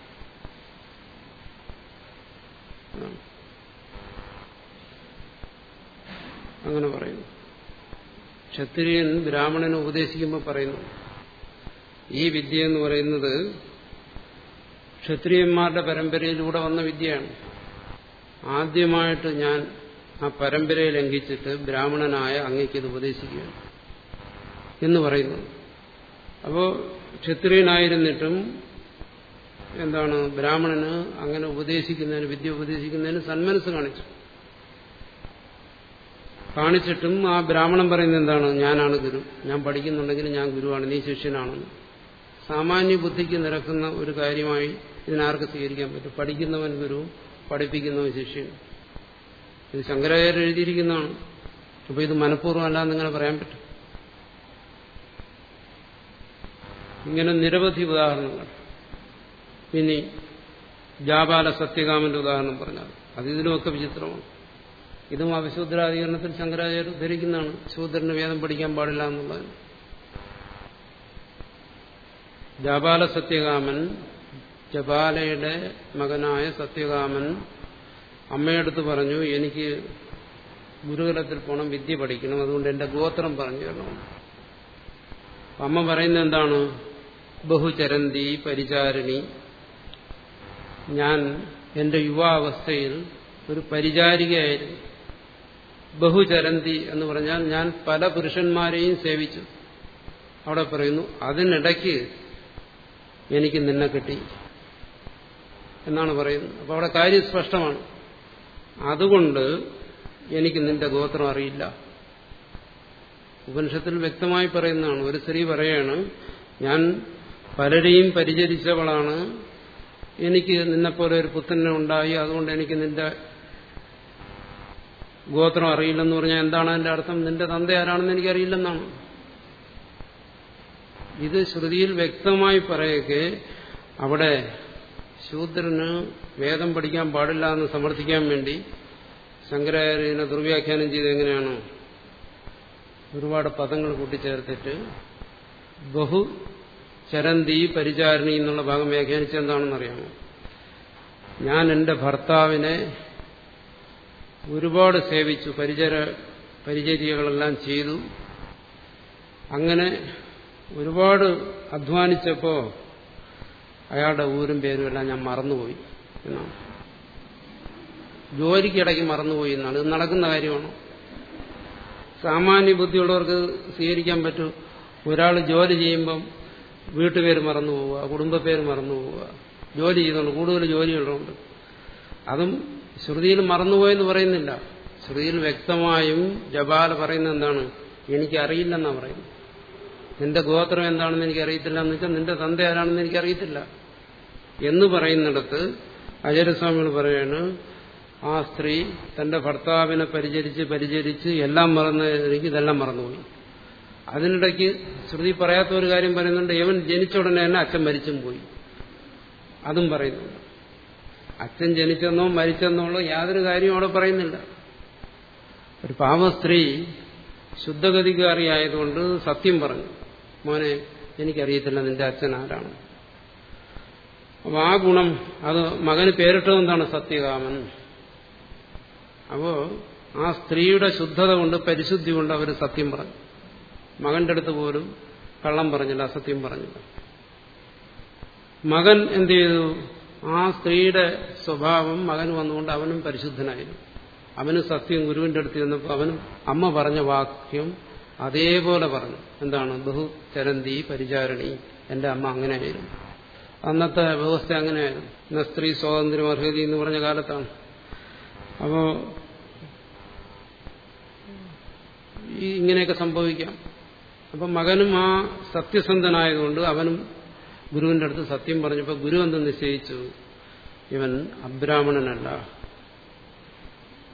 അങ്ങനെ പറയുന്നു ക്ഷത്രിയൻ ബ്രാഹ്മണനെ ഉപദേശിക്കുമ്പോൾ പറയുന്നു ഈ വിദ്യ എന്ന് പറയുന്നത് ക്ഷത്രിയന്മാരുടെ പരമ്പരയിലൂടെ വന്ന വിദ്യയാണ് ആദ്യമായിട്ട് ഞാൻ ആ പരമ്പരയെ ലംഘിച്ചിട്ട് ബ്രാഹ്മണനായ അങ്ങയ്ക്ക് ഇത് ഉപദേശിക്കുകയാണ് എന്ന് പറയുന്നു അപ്പോൾ ക്ഷത്രിയനായിരുന്നിട്ടും എന്താണ് ബ്രാഹ്മണന് അങ്ങനെ ഉപദേശിക്കുന്നതിന് വിദ്യ ഉപദേശിക്കുന്നതിന് സന്മനസ് കാണിച്ചു കാണിച്ചിട്ടും ആ ബ്രാഹ്മണൻ പറയുന്നത് എന്താണ് ഞാനാണ് ഗുരു ഞാൻ പഠിക്കുന്നുണ്ടെങ്കിൽ ഞാൻ ഗുരുവാണ് നീ ശിഷ്യനാണെന്ന് സാമാന്യ ബുദ്ധിക്ക് നിരക്കുന്ന ഒരു കാര്യമായി ഇതിനാർക്ക് സ്വീകരിക്കാൻ പറ്റും പഠിക്കുന്നവൻ ഗുരുവും പഠിപ്പിക്കുന്നവൻ ശിഷ്യനും ഇത് ശങ്കരാചാര്യ എഴുതിയിരിക്കുന്നതാണ് അപ്പൊ ഇത് മനഃപൂർവ്വം അല്ലാന്ന് ഇങ്ങനെ പറയാൻ പറ്റും ഇങ്ങനെ നിരവധി ഉദാഹരണങ്ങൾ ഇനി ജാപാല സത്യകാമന്റെ ഉദാഹരണം പറഞ്ഞാൽ അത് ഇതിലുമൊക്കെ വിചിത്രമാണ് ഇതും അവിശൂദ്രാധികരണത്തിൽ ശങ്കരാചാര്യ ധരിക്കുന്നതാണ് ശൂദ്രന് വേദം പഠിക്കാൻ പാടില്ല എന്നുള്ളത് ജാപാല സത്യകാമൻ ജപാലയുടെ മകനായ സത്യകാമൻ അമ്മയടുത്ത് പറഞ്ഞു എനിക്ക് ഗുരുകുലത്തിൽ പോകണം വിദ്യ പഠിക്കണം അതുകൊണ്ട് എന്റെ ഗോത്രം പറഞ്ഞു തരണം അമ്മ പറയുന്നത് എന്താണ് ബഹുചരന്തി പരിചാരിണി ഞാൻ എന്റെ യുവാവസ്ഥയിൽ ഒരു പരിചാരികയായിരുന്നു ബഹുചരന്തി എന്ന് പറഞ്ഞാൽ ഞാൻ പല പുരുഷന്മാരെയും സേവിച്ചു അവിടെ പറയുന്നു അതിനിടയ്ക്ക് എനിക്ക് നിന്നെ കിട്ടി എന്നാണ് പറയുന്നത് അപ്പോൾ അവിടെ കാര്യം സ്പഷ്ടമാണ് അതുകൊണ്ട് എനിക്ക് നിന്റെ ഗോത്രം അറിയില്ല ഉപനിഷത്തിൽ വ്യക്തമായി പറയുന്നതാണ് ഒരു സ്ത്രീ പറയാണ് ഞാൻ പലരെയും പരിചരിച്ചവളാണ് എനിക്ക് നിന്നെപ്പോലെ ഒരു പുത്രനെ ഉണ്ടായി അതുകൊണ്ട് എനിക്ക് നിന്റെ ഗോത്രം അറിയില്ലെന്ന് പറഞ്ഞാൽ എന്താണ് അതിന്റെ അർത്ഥം നിന്റെ തന്ത ആരാണെന്ന് എനിക്കറിയില്ലെന്നാണ് ഇത് ശ്രുതിയിൽ വ്യക്തമായി പറയൊക്കെ അവിടെ ശൂദ്രന് വേദം പഠിക്കാൻ പാടില്ല എന്ന് സമർത്ഥിക്കാൻ വേണ്ടി ശങ്കരാചാര്യനെ ദുർവ്യാഖ്യാനം ചെയ്ത് എങ്ങനെയാണ് ഒരുപാട് പദങ്ങൾ കൂട്ടിച്ചേർത്തിട്ട് ബഹു ചരന്തി പരിചാരണി എന്നുള്ള ഭാഗം വ്യാഖ്യാനിച്ചത് എന്താണെന്നറിയാമോ ഞാൻ എന്റെ ഭർത്താവിനെ ഒരുപാട് സേവിച്ചു പരിചര പരിചര്യകളെല്ലാം ചെയ്തു അങ്ങനെ ഒരുപാട് അധ്വാനിച്ചപ്പോ അയാളുടെ ഊരും പേരും എല്ലാം ഞാൻ മറന്നുപോയി എന്നാണ് ജോലിക്കിടയ്ക്ക് മറന്നുപോയി എന്നാണ് ഇത് നടക്കുന്ന കാര്യമാണ് സാമാന്യ ബുദ്ധിയുള്ളവർക്ക് സ്വീകരിക്കാൻ പറ്റും ഒരാൾ ജോലി ചെയ്യുമ്പം വീട്ടുപേര് മറന്നു പോവുക കുടുംബപ്പേര് മറന്നു പോവുക ജോലി ചെയ്യുന്നുണ്ട് കൂടുതൽ ജോലികളുണ്ട് അതും ശ്രുതിയിൽ മറന്നുപോയെന്ന് പറയുന്നില്ല ശ്രുതിയിൽ വ്യക്തമായും ജപാല പറയുന്നത് എന്താണ് എനിക്കറിയില്ലെന്നാണ് പറയുന്നത് നിന്റെ ഗോത്രം എന്താണെന്ന് എനിക്ക് അറിയത്തില്ല എന്ന് വെച്ചാൽ നിന്റെ തന്ത ആരാണെന്ന് എനിക്കറിയത്തില്ല എന്ന് പറയുന്നിടത്ത് അജയസ്വാമികൾ പറയാണ് ആ സ്ത്രീ തന്റെ ഭർത്താവിനെ പരിചരിച്ച് പരിചരിച്ച് എല്ലാം മറന്ന് എനിക്ക് ഇതെല്ലാം മറന്നുപോയി അതിനിടയ്ക്ക് ശ്രുതി പറയാത്ത ഒരു കാര്യം പറയുന്നുണ്ട് യവൻ ജനിച്ച ഉടനെ തന്നെ അച്ഛൻ മരിച്ചും പോയി അതും പറയുന്നുണ്ട് അച്ഛൻ ജനിച്ചെന്നോ മരിച്ചെന്നോ യാതൊരു കാര്യവും അവിടെ പറയുന്നില്ല ഒരു പാവ സ്ത്രീ ശുദ്ധഗതികാരിയായതുകൊണ്ട് സത്യം പറഞ്ഞു മോനെ എനിക്കറിയത്തില്ല നിന്റെ അച്ഛൻ ആരാണ് അപ്പൊ ആ ഗുണം അത് മകന് പേരിട്ടതെന്താണ് സത്യകാമൻ അപ്പോ ആ സ്ത്രീയുടെ ശുദ്ധത കൊണ്ട് പരിശുദ്ധി കൊണ്ട് അവർ സത്യം പറഞ്ഞു മകന്റെ അടുത്ത് പോലും കള്ളം പറഞ്ഞില്ല അസത്യം പറഞ്ഞില്ല മകൻ എന്ത് ചെയ്തു ആ സ്ത്രീയുടെ സ്വഭാവം മകൻ വന്നുകൊണ്ട് അവനും പരിശുദ്ധനായിരുന്നു അവന് സത്യം ഗുരുവിന്റെ അടുത്ത് ചെന്നപ്പോൾ അവനും അമ്മ പറഞ്ഞ വാക്യം അതേപോലെ പറഞ്ഞു എന്താണ് ബഹുചരന്തി പരിചാരണി എന്റെ അമ്മ അങ്ങനെയായിരുന്നു അന്നത്തെ വ്യവസ്ഥ അങ്ങനെയായിരുന്നു ഇന്ന സ്ത്രീ സ്വാതന്ത്ര്യം അർഹതി എന്ന് പറഞ്ഞ കാലത്താണ് അപ്പോ ഈ ഇങ്ങനെയൊക്കെ സംഭവിക്കാം അപ്പം മകനും ആ സത്യസന്ധനായതുകൊണ്ട് അവനും ഗുരുവിന്റെ അടുത്ത് സത്യം പറഞ്ഞപ്പോൾ ഗുരു എന്ത് നിശ്ചയിച്ചു ഇവൻ അബ്രാഹ്മണനല്ല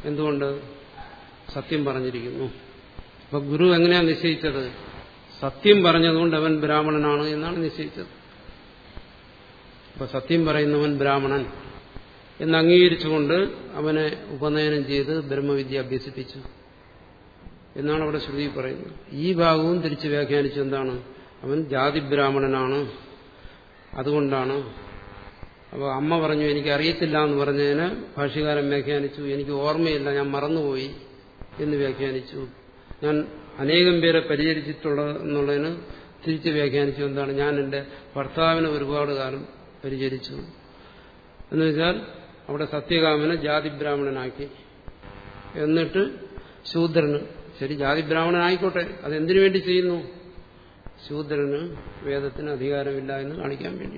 എന്തുകൊണ്ട് സത്യം പറഞ്ഞിരിക്കുന്നു അപ്പൊ ഗുരു എങ്ങനെയാ നിശ്ചയിച്ചത് സത്യം പറഞ്ഞതുകൊണ്ട് അവൻ ബ്രാഹ്മണനാണ് എന്നാണ് നിശ്ചയിച്ചത് അപ്പൊ സത്യം പറയുന്നവൻ ബ്രാഹ്മണൻ എന്ന് അംഗീകരിച്ചുകൊണ്ട് അവനെ ഉപനയനം ചെയ്ത് ബ്രഹ്മവിദ്യ അഭ്യസിപ്പിച്ചു എന്നാണ് അവിടെ ശ്രുതി പറയുന്നത് ഈ ഭാഗവും തിരിച്ചു വ്യാഖ്യാനിച്ചു എന്താണ് അവൻ ജാതി ബ്രാഹ്മണനാണ് അതുകൊണ്ടാണ് അപ്പോൾ അമ്മ പറഞ്ഞു എനിക്ക് അറിയത്തില്ല എന്ന് പറഞ്ഞതിന് ഭാഷ്യകാരൻ വ്യാഖ്യാനിച്ചു എനിക്ക് ഓർമ്മയില്ല ഞാൻ മറന്നുപോയി എന്ന് വ്യാഖ്യാനിച്ചു ഞാൻ അനേകം പേരെ പരിചരിച്ചിട്ടുള്ളത് എന്നുള്ളതിന് തിരിച്ച് വ്യാഖ്യാനിച്ചു എന്താണ് ഞാൻ എൻ്റെ ഭർത്താവിനെ ഒരുപാട് കാലം പരിചരിച്ചു എന്ന് വെച്ചാൽ അവിടെ സത്യകാമനെ ജാതി ബ്രാഹ്മണനാക്കി എന്നിട്ട് ശൂദ്രന് ശരി ജാതി ബ്രാഹ്മണനായിക്കോട്ടെ അതെന്തിനു വേണ്ടി ചെയ്യുന്നു ശൂദ്രന് വേദത്തിന് അധികാരമില്ല എന്ന് കാണിക്കാൻ വേണ്ടി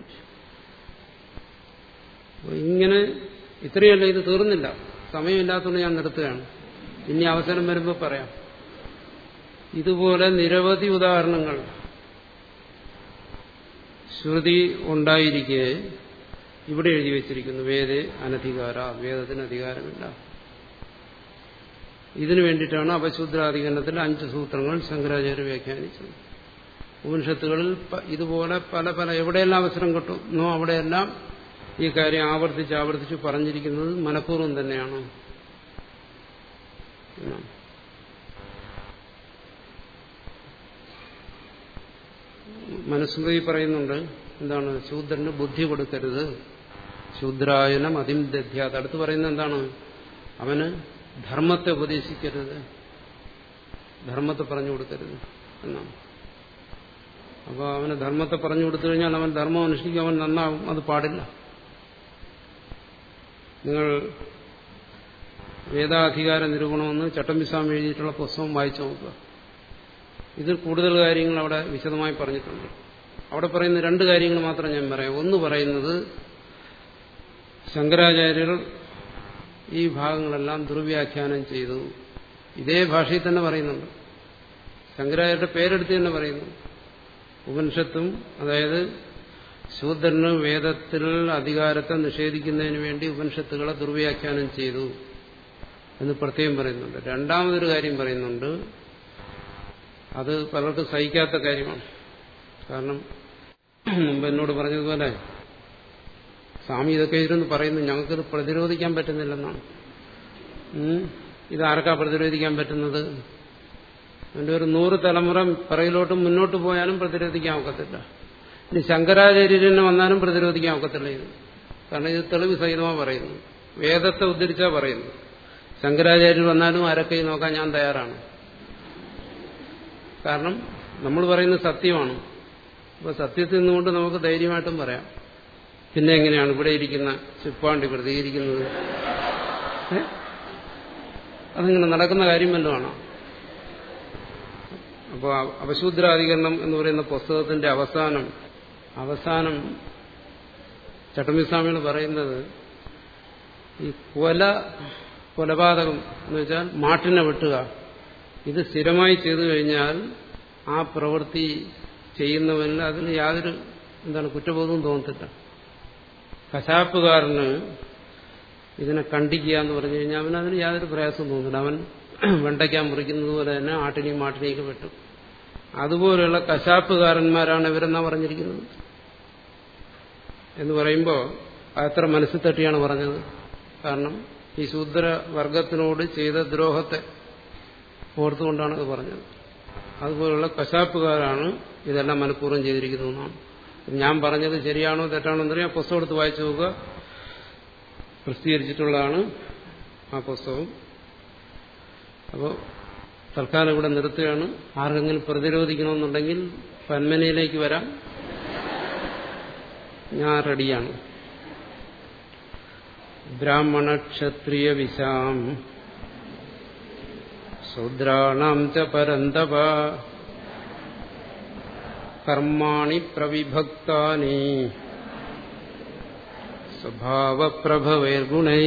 ഇങ്ങനെ ഇത്രയല്ല ഇത് തീർന്നില്ല സമയമില്ലാത്തതുകൊണ്ട് ഞാൻ നിർത്തുകയാണ് ഇനി അവസരം വരുമ്പോൾ പറയാം ഇതുപോലെ നിരവധി ഉദാഹരണങ്ങൾ ശ്രുതി ഉണ്ടായിരിക്കെ ഇവിടെ എഴുതി വച്ചിരിക്കുന്നു വേദേ അനധികാര വേദത്തിന് അധികാരമില്ല ഇതിനു വേണ്ടിയിട്ടാണ് അപശൂദ്രാധികരണത്തിൽ അഞ്ച് സൂത്രങ്ങൾ ശങ്കരാചാര്യ വ്യാഖ്യാനിച്ചത് ഉപനിഷത്തുകളിൽ ഇതുപോലെ പല പല എവിടെയെല്ലാം അവസരം കിട്ടുന്നോ അവിടെയെല്ലാം ഈ കാര്യം ആവർത്തിച്ച് ആവർത്തിച്ച് പറഞ്ഞിരിക്കുന്നത് മനഃപൂർവ്വം തന്നെയാണ് മനസ്സുമതി പറയുന്നുണ്ട് എന്താണ് ശൂദ്രന് ബുദ്ധി കൊടുക്കരുത് ശൂദ്രായനം അതിം ദധ്യാത് അടുത്ത് പറയുന്നത് എന്താണ് അവന് ധർമ്മത്തെ ഉപദേശിക്കരുത് ധർമ്മത്തെ പറഞ്ഞു കൊടുക്കരുത് എന്നാണ് അപ്പോൾ അവന് ധർമ്മത്തെ പറഞ്ഞു കൊടുത്തു കഴിഞ്ഞാൽ അവൻ ധർമ്മം അനുഷ്ഠിക്കും അവൻ നന്നാവും അത് പാടില്ല നിങ്ങൾ വേദാധികാര നിരൂപണമെന്ന് ചട്ടമ്പിസ്വാമി എഴുതിയിട്ടുള്ള പുസ്തകം വായിച്ചു നോക്കുക ഇതിൽ കൂടുതൽ കാര്യങ്ങൾ അവിടെ വിശദമായി പറഞ്ഞിട്ടുണ്ട് അവിടെ പറയുന്ന രണ്ട് കാര്യങ്ങൾ മാത്രം ഞാൻ പറയാം ഒന്ന് പറയുന്നത് ശങ്കരാചാര്യർ ഈ ഭാഗങ്ങളെല്ലാം ദുർവ്യാഖ്യാനം ചെയ്തു ഇതേ ഭാഷയിൽ തന്നെ പറയുന്നുണ്ട് ശങ്കരാചാര്യരുടെ പേരെടുത്ത് തന്നെ പറയുന്നു ഉപനിഷത്തും അതായത് ശൂദ്രന് വേദത്തിൽ അധികാരത്തെ നിഷേധിക്കുന്നതിന് വേണ്ടി ഉപനിഷത്തുകളെ ദുർവ്യാഖ്യാനം ചെയ്തു എന്ന് പ്രത്യേകം പറയുന്നുണ്ട് രണ്ടാമതൊരു കാര്യം പറയുന്നുണ്ട് അത് പലർക്കും സഹിക്കാത്ത കാര്യമാണ് കാരണം മുമ്പ് എന്നോട് പറഞ്ഞതുപോലെ സ്വാമി ഇതൊക്കെ ഇരുന്ന് പറയുന്നു ഞങ്ങൾക്കിത് പ്രതിരോധിക്കാൻ പറ്റുന്നില്ലെന്നാണ് ഇതാർക്കാ പ്രതിരോധിക്കാൻ പറ്റുന്നത് അതിൻ്റെ ഒരു നൂറ് തലമുറ പിറകിലോട്ടും മുന്നോട്ട് പോയാലും പ്രതിരോധിക്കാൻ ഒക്കത്തില്ല ഇനി ശങ്കരാചാര്യനെ വന്നാലും പ്രതിരോധിക്കാൻ ഒക്കത്തില്ല ഇത് കാരണം ഇത് തെളിവ് സഹിതമാണ് പറയുന്നു വേദത്തെ ഉദ്ധരിച്ചാ പറയുന്നു ശങ്കരാചാര്യർ വന്നാലും അരക്കൈ നോക്കാൻ ഞാൻ തയ്യാറാണ് കാരണം നമ്മൾ പറയുന്നത് സത്യമാണ് അപ്പോൾ സത്യത്തിൽ നിന്നുകൊണ്ട് നമുക്ക് ധൈര്യമായിട്ടും പറയാം പിന്നെ എങ്ങനെയാണ് ഇവിടെ ഇരിക്കുന്ന ചിപ്പാണ്ടി പ്രതികരിക്കുന്നത് അതിങ്ങനെ നടക്കുന്ന കാര്യം വല്ലതുമാണോ അപ്പോൾ അപശൂദ്രാധികരണം എന്ന് പറയുന്ന പുസ്തകത്തിന്റെ അവസാനം അവസാനം ചട്ടമ്പിസ്വാമികൾ പറയുന്നത് ഈ കൊല കൊലപാതകം എന്ന് വെച്ചാൽ മാട്ടിനെ വെട്ടുക ഇത് സ്ഥിരമായി ചെയ്തു കഴിഞ്ഞാൽ ആ പ്രവൃത്തി ചെയ്യുന്നവന് അതിന് യാതൊരു എന്താണ് കുറ്റബോധവും തോന്നത്തില്ല കശാപ്പുകാരന് ഇതിനെ കണ്ടിക്കുക എന്ന് പറഞ്ഞു കഴിഞ്ഞാൽ അവന് അതിന് യാതൊരു പ്രയാസവും തോന്നില്ല അവൻ വെണ്ടയ്ക്കാൻ മുറിക്കുന്നത് പോലെ തന്നെ ആട്ടിനെയും മാട്ടിനെയൊക്കെ വെട്ടും അതുപോലെയുള്ള കശാപ്പുകാരന്മാരാണ് ഇവരെന്നാ പറഞ്ഞിരിക്കുന്നത് എന്ന് പറയുമ്പോൾ അത്ര മനസ്സിൽ തട്ടിയാണ് പറഞ്ഞത് കാരണം ഈ ശൂദ്ര വർഗത്തിനോട് ചെയ്ത ദ്രോഹത്തെ ഓർത്തുകൊണ്ടാണ് അത് പറഞ്ഞത് അതുപോലുള്ള കശാപ്പുകാരാണ് ഇതെല്ലാം മനഃപൂർവ്വം ചെയ്തിരിക്കുന്നതെന്നാണ് ഞാൻ പറഞ്ഞത് ശരിയാണോ തെറ്റാണോ എന്നറിയാം പുസ്തകം എടുത്ത് വായിച്ചു നോക്കുക പ്രസിദ്ധീകരിച്ചിട്ടുള്ളതാണ് ആ പുസ്തകം അപ്പോൾ തൽക്കാലം ഇവിടെ നിർത്തുകയാണ് ആർക്കെങ്കിലും പ്രതിരോധിക്കണമെന്നുണ്ടെങ്കിൽ പന്മനയിലേക്ക് വരാം ഞാൻ റെഡിയാണ് ബ്രാഹ്മണ ക്ഷത്രിയ വിശാം ശൂദ്രാണാം ച പരന്തപ കർമാണി പ്രവിഭക്താനി സ്വഭാവപ്രഭവൈർഗുണൈ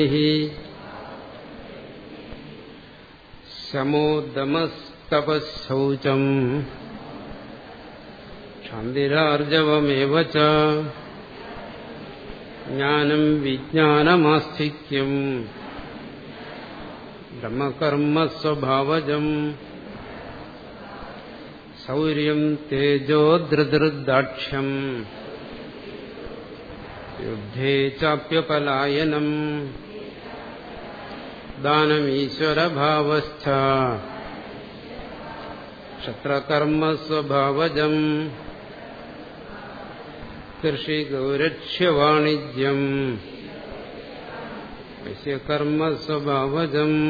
ശമോദമസ്തപശൗചം ക്ഷാന്തിരാർജവമേവ ച ജ്ഞാനം വിജ്ഞാനമാസ്തിക്യം ബ്രഹ്മകർമ്മസ്വഭാവജം ശൗര്യം തേജോ ധൃതൃദാക്ഷ്യം യുദ്ധേ ചാപ്യപലായനം ദാനമീശ്വരഭാവശ്ച ക്ഷത്രകർമ്മസ്വഭാവജം കൃഷിഗൗരക്ഷ്യവാണിജ്യം യസ്യകർമ്മസ്വഭാവജം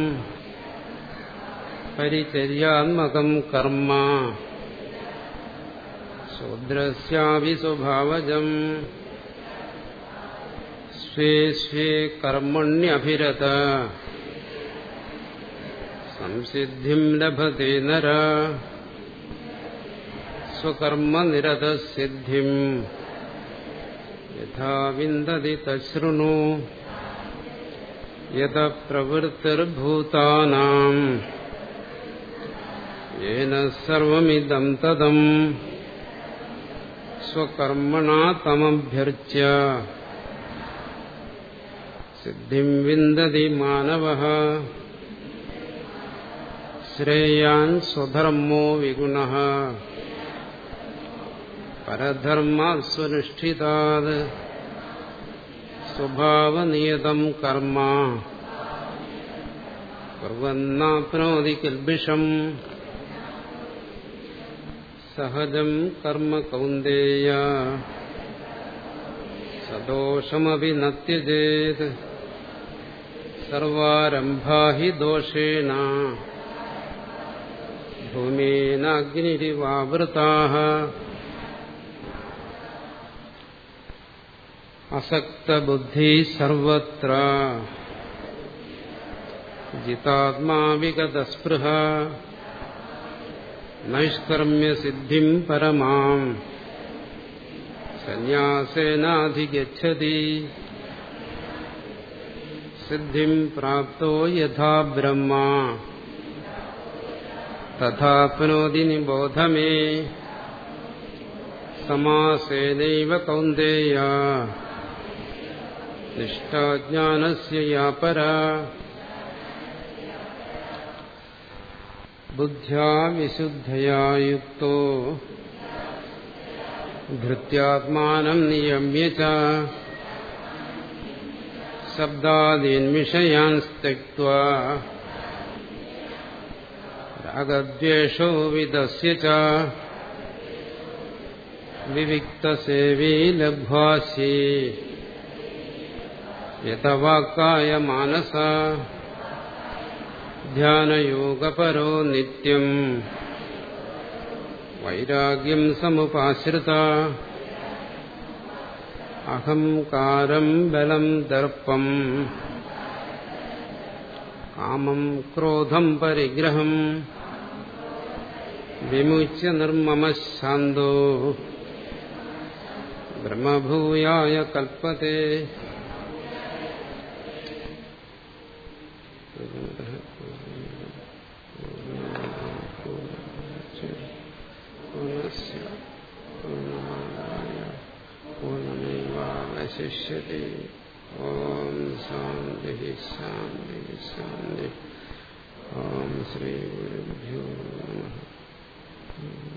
പരിചര്യാത്മകം കർമ്മ ശൂദ്രസ്യാവി സ്വഭാവജം സ്വേ സ്വേ കർമ്മണ്യഭിരത സംസിദ്ധിം ലഭത്തെ നര സ്വകർമ്മനിരതസിദ്ധിം യഥാ വിന്ദതി തശൃണു യത പ്രവൃത്തിർഭൂതാനാം യേന സർവമിദം തദം സ്വകർമ്മണാ തമഭ്യർച്യ സിദ്ധിം വിന്ദതി മാനവഃ ശ്രേയാൻ സ്വധർമ്മോ വിഗുണഃ പരധർമാസ്വനുഷ്ഠിതാത് സ്വഭാവനിയതം കർമ്മ കുർവന്നാപ്നോതി കിൽബിഷം സഹജം കർമ്മ കൗന്ദേയ സദോഷമപി നത്യജേത് സർവാരംഭാ ഹി ദോഷേണ ഭൂമേനാഗ്നിരിവാവൃതാः അസക്തബുദ്ധി സർവത്ര ജിതാത്മാ വിഗതസ്പൃഹ നൈഷ്കർമ്മ്യസിദ്ധിം പരമാം സന്യാസേനാധിഗച്ഛതി സിദ്ധിം പ്രാപ്തോ യഥാ ബ്രഹ്മ തഥാപ്നോതി നിബോധ മേ സമാസേനൈവ കൗന്ദേയ നിഷ്ഠാജ്ഞാനസ്യ യാ പരാ ബുദ്ധ്യാ വിശുദ്ധയാ യുക്തോ ധൃത്യാത്മാനം നിയമ്യ ച ശബ്ദാദീൻ സ്ത്യക്വാ രാഗദ്വേഷോ വിദസ്യ ച വിവിക്തസേവീ ലഭ്വാസി യഥവാക്കായ മാനസ ധ്യാനയോഗപരോ നിത്യം വൈരാഗ്യം സമുപാശ്രിത അഹംകാരം ബലം ദർപ്പം കാമം ക്രോധം പരിഗ്രഹം വിമുച്യ നിർമ്മമ ശാന്തോ ബ്രഹ്മഭൂയായ കൽപ്പത്തെ പൂർണ്ണമേവാവശിഷ്യത്തെ ഓം ശാന്തി ശാന്തി ശാന്തി ഓം ശ്രീ ഗുരുഭ്യോ നമ